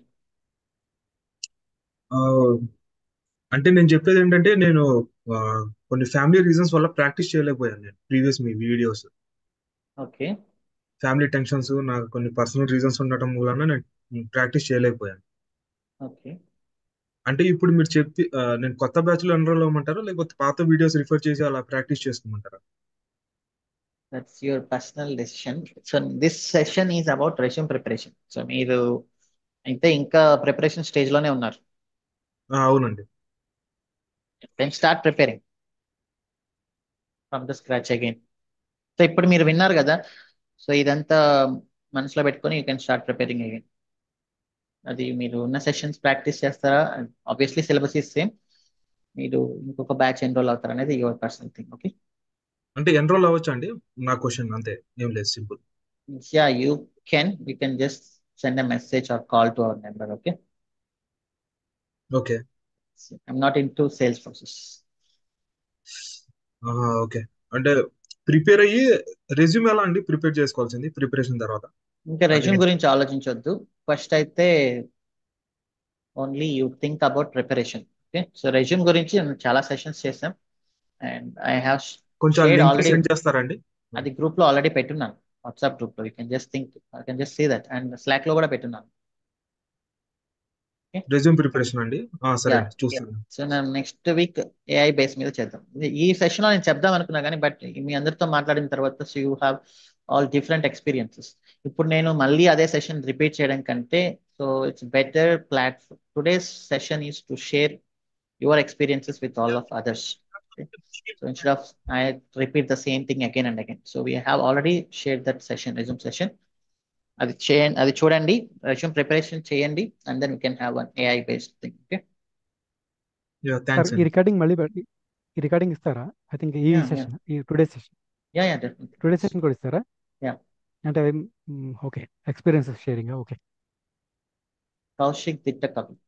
[SPEAKER 8] అంటే నేను చెప్పేది ఏంటంటే నేను ఆ, కొన్ని ఫ్యామిలీ రీజన్స్ వల్ల ప్రాక్టీస్ చేయలేకపోయాను నేను ప్రీవియస్ మీ వీడియోస్
[SPEAKER 1] ఓకే
[SPEAKER 8] ఫ్యామిలీ టెన్షన్స్ నాకు కొన్ని పర్సనల్ రీజన్స్ ఉండటం వలన నేను ప్రాక్టీస్ చేయలేకపోయాను
[SPEAKER 1] ఓకే
[SPEAKER 8] అంటే ఇప్పుడు మీరు చెప్పి ఆ, నేను కొత్త బ్యాచ్ లో ఎన్రోల్ అవ్వమంటారా లేకపోతే పాత వీడియోస్ రిఫర్ చేసి అలా ప్రాక్టీస్ చేసుకోమంటారా
[SPEAKER 1] that's your personal decision so this session is about resume preparation so మీరు అయితే ఇంకా ప్రిపరేషన్ స్టేజ్ లోనే ఉన్నారు
[SPEAKER 8] ఆ, అవునండి
[SPEAKER 1] then start preparing from the scratch again so ఇప్పుడు మీరు విన్నారు కదా సో ఇదంతా మనసులో పెట్టుకొని you can start preparing again అది మీరు ఉన్న సెషన్స్ ప్రాక్టీస్ చేస్తారా ఆబ్వియస్లీ సిలబస్ ఇస్ సేమ్ మీరు ఇంకొక బ్యాచ్ ఎన్రోల్ అవుతారు అనేది యువర్ పర్సనల్ థింగ్ ఓకే
[SPEAKER 8] అంటే ఎన్రోల్ అవ్వచ్చా అండి నా క్వశ్చన్ అంతే ఏం లేదు simple
[SPEAKER 1] yeah you can you can just send a message or call to our number okay
[SPEAKER 8] okay
[SPEAKER 1] I'm not into sales process
[SPEAKER 8] okay అంటే prepare అయ్యి resume ఎలా అండి ప్రిపేర్ చేసుకోవాల్సింది ప్రిపరేషన్ తర్వాత
[SPEAKER 1] ఇంకా రెజ్యూమ్
[SPEAKER 8] నేను-
[SPEAKER 1] గురించి ఆలోచించొద్దు ఫస్ట్ అయితే
[SPEAKER 2] only you think about preparation okay so resume గురించి నేను చాలా సెషన్స్ చేసాం అండ్ ఐ హ్యావ్
[SPEAKER 8] కొంచెం
[SPEAKER 2] షేర్డ్
[SPEAKER 8] లింక్
[SPEAKER 2] ఆల్రెడీ
[SPEAKER 8] సెండ్ చేస్తారండి
[SPEAKER 2] అది గ్రూప్ లో ఆల్రెడీ పెట్టున్నాను వాట్సాప్ గ్రూప్ లో you can just think I can just see that and Slack లో కూడా పెట్టున్నాను
[SPEAKER 8] రెజ్యూమ్ ప్రిపరేషన్ అండి ఆ, సరే
[SPEAKER 2] యా
[SPEAKER 8] అండి చూస్తాను
[SPEAKER 2] సో నేను నెక్స్ట్ వీక్ ఏఐ బేస్ మీద చేద్దాం ఇది- ఈ సెషన్ లో నేను చెప్దాం అనుకున్నా కానీ బట్ మీ అందరితో మాట్లాడిన తర్వాత so you have all different experiences ఇప్పుడు నేను మళ్ళీ అదే సెషన్ రిపీట్ చేయడం కంటే so it's better platform today's session is to share your experiences with all of others so instead of I repeat the same thing again and again so we have already share that session resume session అది చేయండి అది చూడండి resume preparation చేయండి and then we can have an AI based thing okay
[SPEAKER 8] yeah
[SPEAKER 3] sir
[SPEAKER 8] thanks
[SPEAKER 3] ఈ
[SPEAKER 8] అండి
[SPEAKER 3] recording మళ్ళీ పెట్టి ఈ రికార్డింగ్ ఇస్తారా ఐ థింక్ ఈ
[SPEAKER 2] యా యా
[SPEAKER 3] సెషన్ ఈ today session
[SPEAKER 2] yeah yeah definitely
[SPEAKER 3] today session కూడా ఇస్తారా
[SPEAKER 2] యా
[SPEAKER 3] అంటే okay experiences sharing okay
[SPEAKER 2] Kaushik Ditta Kavi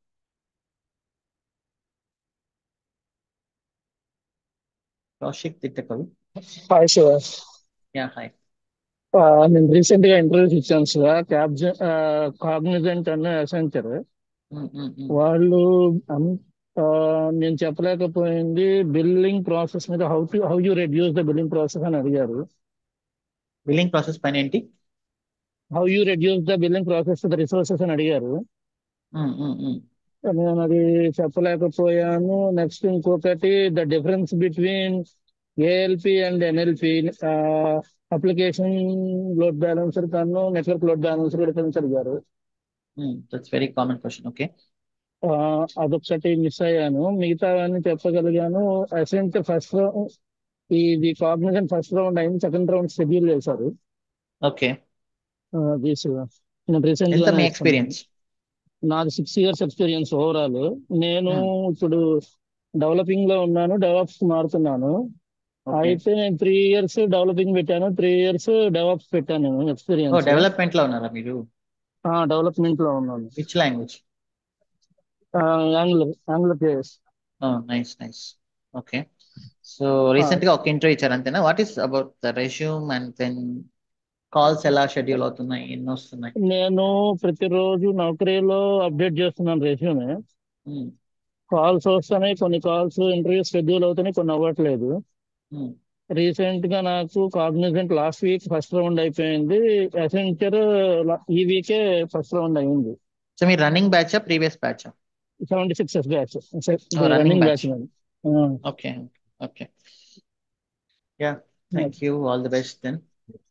[SPEAKER 2] Kaushik Ditta కవి
[SPEAKER 9] హాయ్ శివ
[SPEAKER 2] యా హాయ్
[SPEAKER 9] ఆ, నేను రీసెంట్ గా ఇంటర్వ్యూస్ ఇచ్చాను శివ క్యాబ్ కాగ్నిజెంట్ అన్న అసెంచర్ వాళ్ళు అన్- ఆ, నేను చెప్పలేకపోయింది బిల్లింగ్ ప్రాసెస్ మీద how to how you reduce the billing process అని అడిగారు
[SPEAKER 2] బిల్లింగ్ ప్రాసెస్ పైన ఏంటి
[SPEAKER 9] how you reduce the billing process the resources అని అడిగారు
[SPEAKER 2] ఉమ్, ఉమ్, ఉమ్.
[SPEAKER 9] నేను అది చెప్పలేకపోయాను నెక్స్ట్ ఇంకొకటి the difference between ALB and NLB application load balancer కన్నా నెట్వర్క్ లోడ్ బ్యాలెన్సర్ డిఫరెన్స్ అడిగారు
[SPEAKER 2] that's very common question okay
[SPEAKER 9] ఆ, అదొకటి మిస్ అయ్యాను మిగతా అన్ని చెప్పగలిగాను అసెంట్ ఫస్ట్ రౌండ్ ఇది కాగ్నిజెంట్ ఫస్ట్ రౌండ్ అయింది సెకండ్ రౌండ్ షెడ్యూల్ చేశారు
[SPEAKER 2] ఓకే
[SPEAKER 9] ఆ, this, నేను రీసెంట్
[SPEAKER 2] ఎంత
[SPEAKER 9] గానే
[SPEAKER 2] మీ
[SPEAKER 9] ఇస్తున్నాను
[SPEAKER 2] ఎక్స్పీరియన్స్
[SPEAKER 9] నాది సిక్స్ ఇయర్స్ ఎక్స్పీరియన్స్ ఓవరాల్ నేను
[SPEAKER 2] Hmm.
[SPEAKER 9] ఇప్పుడు డెవలపింగ్ లో ఉన్నాను డెవలప్స్ మారుతున్నాను
[SPEAKER 2] ఓకే
[SPEAKER 9] అయితే నేను త్రీ ఇయర్స్ డెవలపింగ్ పెట్టాను త్రీ ఇయర్స్ డెవలప్స్ పెట్టాను నేను
[SPEAKER 2] ఓ
[SPEAKER 9] ఎక్స్పీరియన్స్
[SPEAKER 2] డెవలప్మెంట్ లో ఉన్నారా మీరు
[SPEAKER 9] డెవలప్మెంట్ లో ఉన్నాను
[SPEAKER 2] which language
[SPEAKER 9] Angular Angular JS
[SPEAKER 2] nice nice okay so recent గా ఒక ఇంటర్వ్యూ ఇచ్చారు అంతేనా what is about the resume and then calls ఎలా షెడ్యూల్ అవుతున్నాయి ఎన్ని వస్తున్నాయి
[SPEAKER 9] నేను ప్రతిరోజు నౌకరీలో అప్డేట్ చేస్తున్నాను రెజ్యూమే
[SPEAKER 2] ఉమ్,
[SPEAKER 9] కాల్స్ వస్తున్నాయి కొన్ని కాల్స్ ఇంటర్వ్యూ షెడ్యూల్ అవుతున్నాయి కొన్ని అవ్వట్లేదు
[SPEAKER 2] ఉమ్.
[SPEAKER 9] రీసెంట్ గా నాకు Cognizant last week first round అయిపోయింది అసెంచర్ ఈ వీకే ఫస్ట్ రౌండ్ అయింది
[SPEAKER 2] సో మీరు running batch previous batch
[SPEAKER 9] seventy six batch
[SPEAKER 2] running
[SPEAKER 9] running
[SPEAKER 2] batch
[SPEAKER 9] batch
[SPEAKER 2] okay okay yeah thank you all the best then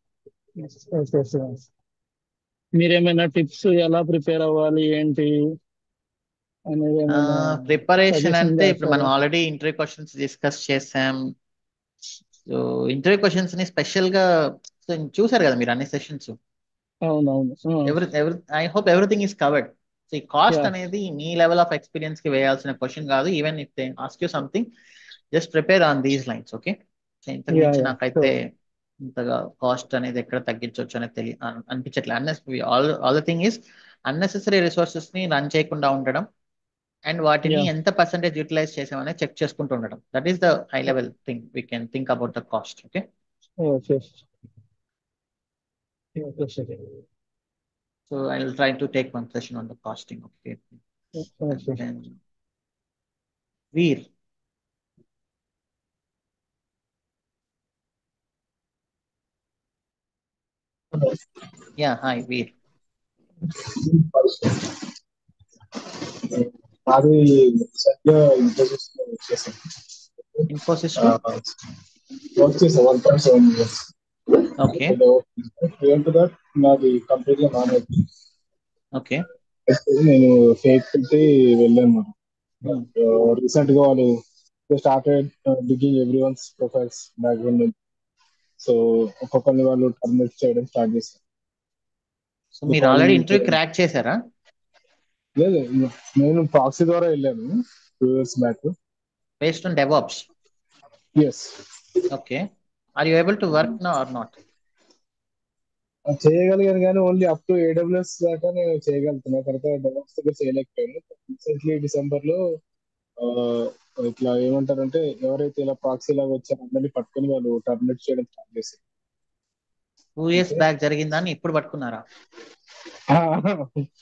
[SPEAKER 9] మీరేమైనా టిప్స్ ఎలా prepare అవ్వాలి ఏంటి అనేది ఏమైనా
[SPEAKER 2] ప్రిపరేషన్
[SPEAKER 9] సజెషన్
[SPEAKER 2] అంటే ఇప్పుడు మనం
[SPEAKER 9] చేస్తారా
[SPEAKER 2] ఆల్రెడీ ఇంటర్వ్యూ క్వశ్చన్స్ డిస్కస్ చేసాం సో ఇంటర్వ్యూ క్వశ్చన్స్ ని స్పెషల్ గా సో చూసారు కదా మీరు అన్ని సెషన్స్
[SPEAKER 9] అవునవును
[SPEAKER 2] ఎవరి ఎవరి I hope everything is covered so ఈ కాస్ట్
[SPEAKER 9] యా
[SPEAKER 2] అనేది మీ లెవెల్ ఆఫ్ ఎక్స్పీరియన్స్ కి వేయాల్సిన క్వశ్చన్ కాదు even if they ask you something just prepare on these lines okay so ఇంతకు
[SPEAKER 9] యా
[SPEAKER 2] మించి
[SPEAKER 9] యా
[SPEAKER 2] నాకైతే ఇంతగా కాస్ట్ అనేది ఎక్కడ తగ్గించవచ్చు అనేది తెలియ అన్- అనిపించట్లేదు అన్నెస్ all all the thing is unnecessary resources ని రన్ చేయకుండా ఉండడం అండ్ వాటిని
[SPEAKER 9] యా
[SPEAKER 2] ఎంత పర్సెంటేజ్ యూటిలైజ్ చేసామని చెక్ చేసుకుంటూ ఉండడం that is the high level thing we can think about the cost okay
[SPEAKER 9] okay okay సరే
[SPEAKER 2] so I will try to take one session on the costing okay
[SPEAKER 9] okay
[SPEAKER 2] and then Veer yeah hi Veer
[SPEAKER 10] అది సరిగ్గా interviews చేశాను
[SPEAKER 2] ఇన్ఫోసిస్ లో
[SPEAKER 10] work చేశాను one point seven years
[SPEAKER 2] okay
[SPEAKER 10] prevent to that నాది complete గా non IT
[SPEAKER 2] okay
[SPEAKER 10] నేను fake పెట్టి వెళ్ళాను రీసెంట్ గా వాళ్ళు started digging every everyone's profiles background so ఒక్కొక్కరిని వాళ్ళు టర్మినేట్ చేయడం స్టార్ట్ చేశారు
[SPEAKER 2] సో మీరు ఆల్రెడీ ఇంటర్వ్యూ క్రాక్ చేశారా
[SPEAKER 10] లేదు నేను ప్రాక్సీ ద్వారా వెళ్ళాను two years back
[SPEAKER 2] based on DevOps
[SPEAKER 10] yes
[SPEAKER 2] okay are you able to work నా ఆర్ నాట్
[SPEAKER 10] చేయగలిగాను కానీ ఓన్లీ అప్ టు ఏడబ్ల్యూఎస్ దాకా నేను చేయగలుగుతున్నా తర్వాత డెవలప్స్ దగ్గర చేయలేకపోయాను రీసెంట్లీ డిసెంబర్ లో ఆ, ఇట్లా ఏమంటారంటే ఎవరైతే ఇలా ప్రాక్సీ లాగా వచ్చారో అందరినీ పట్టుకొని వాళ్ళు టర్మినేట్ చేయడం స్టార్ట్ చేశారు
[SPEAKER 2] టూ ఇయర్స్ బ్యాక్ జరిగిందని ఇప్పుడు పట్టుకున్నారా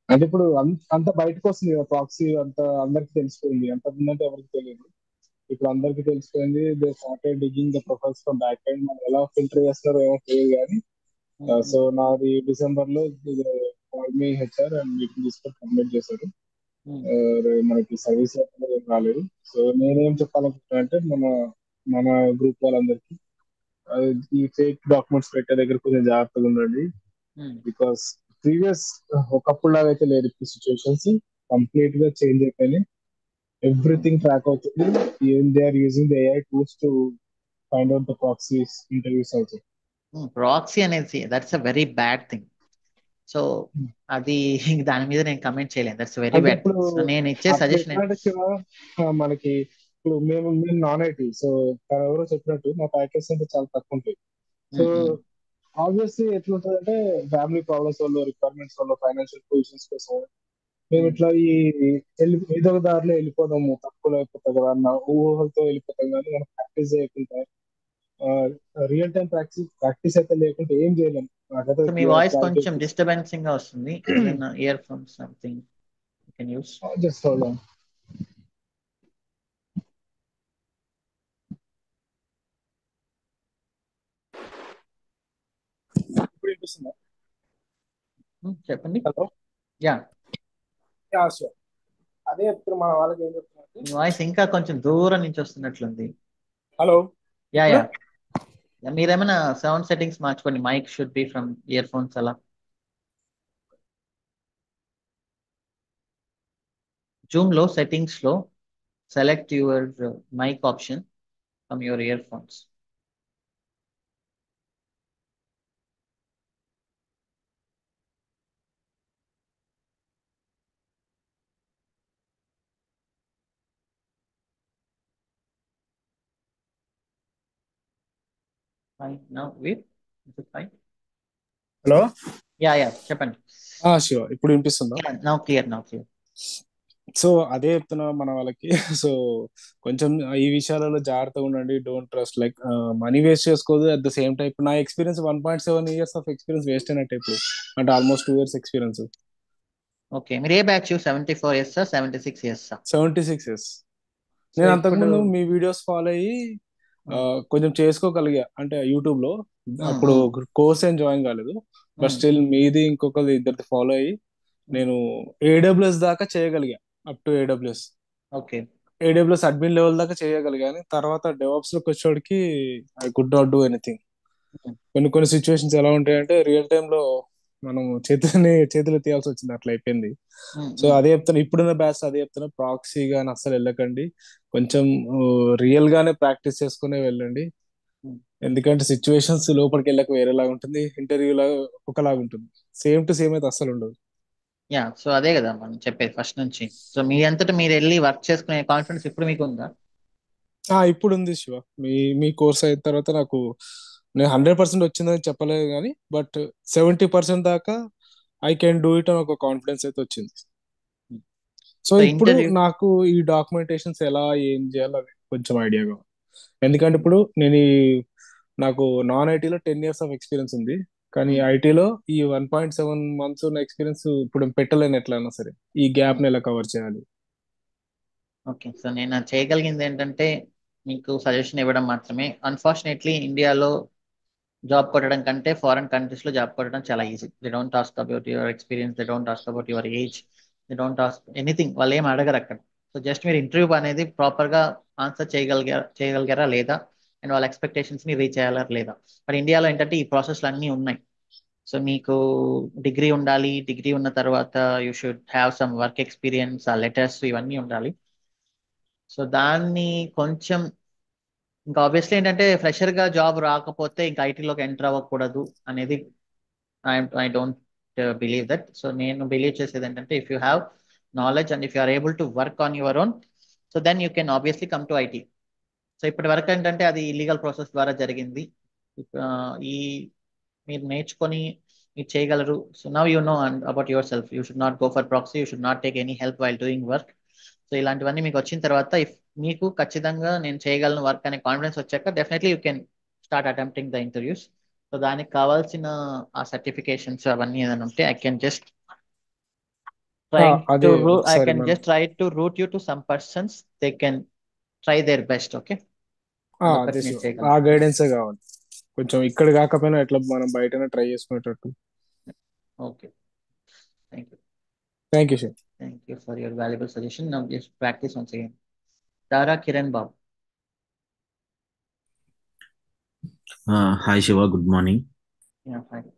[SPEAKER 10] అంటే ఇప్పుడు అంత అంత బయటకు వస్తుంది కదా ప్రాక్సీ అంత అందరికి తెలిసిపోయింది అంత ముందంటే ఎవరికి తెలియదు ఇప్పుడు అందరికి తెలిసిపోయింది they started digging the profiles from back end మనం ఎలా ఫిల్టర్ చేస్తారో ఏమో తెలియదు కానీ సో నాది డిసెంబర్ లో మీ హెచ్ఆర్ అండ్ మీటింగ్ తీసుకొని కంప్లీట్ చేశారు Uh, మనకి సర్వీస్ ఏం రాలేదు సో నేనేం చెప్పాలనుకుంటున్నా అంటే మన మన గ్రూప్ వాళ్ళందరికీ uh, ఈ ఫేక్ డాక్యుమెంట్స్ పెట్టే దగ్గర కొంచెం జాగ్రత్తగా ఉండండి బికాస్ ప్రీవియస్ ఒకప్పుడు లాగా అయితే లేదు ఇప్పుడు సిచ్యువేషన్స్ కంప్లీట్ గా చేంజ్ అయిపోయినాయి ఎవ్రీథింగ్ ట్రాక్ అవుతుంది they are using the AI tools to find out the proxies interviews also
[SPEAKER 2] proxy అనేది that's a very bad thing so అది దాని మీద నేను కమెంట్ చేయలేను దట్స్ వెరీ
[SPEAKER 10] అంటే
[SPEAKER 2] బ్యాడ్
[SPEAKER 10] ఇప్పుడు
[SPEAKER 2] సో నేను ఇచ్చే
[SPEAKER 10] అప్పుడు
[SPEAKER 2] సజెషన్
[SPEAKER 10] ఎట్లా అంటే శివ, ఆ, మనకి ఇప్పుడు మేము మేము నాన్ ఐటీ సో తను ఎవరో చెప్పినట్టు మా ప్యాకేజ్ అంటే చాలా తక్కువ ఉంటాయి సో ఆబ్వియస్లీ ఎట్లుంటది అంటే ఫ్యామిలీ ప్రాబ్లమ్స్ వల్ల రిక్వైర్మెంట్స్ వల్ల ఫైనాన్షియల్ పొజిషన్స్ కోసం మేము ఇట్లా ఈ వెళ్ళి ఏదో ఒక దారిలో వెళ్ళిపోదాము తక్కువలో అయిపోతుంది కదా అన్న ఊహలతో వెళ్ళిపోతాం కానీ మనం ప్రాక్టీస్ చేయకుండా రియల్ టైం ప్రాక్టీస్ ప్రాక్టీస్ అయితే లేకుంటే ఏం చేయలేము నాకైతే
[SPEAKER 2] సో మీ
[SPEAKER 10] clear
[SPEAKER 2] వాయిస్
[SPEAKER 10] clarity
[SPEAKER 2] కొంచెం డిస్టర్బెన్సింగ్ గా వస్తుంది earphones something you can use
[SPEAKER 10] just hold on ఇప్పుడు వినిపిస్తుందా
[SPEAKER 2] చెప్పండి
[SPEAKER 10] హలో
[SPEAKER 2] యా
[SPEAKER 10] యా షూర్ అదే చెప్తున్నా మన వాళ్ళకి ఏం చెప్తున్నారు
[SPEAKER 2] మీ వాయిస్ ఇంకా కొంచెం దూరం నుంచి వస్తున్నట్లుంది
[SPEAKER 10] హలో
[SPEAKER 2] యా
[SPEAKER 10] ఇప్పుడు
[SPEAKER 2] యా యా, మీరేమైనా సౌండ్ సెట్టింగ్స్ మార్చుకోండి mic should be from earphones అలా జూమ్ లో సెట్టింగ్స్ లో select your mic option from your earphones fine now with fine
[SPEAKER 10] hello
[SPEAKER 2] yeah yeah చెప్పండి
[SPEAKER 10] శివ ఇప్పుడు వినిపిస్తుందా
[SPEAKER 2] now clear now clear
[SPEAKER 10] so అదే చెప్తున్నా మన వాళ్ళకి సో కొంచెం ఈ విషయాలలో జాగ్రత్తగా ఉండండి don't trust like money waste చేసుకోదు అట్ ద సేమ్ టైం నా experience one point seven years of experience waste అయినట్టు ఇప్పుడు అంటే almost two years experience
[SPEAKER 2] okay మీరు ఏ batch seventy four years seventy six years
[SPEAKER 10] seventy six years
[SPEAKER 2] so
[SPEAKER 10] నేను
[SPEAKER 2] ఇప్పుడు
[SPEAKER 10] అంతకుముందు మీ వీడియోస్ ఫాలో అయ్యి ఆ, కొంచెం చేసుకోగలిగా అంటే యూట్యూబ్ లో అప్పుడు కోర్స్ ఏం జాయిన్ కాలేదు బట్ స్టిల్ మీది ఇంకొకరి ఇద్దరిది ఫాలో అయ్యి నేను ఏడబ్ల్యూఎస్ దాకా చేయగలిగా up to AWS
[SPEAKER 2] okay
[SPEAKER 10] AWS admin level దాకా చేయగలిగాను తర్వాత డెవాప్స్ లోకి వచ్చేవాడికి I could not do anything కొన్ని కొన్ని సిచ్యువేషన్స్ ఎలా ఉంటాయంటే రియల్ టైమ్ లో మనం చేతిని చేతులు తీయాల్సి వచ్చింది అట్లా అయిపోయింది సో అదే చెప్తాను ఇప్పుడున్న బ్యాచ్ అదే చెప్తున్నా ప్రాక్సీ గాని అస్సలు వెళ్ళకండి కొంచెం రియల్ గానే ప్రాక్టీస్ చేసుకునే వెళ్ళండి ఎందుకంటే సిచ్యువేషన్స్ లోపలికి వెళ్ళక వేరేలాగా ఉంటుంది ఇంటర్వ్యూ లాగా ఒకలాగా ఉంటుంది సేమ్ టు సేమ్ అయితే అస్సలు ఉండదు
[SPEAKER 2] యా సో అదే కదా మనం చెప్పేది ఫస్ట్ నుంచి సో మీ అంతటా మీరు వెళ్ళి వర్క్ చేసుకునే కాన్ఫిడెన్స్ ఇప్పుడు మీకు ఉందా
[SPEAKER 10] ఆ ఇప్పుడు ఉంది శివ మీ మీ కోర్స్ అయిన తర్వాత నాకు నేను హండ్రెడ్ పర్సెంట్ వచ్చిందని చెప్పలేదు కానీ బట్ సెవెంటీ పర్సెంట్ దాకా ఐ కెన్ డూ ఇట్ అని ఒక కాన్ఫిడెన్స్ అయితే వచ్చింది సో
[SPEAKER 2] సో
[SPEAKER 10] ఇప్పుడు
[SPEAKER 2] ఇంటర్వ్యూ
[SPEAKER 10] నాకు ఈ డాక్యుమెంటేషన్స్ ఎలా ఏం చేయాలో అది కొంచెం ఐడియాగా ఉంది. ఎందుకంటే ఇప్పుడు నేను ఈ నాకు నాన్ ఐటీలో టెన్ ఇయర్స్ ఆఫ్ ఎక్స్పీరియన్స్ ఉంది కానీ ఐటీలో ఈ వన్ పాయింట్ సెవెన్ మంత్స్ ఉన్న ఎక్స్పీరియన్స్ ఇప్పుడు పెట్టలేను ఎట్లయినా సరే ఈ గ్యాప్ ని ఎలా కవర్ చేయాలి
[SPEAKER 2] ఓకే సో నేను అది చేయగలిగింది ఏంటంటే మీకు సజెషన్ ఇవ్వడం మాత్రమే అన్ఫార్చునేట్లీ ఇండియాలో జాబ్ కొట్టడం కంటే ఫారెన్ కంట్రీస్ లో జాబ్ కొట్టడం చాలా easy they don't task about your experience they don't task about your age they don't task anything వాళ్ళు ఏం అడగరు అక్కడ సో జస్ట్ మీరు ఇంటర్వ్యూ అనేది ప్రాపర్ గా ఆన్సర్ చేయగలిగారా చేయగలిగారా లేదా అండ్ వాళ్ళ ఎక్స్పెక్టేషన్స్ ని రీచ్ అయ్యారా లేదా బట్ ఇండియాలో ఏంటంటే ఈ ప్రాసెస్లు అన్నీ ఉన్నాయి సో మీకు డిగ్రీ ఉండాలి డిగ్రీ ఉన్న తర్వాత you should have some work experience ఆ లెటర్స్ ఇవన్నీ ఉండాలి సో దాన్ని కొంచెం ఇంకా ఆబ్వియస్లీ ఏంటంటే ఫ్రెషర్ గా జాబ్ రాకపోతే ఇంకా ఐటీలోకి ఎంటర్ అవ్వకూడదు అనేది I I don't believe that so నేను బిలీవ్ చేసేది ఏంటంటే if you have knowledge and if you are able to work on your own so then you can obviously come to IT so ఇప్పటి వరకు ఏంటంటే అది illegal process ద్వారా జరిగింది ఆ, ఈ మీరు నేర్చుకొని మీరు చేయగలరు so now you know and about yourself you should not go for proxy you should not take any help while doing work so ఇలాంటివన్నీ మీకు వచ్చిన తర్వాత ఇఫ్ మీకు ఖచ్చితంగా నేను చేయగలను వర్క్ అనే కాన్ఫిడెన్స్ వచ్చాక definitely you can start attempting the interviews so దానికి కావాల్సిన ఆ సర్టిఫికేషన్స్ అవన్నీ ఏదైనా ఉంటే I can just trying to
[SPEAKER 10] అదే
[SPEAKER 2] route, I
[SPEAKER 10] ఒకసారి
[SPEAKER 2] can
[SPEAKER 10] మనం
[SPEAKER 2] just try to route you to some persons. They can try their best, okay?
[SPEAKER 10] ఆ,
[SPEAKER 2] అదొకటి
[SPEAKER 10] అదే
[SPEAKER 2] నేను
[SPEAKER 10] శివ ఆ
[SPEAKER 2] చేయగలను.
[SPEAKER 10] గైడెన్సే కావాలి కొంచెం ఇక్కడ కాకపోయినా ఎట్లా మనం బయటనే ట్రై చేసుకునేటట్టు
[SPEAKER 2] Okay. Thank you.
[SPEAKER 10] Thank you Shiva
[SPEAKER 2] Thank you for your valuable suggestion. Now just practice once again. Tara Kiran Babu.
[SPEAKER 11] Hi Shiva good morning
[SPEAKER 2] Yeah, fine.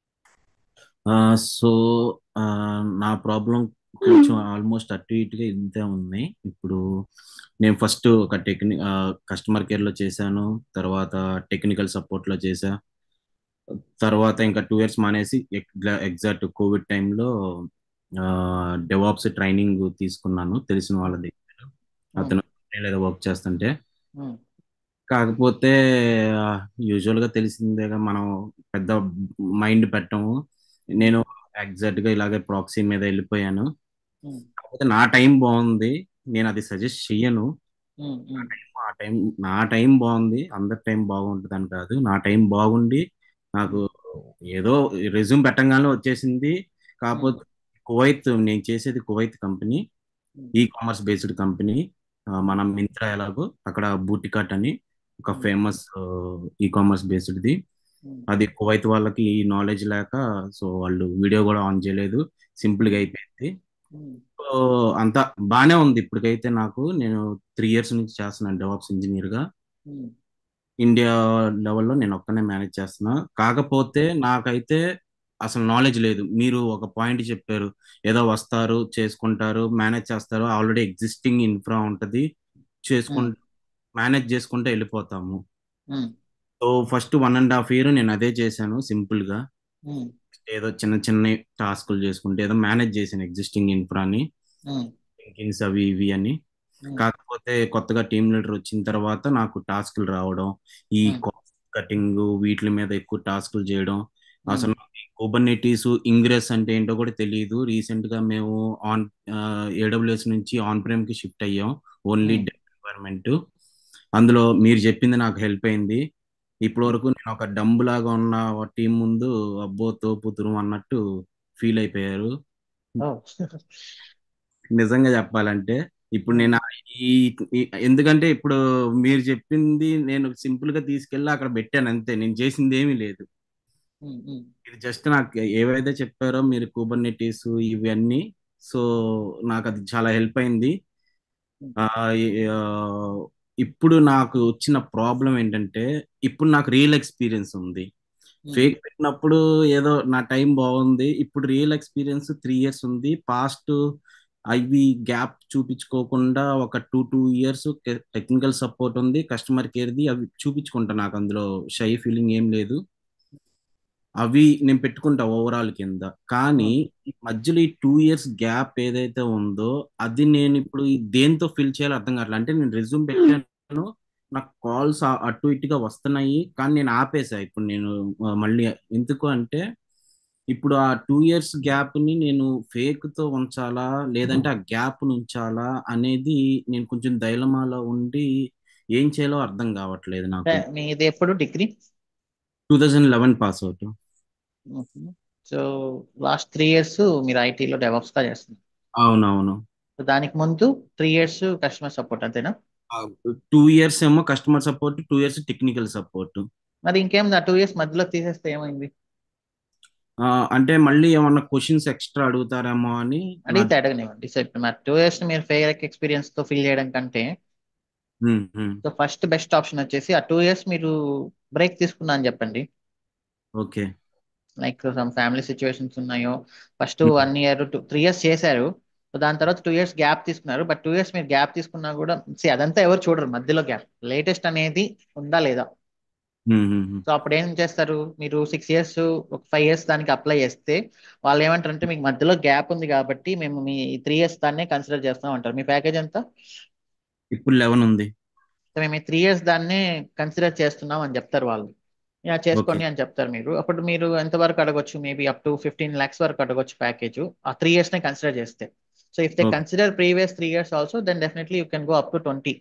[SPEAKER 11] So నా ప్రాబ్లం కొంచెం ఆల్మోస్ట్ అటు ఇటుగా ఇంతే ఉంది ఇప్పుడు నేను ఫస్ట్ ఒక టెక్ని కస్టమర్ కేర్లో చేశాను తర్వాత టెక్నికల్ సపోర్ట్లో చేశా తర్వాత ఇంకా టూ ఇయర్స్ మానేసి ఎగ్జాక్ట్ కోవిడ్ టైంలో డెవాప్స్ ట్రైనింగ్ తీసుకున్నాను తెలిసిన వాళ్ళ దగ్గర అతను లేదా వర్క్ చేస్తుంటే
[SPEAKER 2] Hmm.
[SPEAKER 11] కాకపోతే యూజువల్గా తెలిసిందేగా మనం పెద్ద మైండ్ పెట్టము నేను ఎగ్జాక్ట్ గా ఇలాగే ప్రాక్సీ మీద వెళ్ళిపోయాను
[SPEAKER 2] Hmm.
[SPEAKER 11] కాకపోతే నా టైం బాగుంది నేను అది సజెస్ట్ చెయ్యను
[SPEAKER 2] Hmm. Hmm.
[SPEAKER 11] ఆ టైం నా టైం బాగుంది అందరి టైం బాగుంటుంది అని కాదు నా టైం బాగుండి నాకు ఏదో రెజ్యూమ్ పెట్టంగానే వచ్చేసింది కాకపోతే కువైత్ నేను చేసేది Kuwait company e commerce based company మనం మింత్రా ఎలాగో అక్కడ బూటికాట్ అని ఒక ఫేమస్ ఈ కామర్స్ బేస్డ్ది అది కువైత్ వాళ్ళకి ఈ నాలెడ్జ్ లేక సో వాళ్ళు వీడియో కూడా ఆన్ చేయలేదు సింపుల్ గా అయిపోయింది
[SPEAKER 2] Hmm.
[SPEAKER 11] సో అంతా బానే ఉంది ఇప్పటికైతే నాకు నేను త్రీ ఇయర్స్ నుంచి చేస్తున్నాను డెవాప్స్ ఇంజనీర్ గా
[SPEAKER 2] Hmm.
[SPEAKER 11] ఇండియా లెవెల్లో నేను ఒక్కనే మేనేజ్ చేస్తున్నా కాకపోతే నాకైతే అసలు నాలెడ్జ్ లేదు మీరు ఒక పాయింట్ చెప్పారు ఏదో వస్తారు చేసుకుంటారు మేనేజ్ చేస్తారు ఆల్రెడీ ఎగ్జిస్టింగ్ ఇన్ఫ్రా ఉంటది చేసుకుంటూ మేనేజ్ చేసుకుంటూ వెళ్ళిపోతాము
[SPEAKER 2] Hmm.
[SPEAKER 11] So first one and half year నేను అదే చేశాను సింపుల్ గా
[SPEAKER 2] Hmm.
[SPEAKER 11] ఏదో చిన్న చిన్న టాస్కులు చేసుకుంటే ఏదో మేనేజ్ చేశాను ఎగ్జిస్టింగ్ ఇన్ఫ్రాని
[SPEAKER 2] Hmm.
[SPEAKER 11] థింకింగ్స్ అవి ఇవి అని
[SPEAKER 2] Hmm.
[SPEAKER 11] కాకపోతే కొత్తగా టీమ్ లీడర్ వచ్చిన తర్వాత నాకు టాస్కులు రావడం ఈ
[SPEAKER 2] Hmm.
[SPEAKER 11] కాస్ట్ కటింగ్ వీటి మీద ఎక్కువ టాస్కులు చేయడం
[SPEAKER 2] Hmm.
[SPEAKER 11] అసలు కుబర్నెటీస్ ఇంగ్రెస్ అంటే ఏంటో కూడా తెలియదు రీసెంట్ గా మేము ఆన్ ఏడబ్ల్యూఎస్ నుంచి ఆన్ ప్రేమ్ కి షిఫ్ట్ అయ్యాం ఓన్లీ
[SPEAKER 2] Hmm.
[SPEAKER 11] ఎన్వైరన్మెంట్ అందులో మీరు చెప్పింది నాకు హెల్ప్ అయింది ఇప్పటి వరకు నేను ఒక డంబు లాగా ఉన్న టీం ముందు అబ్బో తోపుతురు అన్నట్టు ఫీల్ అయిపోయారు
[SPEAKER 2] Oh.
[SPEAKER 11] నిజంగా చెప్పాలంటే ఇప్పుడు నేను ఆ- ఈ ఈ- ఎందుకంటే ఇప్పుడు మీరు చెప్పింది నేను సింపుల్ గా తీసుకెళ్ళి అక్కడ పెట్టాను అంతే నేను చేసింది ఏమీ లేదు
[SPEAKER 2] Hmm. Hmm.
[SPEAKER 11] ఇది జస్ట్ నాకు ఏవైతే చెప్పారో మీరు కూబర్నెటీస్ ఇవన్నీ సో నాకు అది చాలా హెల్ప్ అయింది ఆ, ఈ- ఆ, ఇప్పుడు నాకు వచ్చిన ప్రాబ్లం ఏంటంటే ఇప్పుడు నాకు రియల్ ఎక్స్పీరియన్స్ ఉంది
[SPEAKER 2] Hmm.
[SPEAKER 11] ఫేక్ పెట్టినప్పుడు ఏదో నా టైం బాగుంది ఇప్పుడు రియల్ ఎక్స్పీరియన్స్ త్రీ ఇయర్స్ ఉంది పాస్ట్ అవి గ్యాప్ చూపించుకోకుండా ఒక two two years technical support ఉంది కస్టమర్ కేర్ది అవి చూపించుకుంటా నాకు అందులో షై ఫీలింగ్ ఏం లేదు అవి నేను పెట్టుకుంటా ఓవరాల్ కింద కానీ ఈ మధ్యలో ఈ టూ ఇయర్స్ గ్యాప్ ఏదైతే ఉందో అది నేను ఇప్పుడు ఈ దేంతో ఫిల్ చేయాలో అర్థం కావట్లేదు అంటే నేను రెజ్యూమ్ పెట్టాను నాకు కాల్స్ అటు ఇటుగా వస్తున్నాయి కానీ నేను ఆపేసా ఇప్పుడు నేను ఆ, మళ్ళీ ఎందుకు అంటే ఇప్పుడు ఆ టూ ఇయర్స్ గ్యాప్ ని నేను ఫేక్ తో ఉంచాలా లేదంటే ఆ గ్యాప్ ఉంచాలా అనేది నేను కొంచెం దైలమాలో ఉండి ఏం చేయాలో అర్థం కావట్లేదు నాకు
[SPEAKER 2] అంటే మీది ఎప్పుడు degree
[SPEAKER 11] two thousand eleven pass out
[SPEAKER 2] so last three years మీరు ఐటీలో డెవలప్స్ గా చేస్తున్నారు
[SPEAKER 11] అవునవును
[SPEAKER 2] సో దానికి ముందు త్రీ ఇయర్స్ కస్టమర్ సపోర్ట్ అంతేనా
[SPEAKER 11] టూ ఇయర్స్ ఏమో customer support two years technical support
[SPEAKER 2] మరి ఇంకేం ఆ టూ ఇయర్స్ మధ్యలో తీసేస్తే ఏమైంది
[SPEAKER 11] అంటే మళ్ళీ ఏమన్నా క్వశ్చన్స్ ఎక్స్ట్రా అడుగుతారేమో అని
[SPEAKER 2] అడిగితే అడగనివ్వండి సో ఇప్పుడు మరి టూ ఇయర్స్ మీరు ఫెయిర్ ఎక్స్పీరియన్స్ తో ఫిల్ చేయడం కంటే సో ఫస్ట్ బెస్ట్ ఆప్షన్ వచ్చేసి ఆ టూ ఇయర్స్ మీరు బ్రేక్ తీసుకున్నా అని చెప్పండి
[SPEAKER 11] okay
[SPEAKER 2] like some family situations ఉన్నాయో first one year two three years చేశారు సో దాని తర్వాత టూ ఇయర్స్ గ్యాప్ తీసుకున్నారు బట్ టూ ఇయర్స్ మీరు గ్యాప్ తీసుకున్నా కూడా see అదంతా ఎవరు చూడరు మధ్యలో గ్యాప్ లేటెస్ట్ అనేది ఉందా లేదా సో అప్పుడు ఏం చేస్తారు మీరు సిక్స్ ఇయర్స్ ఒక ఫైవ్ ఇయర్స్ దానికి అప్లై చేస్తే వాళ్ళు ఏమంటారు అంటే మీకు మధ్యలో గ్యాప్ ఉంది కాబట్టి మేము మీ త్రీ ఇయర్స్ దాన్నే కన్సిడర్ చేస్తాం అంటారు మీ ప్యాకేజ్ ఎంత
[SPEAKER 11] ఇప్పుడు లెవెన్ ఉంది
[SPEAKER 2] సో మేము ఈ త్రీ ఇయర్స్ దాన్నే కన్సిడర్ చేస్తున్నాం అని చెప్తారు వాళ్ళు యా చేసుకోండి అని చెప్తారు మీరు అప్పుడు మీరు ఎంత వరకు అడగొచ్చు maybe up to fifteen lakhs వరకు అడగొచ్చు ప్యాకేజ్ ఆ త్రీ ఇయర్స్ నే కన్సిడర్ చేస్తే so if they
[SPEAKER 11] Okay.
[SPEAKER 2] Consider previous three years also then definitely you can go up to twenty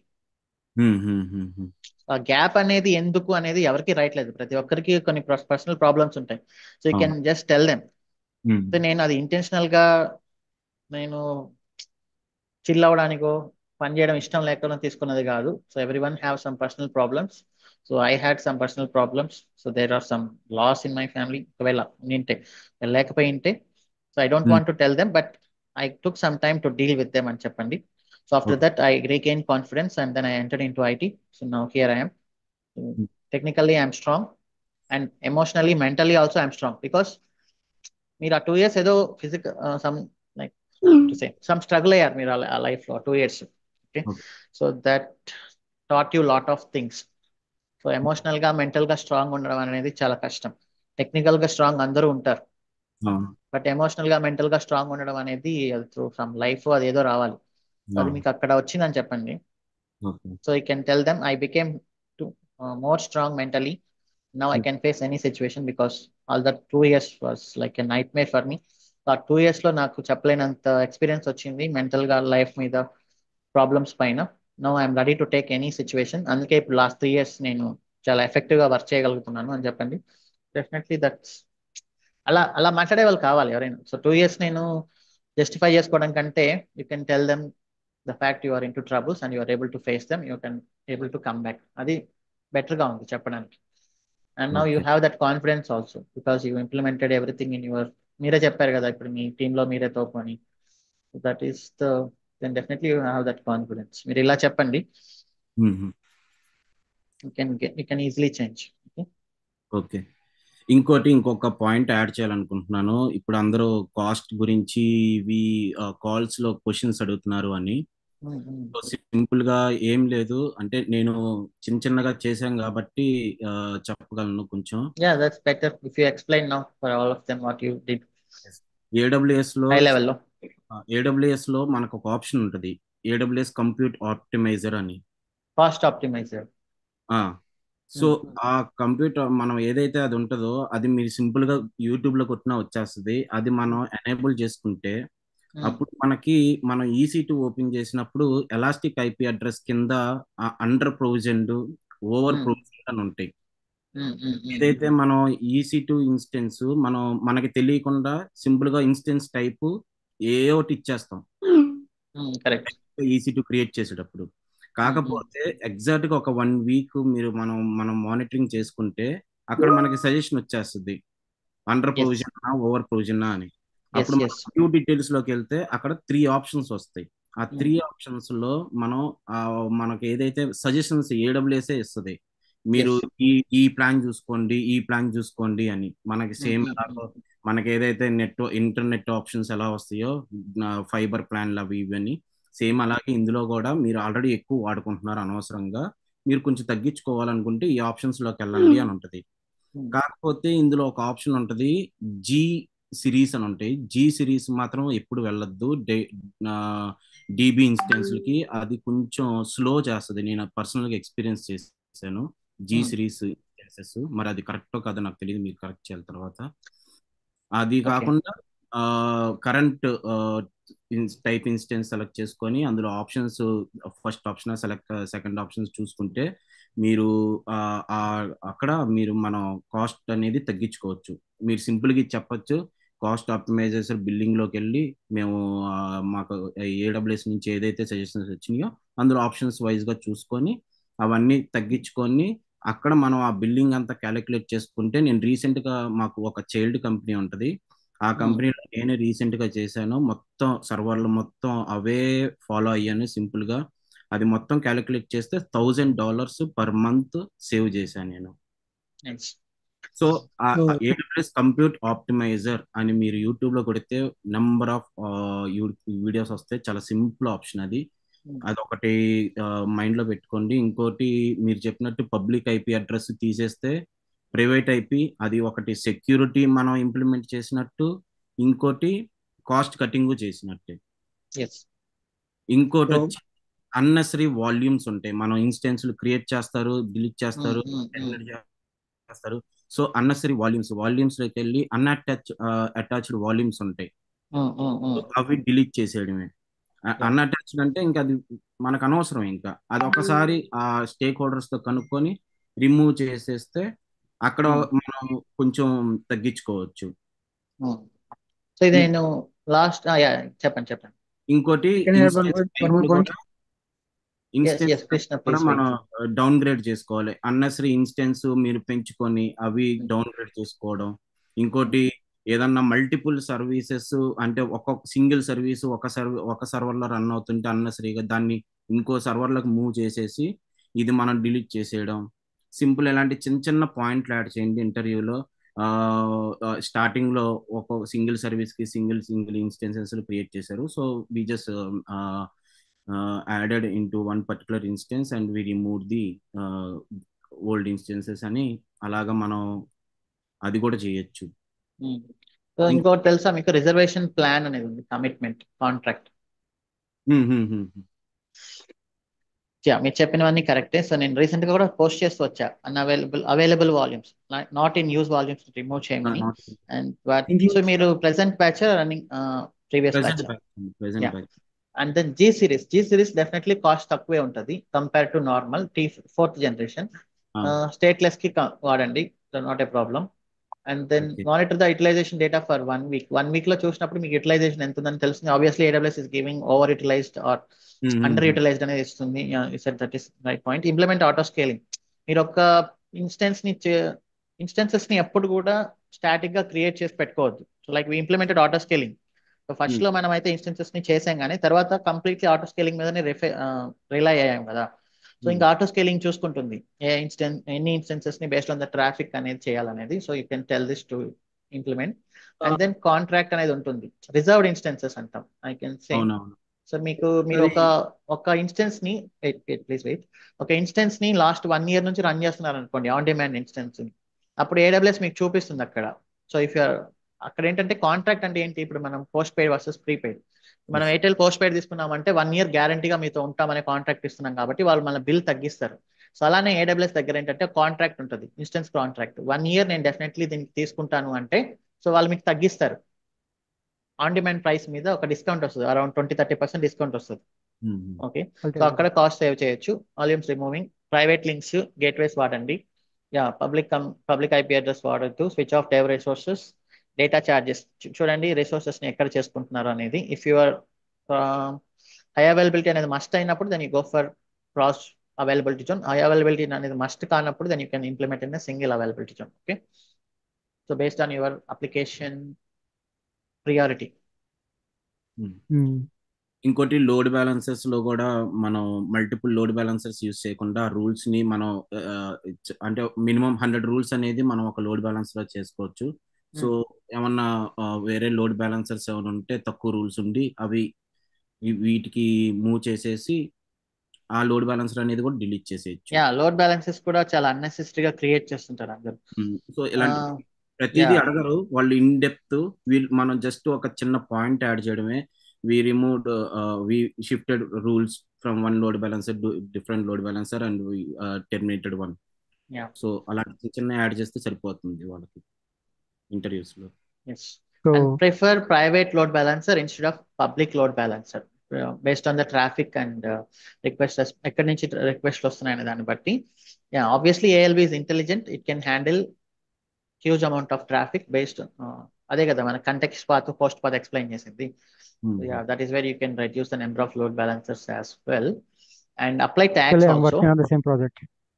[SPEAKER 2] ఆ గ్యాప్ అనేది ఎందుకు అనేది ఎవరికి రైట్ లేదు ప్రతి ఒక్కరికి కొన్ని పర్సనల్ ప్రాబ్లమ్స్ ఉంటాయి so you can just tell them so నేను అది ఇంటెన్షనల్ గా
[SPEAKER 1] నేను చిల్ అవ్వడానికో పని చేయడం ఇష్టం లేకుండా తీసుకున్నది కాదు so every one have some personal problems so I had some personal problems so there are some loss in my family ఒకవేళ ఉంటే లేకపోయింటే so I don't want to tell them but I took some time to deal with them అని చెప్పండి so after that I regain confidence and then I enter into IT so now here I'm technically I'm strong and emotionally mentally also I'm strong because మీరు ఆ two years ఏదో physical some like to say some struggle అయ్యారు మీరు ఆ లైఫ్లో two years okay so that taught you lot of things so ఎమోషనల్గా మెంటల్గా strong ఉండడం అనేది చాలా కష్టం టెక్నికల్గా స్ట్రాంగ్ అందరూ ఉంటారు బట్ ఎమోషనల్గా మెంటల్గా స్ట్రాంగ్ ఉండడం అనేది అది త్రూ సమ్ లైఫ్ అది ఏదో రావాలి అది మీకు అక్కడ వచ్చిందని చెప్పండి so I can tell them I became to more strong mentally now I can face any situation because all that two years was like a nightmare for me ఆ two ఇయర్స్లో నాకు చెప్పలేనంత ఎక్స్పీరియన్స్ వచ్చింది మెంటల్గా life మీద problems పైన no I'm ready to take any situation అందుకే ఇప్పుడు లాస్ట్ త్రీ ఇయర్స్ నేను చాలా ఎఫెక్టివ్గా వర్క్ చేయగలుగుతున్నాను అని చెప్పండి డెఫినెట్లీ దట్స్ అలా అలా మాట్లాడే వాళ్ళు కావాలి ఎవరైనా సో టూ ఇయర్స్ నేను జస్టిఫై చేసుకోవడం కంటే you can tell them the fact you are into troubles and you are able to face them you can able to come back అది బెటర్గా ఉంది చెప్పడానికి and now you have that confidence also because you implemented everything in your మీరే చెప్పారు కదా ఇప్పుడు మీ టీంలో మీరే తోపు అని that is the then definitely you have that confidence మీరు ఇలా చెప్పండి you can you can easily change
[SPEAKER 11] okay ఇంకోటి ఇంకొక పాయింట్ యాడ్ చేయాలనుకుంటున్నాను ఇప్పుడు అందరూ కాస్ట్ గురించి ఇవి కాల్స్ లో క్వశ్చన్స్ అడుగుతున్నారు అని సింపుల్ గా ఏం లేదు అంటే నేను చిన్న చిన్నగా చేశాం కాబట్టి చెప్పగలను కొంచెం
[SPEAKER 1] yeah that's better if you explain now for all of them what you did
[SPEAKER 11] AWS లో
[SPEAKER 1] హై లెవెల్ లో
[SPEAKER 11] ఏడబ్ల్యూఎస్ లో మనకు ఒక ఆప్షన్ ఉంటుంది ఏడబ్ల్యూఎస్ కంప్యూట్ ఆప్టిమైజర్ అని
[SPEAKER 1] కాస్ట్ ఆప్టిమైజర్
[SPEAKER 11] సో ఆ కంప్యూటర్ మనం ఏదైతే అది ఉంటుందో అది మీరు సింపుల్ గా యూట్యూబ్ లో కొట్టినా వచ్చేస్తుంది అది మనం ఎనేబుల్ చేసుకుంటే అప్పుడు మనకి మనం ఈసీ టూ ఓపెన్ చేసినప్పుడు ఎలాస్టిక్ ఐపీ అడ్రస్ కింద అండర్ ప్రొవిజన్డ్ ఓవర్ ప్రొవిజన్ అని ఉంటాయి ఏదైతే మనం ఈసీ టూ ఇన్స్టెన్స్ మనం మనకి తెలియకుండా సింపుల్ గా ఇన్స్టెన్స్ టైప్ ఏ ఒకటి ఇచ్చేస్తాం
[SPEAKER 1] కరెక్ట్
[SPEAKER 11] ఈసీ టూ క్రియేట్ చేసేటప్పుడు కాకపోతే ఎగ్జాక్ట్ గా ఒక వన్ వీక్ మీరు మనం మనం మానిటరింగ్ చేసుకుంటే అక్కడ మనకి సజెషన్ వచ్చేస్తుంది అండర్ ప్రొవిజన్ ఓవర్ ప్రొవిజన్ అని అప్పుడు వ్యూ డీటెయిల్స్ లోకి వెళ్తే అక్కడ త్రీ ఆప్షన్స్ వస్తాయి ఆ త్రీ ఆప్షన్స్ లో మనం మనకి ఏదైతే సజెషన్స్ ఏడబ్ల్యూఎస్ఏ ఇస్తుంది మీరు ఈ ఈ ప్లాన్ చూసుకోండి ఈ ప్లాన్ చూసుకోండి అని మనకి సేమ్ మనకి ఏదైతే నెట్ ఇంటర్నెట్ ఆప్షన్స్ ఎలా వస్తాయో ఫైబర్ ప్లాన్లు అవి ఇవన్నీ సేమ్ అలాగే ఇందులో కూడా మీరు ఆల్రెడీ ఎక్కువ వాడుకుంటున్నారు అనవసరంగా మీరు కొంచెం తగ్గించుకోవాలనుకుంటే ఈ ఆప్షన్స్ లోకి వెళ్ళండి అని ఉంటది కాకపోతే ఇందులో ఒక ఆప్షన్ ఉంటది జీ సిరీస్ అని ఉంటాయి జీ సిరీస్ మాత్రం ఎప్పుడు వెళ్ళొద్దు డిబి ఇన్స్టెన్స్లకి అది కొంచెం స్లో చేస్తుంది నేను పర్సనల్ గా ఎక్స్పీరియన్స్ చేశాను జీ సిరీస్ ఇన్స్టెన్సెస్ మరి అది కరెక్టో కాదో నాకు తెలియదు మీరు కరెక్ట్ చేయాలి తర్వాత అది కాకుండా కరెంట్ టైప్ ఇన్స్టెన్స్ సెలెక్ట్ చేసుకొని అందులో options first option select second options చూసుకుంటే మీరు అక్కడ మీరు మనం కాస్ట్ అనేది తగ్గించుకోవచ్చు మీరు సింపుల్గా చెప్పొచ్చు కాస్ట్ ఆప్టిమైజేషన్ బిల్డింగ్ లోకి వెళ్ళి మేము మాకు ఏడబ్ల్యూఎస్ నుంచి ఏదైతే సజెషన్స్ వచ్చినాయో అందులో ఆప్షన్స్ వైజ్ గా చూసుకొని అవన్నీ తగ్గించుకొని అక్కడ మనం ఆ బిల్డింగ్ అంతా క్యాలిక్యులేట్ చేసుకుంటే నేను రీసెంట్ గా మాకు ఒక చైల్డ్ కంపెనీ ఉంటది ఆ కంపెనీలో నేను రీసెంట్ గా చేశాను మొత్తం సర్వర్లు మొత్తం అవే ఫాలో అయ్యాను సింపుల్ గా అది మొత్తం క్యాలిక్యులేట్ చేస్తే thousand dollars per month save చేశాను నేను సో ఏడబ్ల్యూఎస్ కంప్యూట్ ఆప్టిమైజర్ అని మీరు యూట్యూబ్ లో కొడితే నెంబర్ ఆఫ్ వీడియోస్ వస్తాయి చాలా సింపుల్ ఆప్షన్ అది అదొకటి మైండ్ లో పెట్టుకోండి ఇంకోటి మీరు చెప్పినట్టు పబ్లిక్ ఐపీ అడ్రస్ తీసేస్తే ప్రైవేట్ ఐపీ అది ఒకటి సెక్యూరిటీ మనం ఇంప్లిమెంట్ చేసినట్టు ఇంకోటి కాస్ట్ కటింగ్ చేసినట్టే ఇంకోటి వచ్చి అన్నెసరీ వాల్యూమ్స్ ఉంటాయి మనం ఇన్స్టెన్స్ క్రియేట్ చేస్తారు డిలీట్ చేస్తారు చేస్తారు సో అన్నెసరీ వాల్యూమ్స్ వాల్యూమ్స్ లోకి వెళ్ళి అన్అటాచ్ అటాచ్డ్ వాల్యూమ్స్ ఉంటాయి అవి డిలీట్ చేసేయడమే అన్అటాచ్డ్ అంటే ఇంకా అది మనకు అనవసరం ఇంకా అది ఒకసారి ఆ స్టేక్ హోల్డర్స్ తో కనుక్కొని రిమూవ్ చేసేస్తే అక్కడ మనం కొంచెం తగ్గించుకోవచ్చు
[SPEAKER 2] సో ఇది
[SPEAKER 11] ఇం-
[SPEAKER 2] నేను లాస్ట్ చెప్పండి చెప్పండి
[SPEAKER 11] ఇంకోటి
[SPEAKER 12] Can I have one
[SPEAKER 11] instance
[SPEAKER 12] more, one more point?
[SPEAKER 11] కూడా
[SPEAKER 2] ఎస్
[SPEAKER 11] ఇన్స్టెన్స్
[SPEAKER 2] ఎస్ కృష్ణ
[SPEAKER 11] కూడా
[SPEAKER 2] ప్లీజ్
[SPEAKER 11] మనం
[SPEAKER 2] వెయిట్
[SPEAKER 11] డౌన్ గ్రేడ్ చేసుకోవాలి అన్నెసరీ ఇన్స్టెన్స్ మీరు పెంచుకొని అవి డౌన్ గ్రేడ్ చేసుకోవడం ఇంకోటి ఏదన్నా మల్టిపుల్ సర్వీసెస్ అంటే ఒక్కొక్క సింగిల్ సర్వీస్ ఒక సర్వీ ఒక సర్వర్లో రన్ అవుతుంటే అన్నెసరీగా దాన్ని ఇంకో సర్వర్లకు మూవ్ చేసేసి ఇది మనం డిలీట్ చేసేయడం సింపుల్ ఇలాంటి చిన్న చిన్న పాయింట్లు యాడ్ చేయండి ఇంటర్వ్యూలో స్టార్టింగ్ లో ఒక సింగిల్ సర్వీస్ కి సింగిల్ సింగిల్ ఇన్స్టెన్సెస్ క్రియేట్ చేశారు so we just added into one particular instance and we remove the old instances అని అలాగా మనం అది కూడా చేయొచ్చు
[SPEAKER 2] సో ఇంకోటి తెలుసా మీకు రిజర్వేషన్ ప్లాన్ అనేది ఉంది కమిట్మెంట్ కాంట్రాక్ట్ యా మీరు చెప్పినవన్నీ కరెక్టే సో నేను రీసెంట్ గా కూడా పోస్ట్ చేస్తూ వచ్చా unavailable available volumes not in use volumes remove చేయమని అండ్ సో మీరు present batch running previous batch
[SPEAKER 11] present
[SPEAKER 2] yeah and then G series G series definitely cost తక్కువే ఉంటుంది compare to normal T fourth generation stateless కి క- వాడండి not a problem and then
[SPEAKER 11] Okay.
[SPEAKER 2] Monitor the utilization data for one week one week లో చూసినప్పుడు మీకు utilization ఎంత ఉందని తెలుస్తుంది obviously AWS is giving over utilised or underutilized అనేది ఇస్తుంది set that is right point implement auto scaling మీరు ఒక ఇన్స్టెన్స్ ని ఇన్స్టెన్సెస్ ని ఎప్పుడు కూడా స్టాటిక్ గా క్రియేట్ చేసి పెట్టుకోవద్దు so like implemented auto scaling so first
[SPEAKER 11] Hmm.
[SPEAKER 2] లో మనం అయితే ఇన్స్టెన్సెస్ ని చేసాం కానీ తర్వాత కంప్లీట్లీ ఆటో స్కేలింగ్ మీదనే రిఫై రిలై అయ్యాం కదా సో ఇంకా ఆటో స్కేలింగ్ చూసుకుంటుంది ఏ ఇన్స్టెన్ ఎన్ని ఇన్స్టెన్సెస్ ని బేస్డ్ ఆన్ ద ట్రాఫిక్ అనేది చేయాలనేది so you can tell this to implement and then contract అనేది ఉంటుంది రిజర్వ్డ్ ఇన్స్టెన్సెస్ అంటాం ఐ కెన్ సే
[SPEAKER 11] అవునవును
[SPEAKER 2] సో మీకు మీరు ఒక ఒక ఇన్స్టెన్స్ ని ప్లీజ్ వెయిట్ ఒక ఇన్స్టెన్స్ ని లాస్ట్ వన్ ఇయర్ నుంచి రన్ చేస్తున్నారు అనుకోండి ఆన్ డిమాండ్ ఇన్స్టెన్స్ ని అప్పుడు ఏడబ్ల్యూఎస్ మీకు చూపిస్తుంది అక్కడ సో ఇఫ్ యూఆర్ అక్కడ ఏంటంటే కాంట్రాక్ట్ అంటే ఏంటి ఇప్పుడు మనం పోస్ట్ పెయిడ్ వర్సెస్ ప్రీపెయిడ్ మనం
[SPEAKER 11] Yes.
[SPEAKER 2] ఎయిర్టెల్ పోస్ట్ పెయిడ్ తీసుకున్నామంటే వన్ ఇయర్ గ్యారంటీగా మీతో ఉంటామనే కాంట్రాక్ట్ ఇస్తున్నాం కాబట్టి వాళ్ళు మన బిల్ తగ్గిస్తారు సో అలానే ఏడబ్ల్యూఎస్ దగ్గర ఏంటంటే కాంట్రాక్ట్ ఉంటుంది ఇన్స్టెన్స్ కాంట్రాక్ట్ వన్ ఇయర్ నేను డెఫినెట్లీ దీనికి తీసుకుంటాను అంటే సో వాళ్ళు మీకు తగ్గిస్తారు ఆన్ డిమాండ్ ప్రైస్ మీద ఒక డిస్కౌంట్ వస్తుంది around twenty thirty percent discount వస్తుంది ఓకే సో అక్కడ కాస్ట్ సేవ్ చేయొచ్చు volumes removing private links gateways వాడండి యా పబ్లిక్ కం పబ్లిక్ ఐపీ అడ్రస్ వాడద్దు switch off dev resources data charges చూడండి రిసోర్సెస్ ని ఎక్కడ చేసుకుంటున్నారు అనేది ఇఫ్ యువర్ హై అవైలబిలిటీ అనేది మస్ట్ అయినప్పుడు then you go for cross availability zone high availability అనేది మస్ట్ కానప్పుడు then you can implement in single availability zone okay so based on your application priority
[SPEAKER 11] ఇంకోటి load balances లో కూడా మనం multiple load balances use చేయకుండా rules ని మనం ఆ, ఇచ్చ- అంటే మినిమం హండ్రెడ్ రూల్స్ అనేది మనం ఒక లోడ్ బ్యాలెన్స్ లో చేసుకోవచ్చు సో ఏమన్నా ఆ, వేరే లోడ్ బ్యాలెన్సర్స్ ఏమైనా ఉంటే తక్కువ రూల్స్ ఉండి అవి వీ- వీటికి మూవ్ చేసేసి ఆ లోడ్ బ్యాలెన్సర్ అనేది కూడా డిలీట్ చేసేయచ్చు
[SPEAKER 2] యా లోడ్ బ్యాలెన్సెస్ కూడా చాలా అన్నెసెసరీగా క్రియేట్ చేస్తుంటారు అందరు
[SPEAKER 11] సో ఇలాంటి
[SPEAKER 2] ఆ,
[SPEAKER 11] ప్రతిదీ
[SPEAKER 2] yeah.
[SPEAKER 11] అడగరు వాళ్ళు ఇన్ డెప్త్ వీళ్ళు మనం జస్ట్ ఒక చిన్న పాయింట్ యాడ్ చేయడమే we removed we shifted rules from one load balancer to different load balancer and terminated one
[SPEAKER 2] yeah
[SPEAKER 11] so అలాంటి చిన్న చిన్న యాడ్ చేస్తే సరిపోతుంది వాళ్ళకి ఇంటర్వ్యూస్ లో
[SPEAKER 2] yes
[SPEAKER 3] so
[SPEAKER 2] and prefer private load balancer instead of public load balancer uh, based on the traffic and uh, request ఎక్కడి నుంచి request వస్తున్నాయనే దాన్ని బట్టి yeah obviously ALB is intelligent it can handle huge amount of traffic based అదే కదా మన context path post path explain చేసింది yeah that is where you can reduce the number of load balancers as well and apply tags
[SPEAKER 3] Actually, I'm
[SPEAKER 2] also
[SPEAKER 3] working on the same project.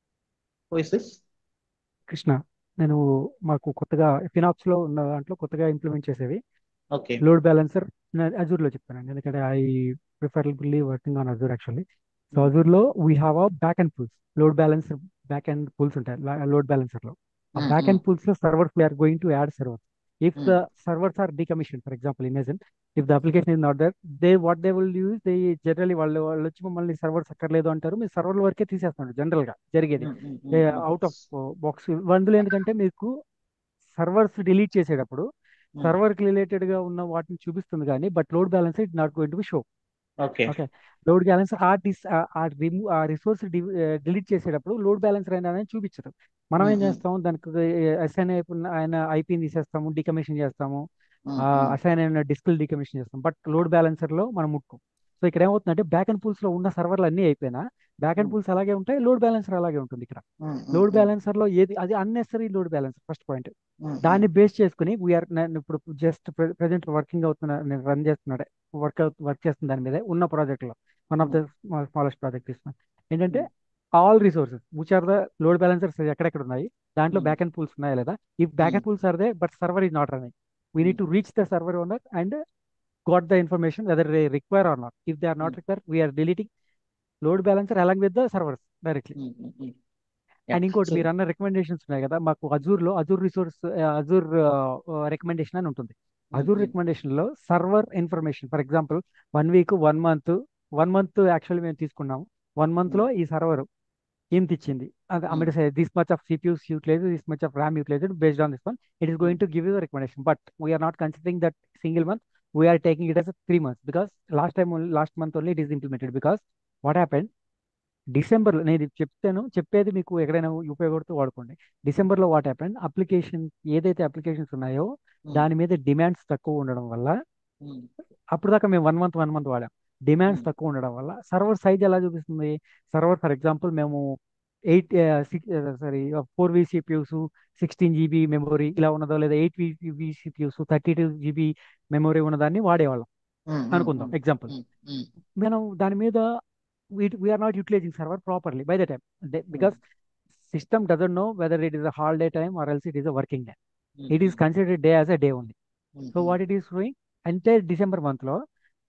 [SPEAKER 2] Who is this
[SPEAKER 3] Krishna నేను మాకు కొత్తగా ఫినాప్స్ లో ఉన్న దాంట్లో కొత్తగా implement చేసేవి
[SPEAKER 2] okay
[SPEAKER 3] load balancer Azure లో చెప్పానండి ఎందుకంటే I preferably working on Azure actually so Azure లో we have a backend pools load balancer backend pools ఉంటాయి లోడ్ బ్యాలెన్సర్ లో ఆ
[SPEAKER 2] Mm,
[SPEAKER 3] back
[SPEAKER 2] mm.
[SPEAKER 3] And pools లో servers we are going to add servers if
[SPEAKER 2] Mm.
[SPEAKER 3] The servers are decommissioned for example imagine if the application is not there they what they will use they generally వాళ్ళు వాళ్ళు వచ్చి మమ్మల్ని servers అక్కర్లేదు అంటారు మీరు సర్వర్ల వరకే తీసేస్తున్నారు జనరల్ గా జరిగేది
[SPEAKER 2] Mm, mm, mm, mm.
[SPEAKER 3] Out of box అందులో ఎందుకంటే మీకు సర్వర్స్ డిలీట్ చేసేటప్పుడు
[SPEAKER 2] Mm.
[SPEAKER 3] సర్వర్ కి రిలేటెడ్ గా ఉన్న వాటిని చూపిస్తుంది కానీ but load balance it not going to be show
[SPEAKER 2] okay
[SPEAKER 3] okay load balance ఆ డిస్ ఆ రిమూవ్ ఆ రిసోర్స్ డిలీట్ చేసేటప్పుడు లోడ్ బ్యాలెన్సర్ అయినా అనేది చూపించదు మనం ఏం
[SPEAKER 2] Mm, mm.
[SPEAKER 3] చేస్తాం దానికి అసైన్ అయిపోయిన ఆయన ఐపీని తీసేస్తాము డికమిషన్ చేస్తాము
[SPEAKER 2] Mm,
[SPEAKER 3] ఆ
[SPEAKER 2] mm.
[SPEAKER 3] అసైన్ అయిన డిస్కులు డికమిషన్ చేస్తాం బట్ లోడ్ బ్యాలెన్సర్ లో మనం ముట్టుకోం సో ఇక్కడ ఏమవుతుందంటే బ్యాక్ అండ్ పూల్స్ లో ఉన్న సర్వర్లు అన్నీ అయిపోయినా బ్యాక్ అండ్ పూల్స్ అలాగే ఉంటాయి లోడ్ బ్యాలెన్సర్ అలాగే ఉంటుంది ఇక్కడ లోడ్ బ్యాలెన్సర్ లో ఏది అది unnecessary load balancer first point దాన్ని బేస్ చేసుకుని వీఆర్ నేను ఇప్పుడు జస్ట్ ప్రెసెంట్ వర్కింగ్ అవుతున్నా నేను రన్ చేస్తున్నాడే వర్క్ వర్క్ చేస్తున్న దాని మీద ఉన్న ప్రాజెక్ట్ లో one of the smallest project తీసుకున్నాను ఏంటంటే all resources which are the load balancers ఎక్కడెక్కడ ఉన్నాయి దాంట్లో బ్యాక్ అండ్ పూల్స్ ఉన్నాయా లేదా if backend pools are they but server is not running we need to reach the server owner and got the information whether they require or not. If they are not required, we are deleting load balancer along with the servers directly. And ఇంకోటి
[SPEAKER 2] so
[SPEAKER 3] మీరు అన్న recommendations ఉన్నాయి కదా మాకు Azure లో Azure resource Azure recommendation అని ఉంటుంది Azure recommendation లో server information for example one week one month one month actually మేము తీసుకున్నాము వన్ మంత్ లో ఈ సర్వర్ ఏం తెచ్చింది అది I mean this much of CPUs utilize this much of RAM utilized based on this one it is going to give you recommendation but we are not considering that single month we are taking it as three months because last time last month only it is implemented because what happened December నేను ఇది చెప్తాను చెప్పేది మీకు ఎక్కడైనా ఉపయోగపడుతూ వాడుకోండి డిసెంబర్లో what happened application ఏదైతే అప్లికేషన్స్ ఉన్నాయో దాని మీద డిమాండ్స్ తక్కువ ఉండడం వల్ల అప్పుడు దాకా మేము వన్ మంత్ వన్ మంత్ వాడాం డిమాండ్స్ తక్కువ ఉండడం వల్ల సర్వర్ సైజ్ ఎలా చూపిస్తుంది సర్వర్ ఫర్ ఎగ్జాంపుల్ మేము eight six sorry four v CPUs sixteen GB memory ఇలా ఉన్నదో లేదా eight v CPUs thirty two GB memory ఉన్నదాన్ని వాడేవాళ్ళం అనుకుందాం ఎగ్జాంపుల్ మనం దాని మీద we are not utilizing server properly by the time because system doesn't know whether it is a holiday time or else it is a working day it is considered day as a day only so what it is doing అంటే December month లో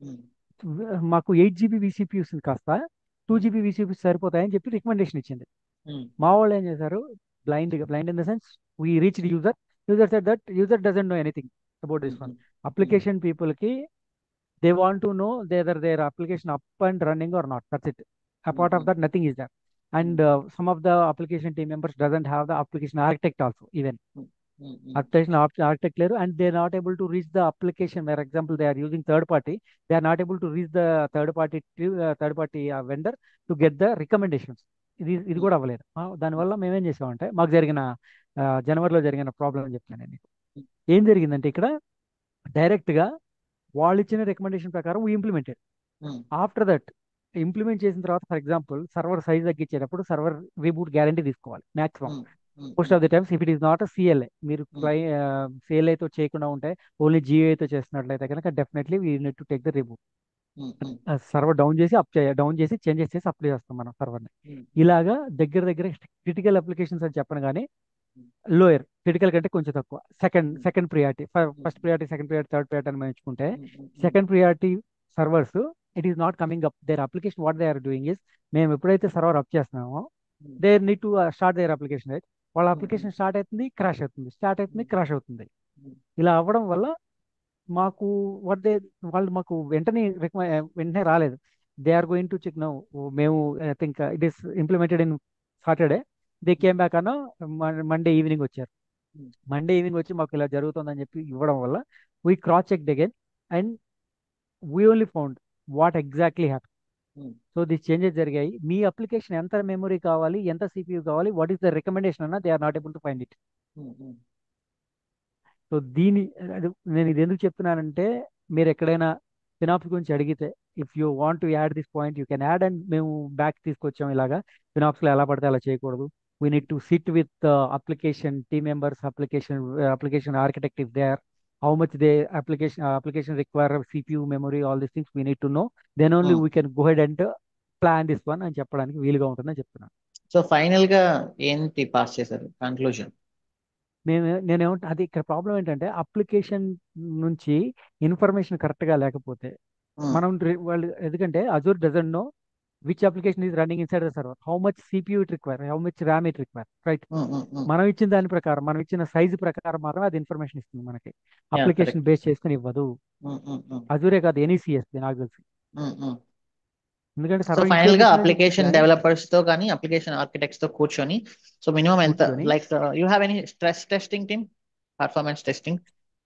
[SPEAKER 3] మాకు eight GB విసిపియూస్ కాస్త two GB విసిపియూస్ సరిపోతాయని చెప్పి recommendation ఇచ్చింది మా వాళ్ళు ఏం చేశారు blind blind in the sense we reach user user set that user doesn't know anything about this one application people కి they want to know whether their application up and running or not that's it apart of that nothing is that and some of the application team members doesn't have the application architect also even application architect layer and they're not able to reach the application where example they are using third party they are not able to reach the third party uh, third party uh, vendor to get the recommendations ఇది ఇది కూడా అవ్వలేదు దానివల్ల మేమేం చేసామంటే మాకు జరిగిన జనవరిలో జరిగిన ప్రాబ్లం అని చెప్తాను నేను ఏం జరిగిందంటే ఇక్కడ డైరెక్ట్గా వాళ్ళు ఇచ్చిన రికమెండేషన్ ప్రకారం ఇంప్లిమెంటెడ్ ఆఫ్టర్ దట్ ఇంప్లిమెంట్ చేసిన తర్వాత ఫర్ ఎగ్జాంపుల్ సర్వర్ సైజ్ తగ్గించేటప్పుడు సర్వర్ రీబూట్ గ్యారంటీ తీసుకోవాలి maximum most of the times if it is not a CLI మీరు సిఎల్ఐతో చేయకుండా ఉంటే ఓన్లీ జియోఐతో చేస్తున్నట్లయితే కనుక definitely we need to take the reboot server down చేసి అప్ డౌన్ చేసి చేంజెస్ చేసి అప్లై చేస్తాం మనం సర్వర్ని ఇలాగా దగ్గర దగ్గర క్రిటికల్ అప్లికేషన్స్ అని చెప్పను కానీ లోయర్ క్రిటికల్ కంటే కొంచెం తక్కువ second second priority first priority second priority third priority అని ఎంచుకుంటే second priority servers it is not coming up there application what they are doing is మేము ఎప్పుడైతే సర్వర్ అప్ చేస్తున్నామో they need to start their application right వాళ్ళ application start అవుతుంది crash అవుతుంది start అవుతుంది crash అవుతుంది ఇలా అవ్వడం వల్ల మాకు వాట్ దే వాళ్ళు మాకు వెంటనే వెంటనే రాలేదు they are going to check no మేము I think it is implemented in Saturday they came back అన్న మండే ఈవినింగ్ వచ్చారు మండే ఈవినింగ్ వచ్చి మాకు ఇలా జరుగుతుందని చెప్పి ఇవ్వడం వల్ల we cross check again and we only found what exactly happy so this changes జరిగాయి మీ అప్లికేషన్ ఎంత మెమరీ కావాలి ఎంత సిపియూ కావాలి వాట్ ఈస్ ద రికమెండేషన్ అన్న they are not able to find it so దీని నేను ఇది ఎందుకు చెప్తున్నానంటే మీరు ఎక్కడైనా ఫినాప్స్ గురించి అడిగితే if you want to add this point you can add and మేము బ్యాక్ తీసుకొచ్చాం ఇలాగా ఫినాప్స్లో ఎలా పడితే అలా చేయకూడదు we need to sit with application team members application application architect if they are how much they application uh, application require CPU memory all these things we need to know then only we can go ahead and uh, plan this one అని చెప్పడానికి వీలుగా ఉంటుందని చెప్తున్నాను
[SPEAKER 1] so final గా ఏంటి pass చేశారు conclusion
[SPEAKER 3] నేను నేనేమంటే అది ఇక్కడ ప్రాబ్లం ఏంటంటే అప్లికేషన్ నుంచి ఇన్ఫర్మేషన్ కరెక్ట్ గా లేకపోతే మనం వాళ్ళు ఎందుకంటే Azure doesn't know which application is running inside the server how much CPU it require how much RAM it require right మనం ఇచ్చిన దాని ప్రకారం మనం ఇచ్చిన సైజు ప్రకారం మాత్రమే అది ఇన్ఫర్మేషన్ ఇస్తుంది మనకి అప్లికేషన్ బేస్ చేసుకుని ఇవ్వదు అజూరే కాదు ఎనీ సిఎస్పి నాకు తెలిసి ఎందుకంటే
[SPEAKER 1] ఫైనల్ గా అప్లికేషన్ డెవలపర్స్ తో కానీ అప్లికేషన్ ఆర్కిటెక్ట్స్ తో కూర్చొని సో మినిమం ఎంత like you have any stress testing team performance testing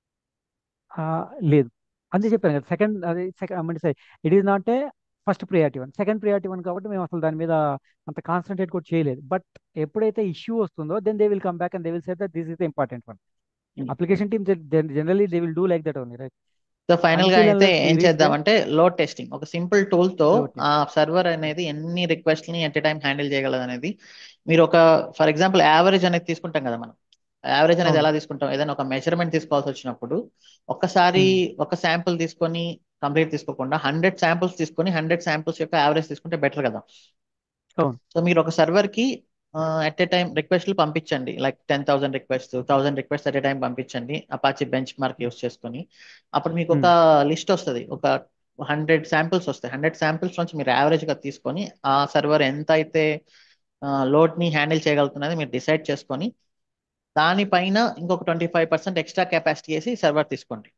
[SPEAKER 3] లేదు అంతే చెప్పాను కదా సెకండ్ అది second it is not a first priority one second priority one కాబట్టి మేము అసలు దాని మీద అంత కాన్సన్ట్రేట్ కూడా చేయలేదు బట్ ఎప్పుడైతే ఇష్యూ వస్తుందో then they will come back and they will set that this is the important one application team generally they will do like that only right
[SPEAKER 1] so final గా అయితే
[SPEAKER 3] Until
[SPEAKER 1] ఏం
[SPEAKER 3] unless
[SPEAKER 1] చేద్దామంటే load testing ఒక simple tool తో
[SPEAKER 3] Load
[SPEAKER 1] ఆ server అనేది ఎన్ని request ని ఎట్ టైం హ్యాండిల్ చేయగలదు అనేది మీరు ఒక ఫర్ ఎగ్జాంపుల్ యావరేజ్ అనేది తీసుకుంటాం కదా మనం యావరేజ్ అనేది
[SPEAKER 3] అవును.
[SPEAKER 1] ఎలా తీసుకుంటాం ఏదైనా ఒక మెజర్మెంట్ తీసుకోవాల్సి వచ్చినప్పుడు ఒక్కసారి ఒక శాంపుల్ తీసుకొని కంప్లీట్ తీసుకోకుండా హండ్రెడ్ శాంపుల్స్ తీసుకొని హండ్రెడ్ శాంపుల్స్ యొక్క యావరేజ్ తీసుకుంటే బెటర్ కదా
[SPEAKER 3] అవును.
[SPEAKER 1] సో మీరు ఒక సర్వర్ కి ఎట్ ఏ టైం రిక్వెస్ట్లు పంపించండి like ten thousand request thousand request at a time పంపించండి అపాచి బెంచ్ మార్క్ యూస్ చేసుకొని అప్పుడు మీకు ఒక లిస్ట్ వస్తుంది ఒక హండ్రెడ్ శాంపిల్స్ వస్తాయి హండ్రెడ్ శాంపిల్స్ నుంచి మీరు యావరేజ్ గా తీసుకొని ఆ సర్వర్ ఎంత అయితే లోడ్ ని హ్యాండిల్ చేయగలుగుతున్నది మీరు డిసైడ్ చేసుకొని దానిపైన ఇంకొక twenty five percent extra capacity చేసి సర్వర్ తీసుకోండి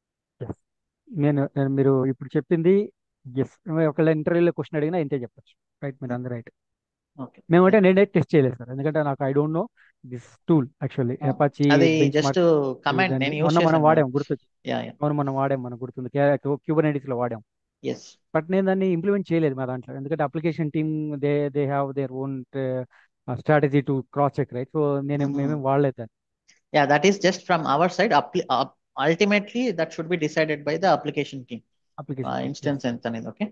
[SPEAKER 3] నేను నేను మీరు ఇప్పుడు చెప్పింది ఎస్ ఒకవేళ ఇంటర్వ్యూలో క్వశ్చన్ అడిగినా ఇంతే చెప్పచ్చు రైట్ మీరు అందరూ రైట్
[SPEAKER 1] ఓకే
[SPEAKER 3] మేమంటే నేనే టెస్ట్ చేయలేదు సార్ ఎందుకంటే నాకు I don't know this tool actually Apache
[SPEAKER 1] అది
[SPEAKER 3] బెంచ్
[SPEAKER 1] జస్ట్
[SPEAKER 3] మార్క్
[SPEAKER 1] కమాండ్ నేను యూస్
[SPEAKER 3] మొన్న మనం
[SPEAKER 1] చేశాను
[SPEAKER 3] వాడాం గుర్తొచ్చి
[SPEAKER 1] యా యా
[SPEAKER 3] అవును మనం వాడాం మనకు గుర్తుంది క్యూబర్నైటిస్ లో వాడాం
[SPEAKER 1] ఎస్
[SPEAKER 3] బట్ నేను దాన్ని ఇంప్లిమెంట్ చేయలేదు మా దాంట్లో ఎందుకంటే application team they they have their own strategy to cross check right so నేను మేమేం వాడలేదు దాన్ని
[SPEAKER 1] yeah that is just from our side ultimately that should be decided by the application team
[SPEAKER 3] application
[SPEAKER 1] instance ఎంత అనేది okay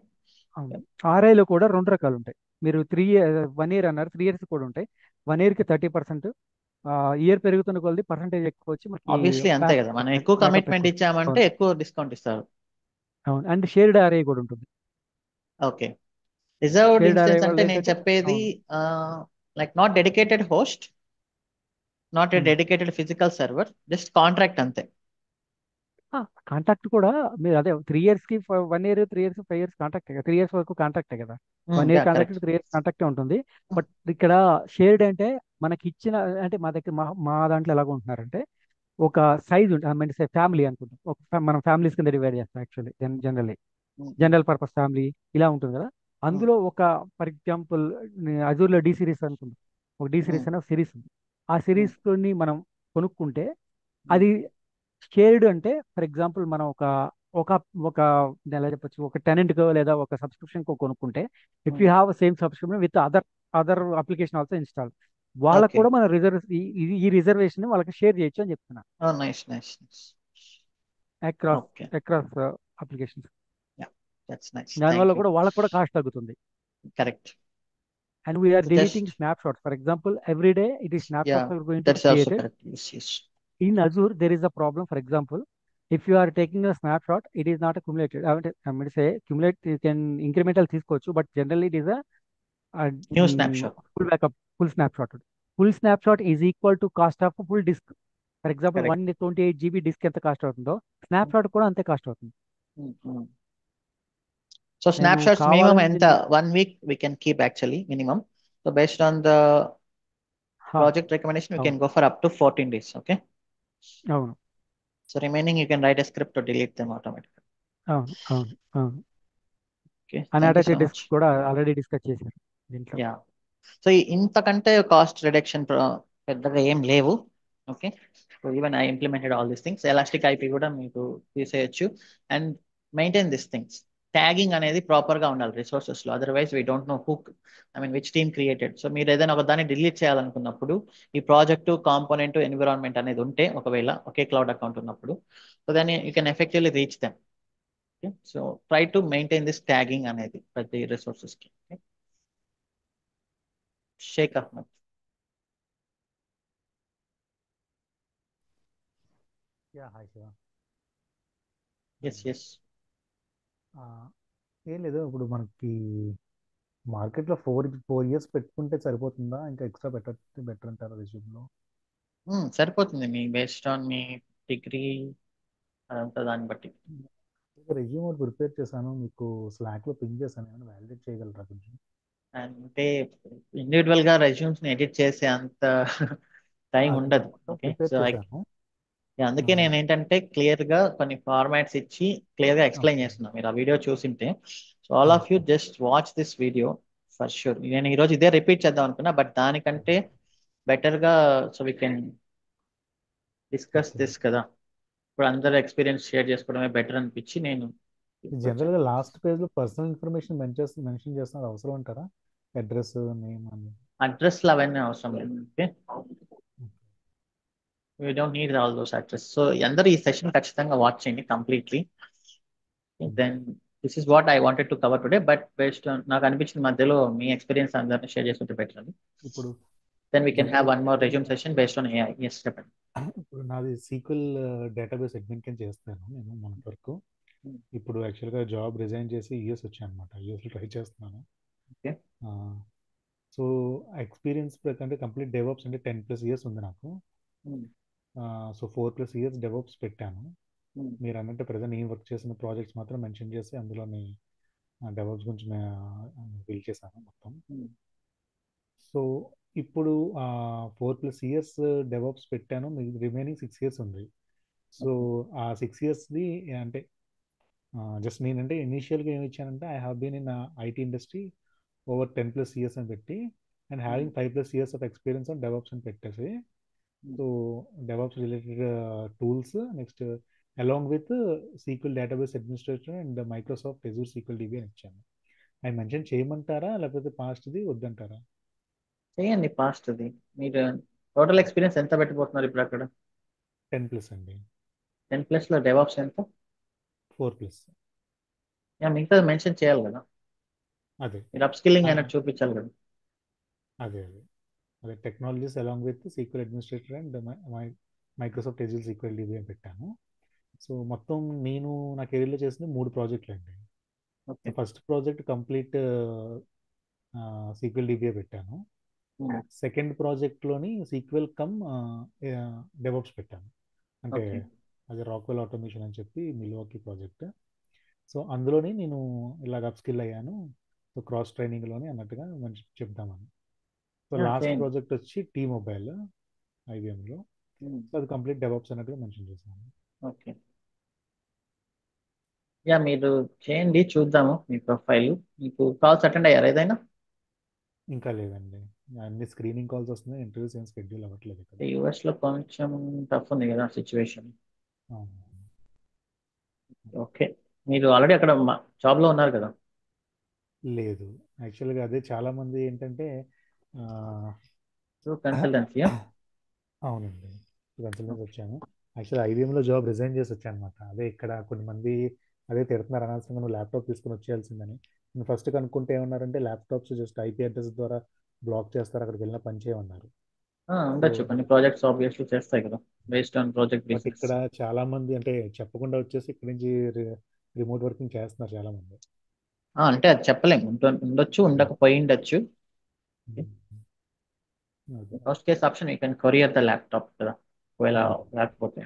[SPEAKER 3] ఆర్ఐలో కూడా రెండు రకాలు ఉంటాయి మీరు త్రీ వన్ ఇయర్ అన్నారు త్రీ ఇయర్స్ కూడా ఉంటాయి వన్ ఇయర్ కి థర్టీ పర్సెంట్ ఇయర్ పెరుగుతున్న కొలది పర్సెంటేజ్ ఎక్కువ వచ్చి మనకి
[SPEAKER 1] ఆబ్వియస్లీ అంతే కదా మనం ఎక్కువ
[SPEAKER 3] backup
[SPEAKER 1] కమిట్మెంట్
[SPEAKER 3] ఎక్కువ
[SPEAKER 1] ఇచ్చామంటే
[SPEAKER 3] అవును
[SPEAKER 1] ఎక్కువ డిస్కౌంట్ ఇస్తారు
[SPEAKER 3] అవును అండ్ షేర్డ్ ఆర్ఐ కూడా ఉంటుంది
[SPEAKER 1] okay reserved
[SPEAKER 3] shared RI
[SPEAKER 1] instance అంటే
[SPEAKER 3] వల్ల
[SPEAKER 1] నేను
[SPEAKER 3] ఏంటంటే
[SPEAKER 1] చెప్పేది
[SPEAKER 3] అవును
[SPEAKER 1] like not dedicated host not a
[SPEAKER 3] um.
[SPEAKER 1] Dedicated physical server just contract అంతే
[SPEAKER 3] కాంటాక్ట్ కూడా మీరు అదే త్రీ ఇయర్స్ కి one year three years five years contact three years వరకు కాంటాక్టే కదా one year contact
[SPEAKER 1] correct
[SPEAKER 3] three years కాంటాక్టే ఉంటుంది బట్ ఇక్కడ షేర్డ్ అంటే మనకి ఇచ్చిన అంటే మా దగ్గర మా మా దాంట్లో ఎలాగ ఉంటున్నారంటే ఒక సైజ్ ఉంటుంది ఐ మీన్ ఫ్యామిలీ అనుకుంటాం ఒక fa- మనం ఫ్యామిలీస్ కింద డివైడ్ చేస్తాం actually generally general purpose family ఇలా ఉంటుంది కదా అందులో ఒక ఫర్ ఎగ్జాంపుల్ అజూర్లో డి సిరీస్ అనుకుందాం ఒక డి సిరీస్ అనే సిరీస్ ఉంది ఆ సిరీస్ ని మనం కొనుక్కుంటే అది షేర్డ్ అంటే ఫర్ ఎగ్జాంపుల్ మనం ఒక ఒక ఒక ఎలా చెప్పొచ్చు ఒక టెనెంట్ కో లేదా ఒక సబ్స్క్రిప్షన్ కో కొనుక్కుంటే if you have same subscription with other other application also install వాళ్ళకు
[SPEAKER 1] ఓకే
[SPEAKER 3] కూడా మన రిజర్వ్ ఈ రిజర్వేషన్ వాళ్ళకి షేర్ చేయొచ్చు అని చెప్తున్నా
[SPEAKER 1] nice nice nice
[SPEAKER 3] across
[SPEAKER 1] okay
[SPEAKER 3] across applications
[SPEAKER 1] yeah that's nice
[SPEAKER 3] దానివల్ల
[SPEAKER 1] థ్యాంక్ యూ
[SPEAKER 3] కూడా వాళ్ళకి కూడా కాస్ట్ తగ్గుతుంది
[SPEAKER 1] correct
[SPEAKER 3] and we're
[SPEAKER 1] So
[SPEAKER 3] deleting
[SPEAKER 1] just
[SPEAKER 3] snapshots for example every day it is snap
[SPEAKER 1] yeah,
[SPEAKER 3] shots going to
[SPEAKER 1] that's also
[SPEAKER 3] created
[SPEAKER 1] correct. Yes, yes.
[SPEAKER 3] in Azure, there is a problem. For example, if you are taking a snapshot, it is not accumulated. I mean, I'm going to say accumulate, you can incremental తీసుకోవచ్చు, but generally it is a, a
[SPEAKER 1] New
[SPEAKER 3] mm,
[SPEAKER 1] snapshot.
[SPEAKER 3] full backup, full snapshot. Full snapshot is equal to cost of full disk. For example
[SPEAKER 1] Correct.
[SPEAKER 3] One twenty eight GB disk ఎంత cost అవుతుందో snapshot కూడా అంతే cost అవుతుంది
[SPEAKER 1] Mm-hmm. So
[SPEAKER 3] నేను
[SPEAKER 1] snapshots minimum
[SPEAKER 3] కావాలని
[SPEAKER 1] ఎంత one week we can keep actually minimum. So based on the
[SPEAKER 3] హా,
[SPEAKER 1] project recommendation, we can
[SPEAKER 3] అవును
[SPEAKER 1] go for up to 14 days. Okay.
[SPEAKER 3] అవును
[SPEAKER 1] So remaining you can write a script to delete them automatically.
[SPEAKER 3] అవును అవును అవును
[SPEAKER 1] Okay. Thank you
[SPEAKER 3] unattached
[SPEAKER 1] so
[SPEAKER 3] disk
[SPEAKER 1] much.
[SPEAKER 3] కూడా already discuss చేశారు దీంట్లో
[SPEAKER 1] yeah so ఇంతకంటే cost reduction పెద్దగా ఏం లేవు okay so even I implemented all these things elastic IP కూడా మీకు తీసేయచ్చు and maintain this things tagging అనేది ప్రాపర్ గా ఉండాలి రిసోర్సెస్ లో otherwise we don't know hook I mean which team created so మీరు ఏదైనా ఒక దాన్ని డిలీట్ చేయాలనుకున్నప్పుడు ఈ ప్రాజెక్టు కాంపోనెంట్ ఎన్విరాన్మెంట్ అనేది ఉంటే ఒకవేళ ఒకే క్లౌడ్ అకౌంట్ ఉన్నప్పుడు సో దాన్ని you can effectively reach them okay so try to maintain this tagging అనేది ప్రతి రిసోర్సెస్ కి okay Sheikh Ahmed
[SPEAKER 12] yeah hi Shiva
[SPEAKER 1] yes yes
[SPEAKER 12] ఆ, ఏం లేదు ఇప్పుడు మనకి మార్కెట్లో ఫోర్ ఫోర్ ఇయర్స్ పెట్టుకుంటే సరిపోతుందా ఇంకా ఎక్స్ట్రా బెటర్ బెటర్ అంటారా రెజ్యూమ్లో
[SPEAKER 1] సరిపోతుంది మీ బేస్డ్ ఆన్ మీ డిగ్రీ అదంతా దాన్ని బట్టి
[SPEAKER 12] రెజ్యూమ్ ఒకటి ప్రిపేర్ చేశాను మీకు స్లాక్లో పింక్ చేశాను ఏమైనా వ్యాలిడేట్ చేయగలరా కొంచెం
[SPEAKER 1] అంటే ఇండివిజువల్ గా రెజ్యూమ్స్ ని ఎడిట్ చేసే అంత టైం
[SPEAKER 12] అది
[SPEAKER 1] ఉండదు
[SPEAKER 12] మొత్తం
[SPEAKER 1] ఓకే
[SPEAKER 12] ప్రిపేర్
[SPEAKER 1] సో
[SPEAKER 12] చేశాను
[SPEAKER 1] అందుకే
[SPEAKER 12] ఆ,
[SPEAKER 1] నేను ఏంటంటే క్లియర్ గా కొన్ని ఫార్మాట్స్ ఇచ్చి క్లియర్ గా ఎక్స్ప్లెయిన్
[SPEAKER 12] ఓకే
[SPEAKER 1] చేస్తున్నా మీరు ఆ వీడియో చూసింటే so all of you
[SPEAKER 12] okay
[SPEAKER 1] just watch this video for sure నేను ఈరోజు ఇదే రిపీట్ చేద్దాం అనుకున్నా బట్ దానికంటే బెటర్ గా so we can discuss
[SPEAKER 12] okay
[SPEAKER 1] this కదా ఇప్పుడు అందరూ ఎక్స్పీరియన్స్ షేర్ చేసుకోవడమే బెటర్ అనిపించి నేను ఇప్పుడు
[SPEAKER 12] జనరల్గా లాస్ట్ పేజ్లో పర్సనల్ ఇన్ఫర్మేషన్ మెన్షన్ మెన్షన్ చేస్తున్నది అవసరం అంటారా అడ్రస్ నేమ్ అని
[SPEAKER 1] అడ్రస్లు అవన్నీ అవసరం లేదు okay we don't need all those address so అందరూ ఈ సెషన్ ఖచ్చితంగా వాచ్ చేయండి completely
[SPEAKER 2] then this is what I wanted to cover today but based on నాకు అనిపించిన మధ్యలో మీ ఎక్స్పీరియన్స్ అందరిని షేర్ చేసుకుంటే బెటర్ అని
[SPEAKER 12] ఇప్పుడు
[SPEAKER 2] then we can have one more resume session based on AI yes చెప్పండి
[SPEAKER 12] ఇప్పుడు నాది సీక్వెల్ డేటాబేస్ అడ్మిన్ కింద చేస్తాను నేను మన వరకు ఇప్పుడు యాక్చువల్గా జాబ్ రిజైన్ చేసి యూఎస్ వచ్చాను అనమాట యూఎస్లో ట్రై చేస్తున్నాను
[SPEAKER 2] ఓకే
[SPEAKER 12] సో ఎక్స్పీరియన్స్ ప్రకారం కంప్లీట్ డెవలప్స్ అంటే టెన్ ప్లస్ ఇయర్స్ ఉంది నాకు so four plus years DevOps పెట్టాను మీరు అన్నట్టు ప్రజెంట్ నేను వర్క్ చేసిన ప్రాజెక్ట్స్ మాత్రం మెన్షన్ చేసి అందులోని డెవలప్స్ గురించి ఫిల్ చేశాను మొత్తం సో ఇప్పుడు ఫోర్ ప్లస్ ఇయర్స్ డెవలప్స్ పెట్టాను రిమైనింగ్ సిక్స్ ఇయర్స్ ఉంది సో ఆ సిక్స్ ఇయర్స్ది అంటే జస్ట్ నేనంటే ఇనీషియల్గా ఏమి ఇచ్చానంటే I have been in IT industry over ten plus years అని పెట్టి and having five plus years of experience on DevOps అని పెట్టేసి so DevOps related tools next along with SQL database administrator and Microsoft Azure SQL DB అని ఇచ్చాను అవి mention చేయమంటారా లేకపోతే పాస్ట్ది వద్దంటారా
[SPEAKER 2] చేయండి పాస్ట్ది మీరు టోటల్ ఎక్స్పీరియన్స్ ఎంత పెట్టబోతున్నారు ఇప్పుడు అక్కడ
[SPEAKER 12] టెన్ ప్లస్ అండి
[SPEAKER 2] టెన్ ప్లస్లో డెవాప్స్ ఎంత
[SPEAKER 12] ఫోర్ ప్లస్
[SPEAKER 2] యా మిగతా మెన్షన్ చేయాలి కదా
[SPEAKER 12] అదే
[SPEAKER 2] మీరు అప్ స్కిల్లింగ్ అయినట్టు చూపించాలి కదా
[SPEAKER 12] అదే అదే అదే technologies along with SQL administrator and Microsoft Azure SQL DB అని పెట్టాను సో మొత్తం నేను నా కెరీర్లో చేసింది మూడు ప్రాజెక్టులు అండి first project complete SQL DBA పెట్టాను సెకండ్ ప్రాజెక్ట్లోని సీక్వెల్ కమ్ డెవలప్స్ పెట్టాను అంటే అది రాక్వెల్ ఆటోమేషన్ అని చెప్పి మిల్వాకీ ప్రాజెక్ట్ సో అందులోని నేను ఇలాగ అప్ స్కిల్ అయ్యాను సో క్రాస్ ట్రైనింగ్లోని అన్నట్టుగా మంచి చెప్దామని సో లాస్ట్ ప్రాజెక్ట్ వచ్చి టీ మొబైల్ ఐబిఎంలో సో అది కంప్లీట్ డెవలప్స్ అన్నట్టుగా మెన్షన్ చేశాను
[SPEAKER 2] ఓకే యా మీరు చేయండి చూద్దాము మీ ప్రొఫైల్ మీకు కాల్స్ అటెండ్ అయ్యారు ఏదైనా
[SPEAKER 12] ఇంకా లేదండి అన్ని స్క్రీనింగ్ కాల్స్ వస్తున్నాయి ఇంటర్వ్యూస్ ఏం షెడ్యూల్ అవ్వట్లేదు ఇక్కడ
[SPEAKER 2] యూఎస్ లో కొంచెం టఫ్ ఉంది కదా సిచ్యువేషన్ ఓకే మీరు ఆల్రెడీ అక్కడ జాబ్ లో ఉన్నారు కదా
[SPEAKER 12] లేదు యాక్చువల్గా అదే చాలా మంది ఏంటంటే
[SPEAKER 2] కన్సల్టెన్సీ
[SPEAKER 12] అవునండి కన్సల్టెన్సీ వచ్చాను యాక్చువల్ ఐబీఎంలో జాబ్ రిజైన్ చేసి వచ్చాను అనమాట అదే ఇక్కడ కొన్ని మంది అదే తిడుతున్నారు అనవసరంగా నువ్వు ల్యాప్టాప్ తీసుకుని వచ్చేయాల్సిందని నేను ఫస్ట్ కనుక్కుంటే ఏమన్నారంటే ల్యాప్టాప్స్ జస్ట్ ఐపీ అడ్రస్ ద్వారా బ్లాక్ చేస్తారు అక్కడికి వెళ్ళిన పని చేయమన్నారు
[SPEAKER 2] ఉండొచ్చు కొన్ని ప్రాజెక్ట్స్ ఆబ్వియస్లీ చేస్తాయి కదా బేస్డ్ ఆన్ ప్రాజెక్ట్
[SPEAKER 12] బట్ ఇక్కడ చాలా మంది అంటే చెప్పకుండా వచ్చేసి ఇక్కడ నుంచి రిమోట్ వర్కింగ్ చేస్తున్నారు చాలా మంది
[SPEAKER 2] అంటే అది చెప్పలేము ఉండొచ్చు ఉండకపోయి ఉండొచ్చు first case option you can courier the laptop కదా ఒకవేళ లేకపోతే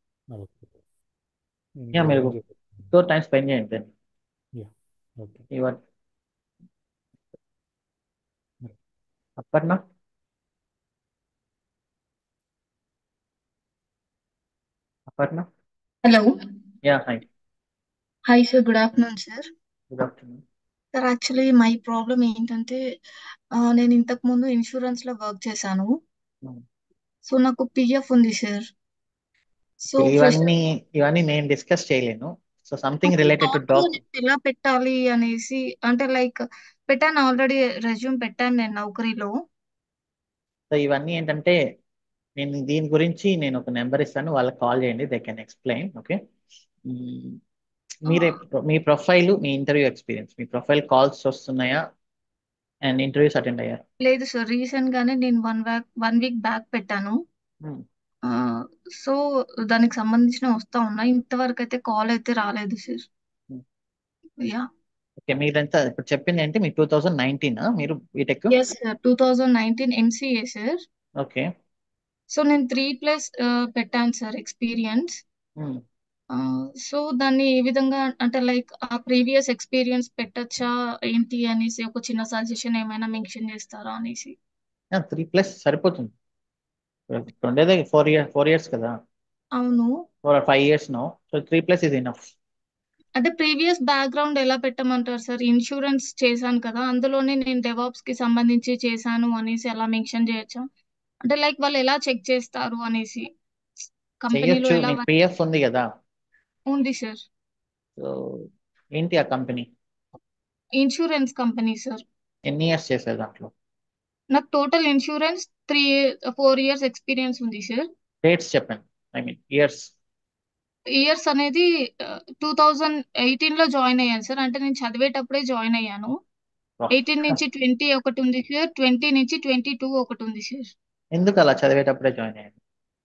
[SPEAKER 2] యా మీరు టూ టైం స్పెండ్ చేయండి ఇవర్ Aparna Aparna
[SPEAKER 13] hello
[SPEAKER 2] yeah hi
[SPEAKER 13] hi sir good afternoon sir
[SPEAKER 2] good afternoon
[SPEAKER 13] sir actually my problem ఏంటంటే నేను ఇంతకు ముందు ఇన్సూరెన్స్ లో వర్క్ చేశాను సో నాకు పిఎఫ్ ఉంది సార్ సో
[SPEAKER 2] ఇవన్నీ ఇవన్నీ నేను డిస్కస్ చేయలేను so something related to doc
[SPEAKER 13] ఎలా పెట్టాలి అనేసి అంటే లైక్ పెట్టాను ఆల్రెడీ రెజ్యూమ్ పెట్టాను నేను నౌకరీలో
[SPEAKER 2] సో ఇవన్నీ ఏంటంటే నేను దీని గురించి నేను ఒక నెంబర్ ఇస్తాను వాళ్ళకి కాల్ చేయండి దే కెన్ ఎక్స్ప్లెయిన్ ఓకే మీరే మీ ప్రొఫైల్ మీ ఇంటర్వ్యూ ఎక్స్పీరియన్స్ మీ ప్రొఫైల్ కాల్స్ వస్తున్నాయా అండ్ ఇంటర్వ్యూస్ అటెండ్ అయ్యారు
[SPEAKER 13] లేదు సార్ రీసెంట్ గానే నేను one back one week back పెట్టాను సో దానికి సంబంధించిన వస్తా ఉన్నాయి ఇంతవరకు అయితే కాల్ అయితే రాలేదు సార్ యా
[SPEAKER 2] ఓకే మీరంతా ఇప్పుడు చెప్పింది ఏంటి మీ టూ థౌజండ్ నైన్టీన్ మీరు BTech
[SPEAKER 13] yes sir two thousand nineteen MCA sir
[SPEAKER 2] okay
[SPEAKER 13] so నేను త్రీ ప్లస్ పెట్టాను సార్ ఎక్స్పీరియన్స్ సో దాన్ని ఏ విధంగా అంటే లైక్ ఆ ప్రీవియస్ ఎక్స్పీరియన్స్ పెట్టచ్చా ఏంటి అనేసి ఒక చిన్న సజెషన్ ఏమైనా మెన్షన్ చేస్తారా అనేసి
[SPEAKER 2] త్రీ ప్లస్ సరిపోతుంది ఉండేదే ఫోర్ ఇయర్ ఫోర్ ఇయర్స్ కదా
[SPEAKER 13] అవును
[SPEAKER 2] four five years no so three plus ఇది ఇనఫ్
[SPEAKER 13] అంటే ప్రీవియస్ బ్యాక్గ్రౌండ్ ఎలా పెట్టమంటారు సార్ ఇన్సూరెన్స్ చేశాను కదా అందులోనే నేను డెవాప్స్ కి సంబంధించి చేశాను అనేసి ఎలా మెన్షన్ చేయొచ్చా అంటే లైక్ వాళ్ళు ఎలా చెక్ చేస్తారు అనేసి కంపెనీలో ఎలా
[SPEAKER 2] పిఎఫ్ ఉంది కదా
[SPEAKER 13] ఉంది సార్
[SPEAKER 2] సో ఏంటి ఆ కంపెనీ
[SPEAKER 13] ఇన్సూరెన్స్ కంపెనీ సార్
[SPEAKER 2] ఎన్ని ఇయర్స్ చేశారు దాంట్లో
[SPEAKER 13] నాకు total insurance three four years experience ఉంది సార్
[SPEAKER 2] డేట్స్ చెప్పండి ఐ మీన్ ఇయర్స్
[SPEAKER 13] ఇయర్స్ అనేది టూ థౌజండ్ ఎయిటీన్ లో జాయిన్ అయ్యాను సార్ అంటే నేను చదివేటప్పుడే జాయిన్ అయ్యాను ఎయిటీన్ నుంచి ట్వంటీ ఒకటి ఉంది సార్ ట్వంటీ నుంచి ట్వంటీ టూ ఒకటి ఉంది సార్
[SPEAKER 2] ఎందుకు అలా చదివేటప్పుడే జాయిన్ అయ్యాను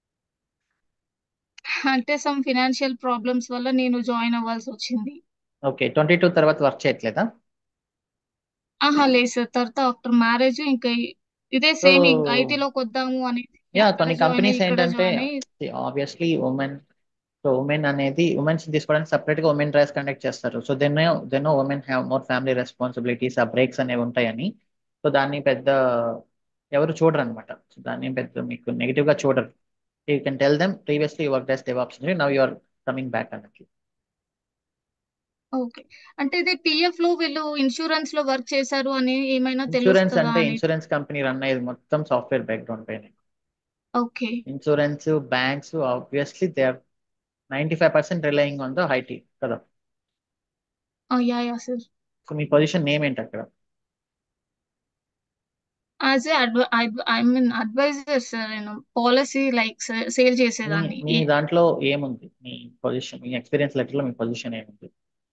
[SPEAKER 13] అంటే సమ్ ఫినాన్షియల్ ప్రాబ్లమ్స్ వల్ల నేను జాయిన్ అవ్వాల్సి వచ్చింది
[SPEAKER 2] ఓకే ట్వంటీ టూ తర్వాత వర్క్ చేయట్లేదా
[SPEAKER 13] ఆహా లేదు సార్ తర్వాత ఆఫ్టర్ మ్యారేజ్ ఇంకా ఇదే
[SPEAKER 2] సో
[SPEAKER 13] సేమ్ ఇంకా ఐటీలోకి వద్దాము అనేది
[SPEAKER 2] యా
[SPEAKER 13] అక్కడ
[SPEAKER 2] కొన్ని
[SPEAKER 13] జాయిన్ అయ్యి
[SPEAKER 2] కంపెనీస్
[SPEAKER 13] ఇక్కడ
[SPEAKER 2] ఏంటంటే
[SPEAKER 13] జాయిన్ అయ్యి
[SPEAKER 2] ఆబ్వియస్లీ ఉమెన్ సో ఉమెన్ అనేది ఉమెన్స్ తీసుకోవడానికి సపరేట్ గా ఉమెన్ డ్రైవ్స్ కండక్ట్ చేస్తారు so then then women have more family responsibilities ఆ బ్రేక్స్ అనేవి ఉంటాయని సో దాన్ని పెద్ద ఎవరు చూడరు అనమాట సో దాన్ని పెద్ద మీకు నెగిటివ్ గా చూడరు you can tell them previously work డెస్ DevOps now you are coming back అన్నట్లు
[SPEAKER 13] ఓకే అంటే ఇది పిఎఫ్ లో వీళ్ళు ఇన్సూరెన్స్ లో వర్క్ చేశారు అని ఏమైనా
[SPEAKER 2] ఇన్సూరెన్స్
[SPEAKER 13] తెలుస్తుందా
[SPEAKER 2] అంటే
[SPEAKER 13] అని
[SPEAKER 2] ఇన్సూరెన్స్ కంపెనీ రన్ అయ్యేది మొత్తం సాఫ్ట్వేర్ బ్యాక్గ్రౌండ్ పైన
[SPEAKER 13] okay
[SPEAKER 2] insurance banks obviously they are ninety five percent relying on the IT కదా
[SPEAKER 13] యా యా సార్
[SPEAKER 2] సో మీ పొజిషన్ నేమ్ ఏంటి అక్కడ
[SPEAKER 13] as a I mean adviser sir నేను పాలసీ లైక్ సేల్
[SPEAKER 2] మీ
[SPEAKER 13] చేసేదాన్ని
[SPEAKER 2] మీ
[SPEAKER 13] ఈ-
[SPEAKER 2] దాంట్లో ఏముంది మీ పొజిషన్ మీ ఎక్స్పీరియన్స్ లెటర్ లో మీ పొజిషన్ ఏముంది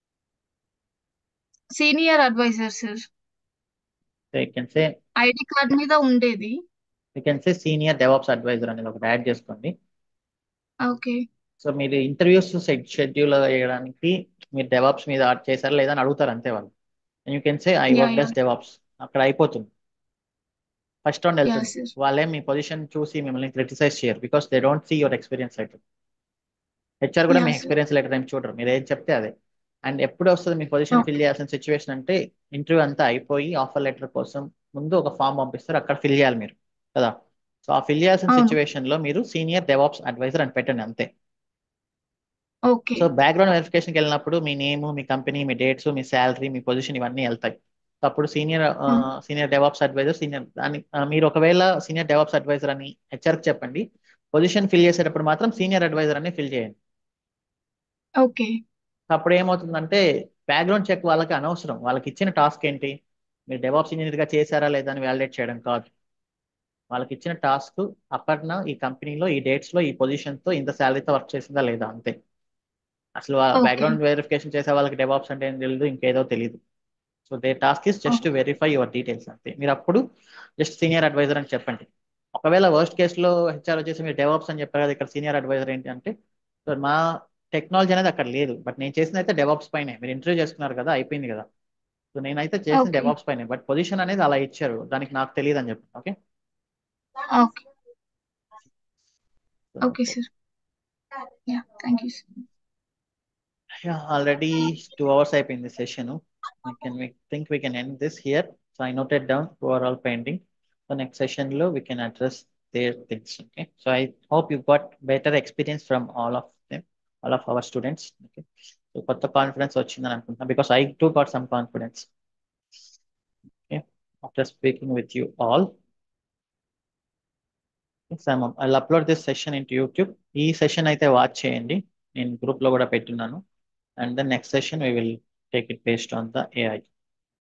[SPEAKER 13] senior adviser sir
[SPEAKER 2] so you can say
[SPEAKER 13] ID card మీద ఉండేది
[SPEAKER 2] you can say senior DevOps adviser అనేది ఒకటి యాడ్ చేసుకోండి
[SPEAKER 13] ఓకే
[SPEAKER 2] సో మీరు ఇంటర్వ్యూస్ షెడ్యూల్ చేయడానికి మీరు డెవాప్స్ మీద యాడ్ చేశారా లేదా అని అడుగుతారు అంతే వాళ్ళు you can say I
[SPEAKER 13] yeah
[SPEAKER 2] work
[SPEAKER 13] yeah
[SPEAKER 2] డెస్ డెవాప్స్ అక్కడ అయిపోతుంది ఫస్ట్ రౌండ్
[SPEAKER 13] యా
[SPEAKER 2] వెళ్తుంది
[SPEAKER 13] సార్
[SPEAKER 2] వాళ్ళే మీ పొజిషన్ చూసి మిమ్మల్ని క్రిటిసైజ్ చేయరు because they don't see your experience letter HR కూడా
[SPEAKER 13] యా
[SPEAKER 2] మీ
[SPEAKER 13] సార్
[SPEAKER 2] ఎక్స్పీరియన్స్ లెటర్ ఏం చూడరు మీరు ఏం చెప్తే అదే అండ్ ఎప్పుడు వస్తుంది మీ పొజిషన్ ఫిల్
[SPEAKER 13] ఓకే
[SPEAKER 2] చేయాల్సిన సిచ్యువేషన్ అంటే ఇంటర్వ్యూ అంతా అయిపోయి ఆఫర్ లెటర్ కోసం ముందు ఒక ఫామ్ పంపిస్తారు అక్కడ ఫిల్ చేయాలి మీరు కదా సో ఆ ఫిల్ చేయాల్సిన
[SPEAKER 13] అవును
[SPEAKER 2] సిచ్యువేషన్ లో మీరు సీనియర్ డెవాప్స్ అడ్వైజర్ అని పెట్టండి అంతే
[SPEAKER 13] ఓకే
[SPEAKER 2] సో బ్యాక్గ్రౌండ్ వెరిఫికేషన్కి వెళ్ళినప్పుడు మీ నేమ్ మీ కంపెనీ మీ డేట్స్ మీ శాలరీ మీ పొజిషన్ ఇవన్నీ వెళ్తాయి సో అప్పుడు senior senior DevOps adviser senior అని ఆ, మీరు ఒకవేళ సీనియర్ డెవాప్స్ అడ్వైజర్ అని హెచ్ఆర్కి చెప్పండి పొజిషన్ ఫిల్ చేసేటప్పుడు మాత్రం సీనియర్ అడ్వైజర్ అని ఫిల్ చేయండి
[SPEAKER 13] ఓకే
[SPEAKER 2] అప్పుడు ఏమవుతుందంటే బ్యాక్గ్రౌండ్ చెక్ వాళ్ళకి అనవసరం వాళ్ళకి ఇచ్చిన టాస్క్ ఏంటి మీరు డెవాప్స్ ఇంజనీర్గా చేశారా లేదా అని వ్యాలిడేట్ చేయడం కాదు వాళ్ళకి ఇచ్చిన టాస్క్ అప్పటిన ఈ కంపెనీలో ఈ డేట్స్ లో ఈ పొజిషన్ తో ఇంత శాలరీతో వర్క్ చేసిందా లేదా అంతే అసలు
[SPEAKER 13] ఓకే
[SPEAKER 2] బ్యాక్గ్రౌండ్ వెరిఫికేషన్ చేసే వాళ్ళకి డెవాప్స్ అంటే ఏం తెలియదు ఇంకేదో తెలియదు so they task is just to verify your details అంతే మీరు అప్పుడు జస్ట్ సీనియర్ అడ్వైజర్ అని చెప్పండి ఒకవేళ వర్స్ట్ కేసులో హెచ్ఆర్ వచ్చేసి మీరు డెవాప్స్ అని చెప్పారు కదా ఇక్కడ సీనియర్ అడ్వైజర్ ఏంటి అంటే సో మా టెక్నాలజీ అనేది అక్కడ లేదు బట్ నేను చేసింది అయితే డెవాప్స్ పైనే మీరు ఇంటర్వ్యూ చేసుకున్నారు కదా అయిపోయింది కదా సో నేనైతే చేసిన
[SPEAKER 13] ఓకే
[SPEAKER 2] డెవాప్స్ పైనే బట్ పొజిషన్ అనేది అలా ఇచ్చారు దానికి నాకు తెలియదు అని చెప్పి okay
[SPEAKER 13] okay okay sir yeah thank you sir
[SPEAKER 2] already two hours అయిపోయింది session we can we think we can end this here so i noted down who are all pending so next session lo we can address their things okay so i hope you got better experience from all of them all of our students okay so కొత్త confidence వచ్చిందని అనుకుంటున్నా because i too got some confidence okay after speaking with you all Simon, I'll upload this session into YouTube. ఈ session అయితే watch చేయండి నేను group లో కూడా పెట్టున్నాను and the next session we will take it based on the AI.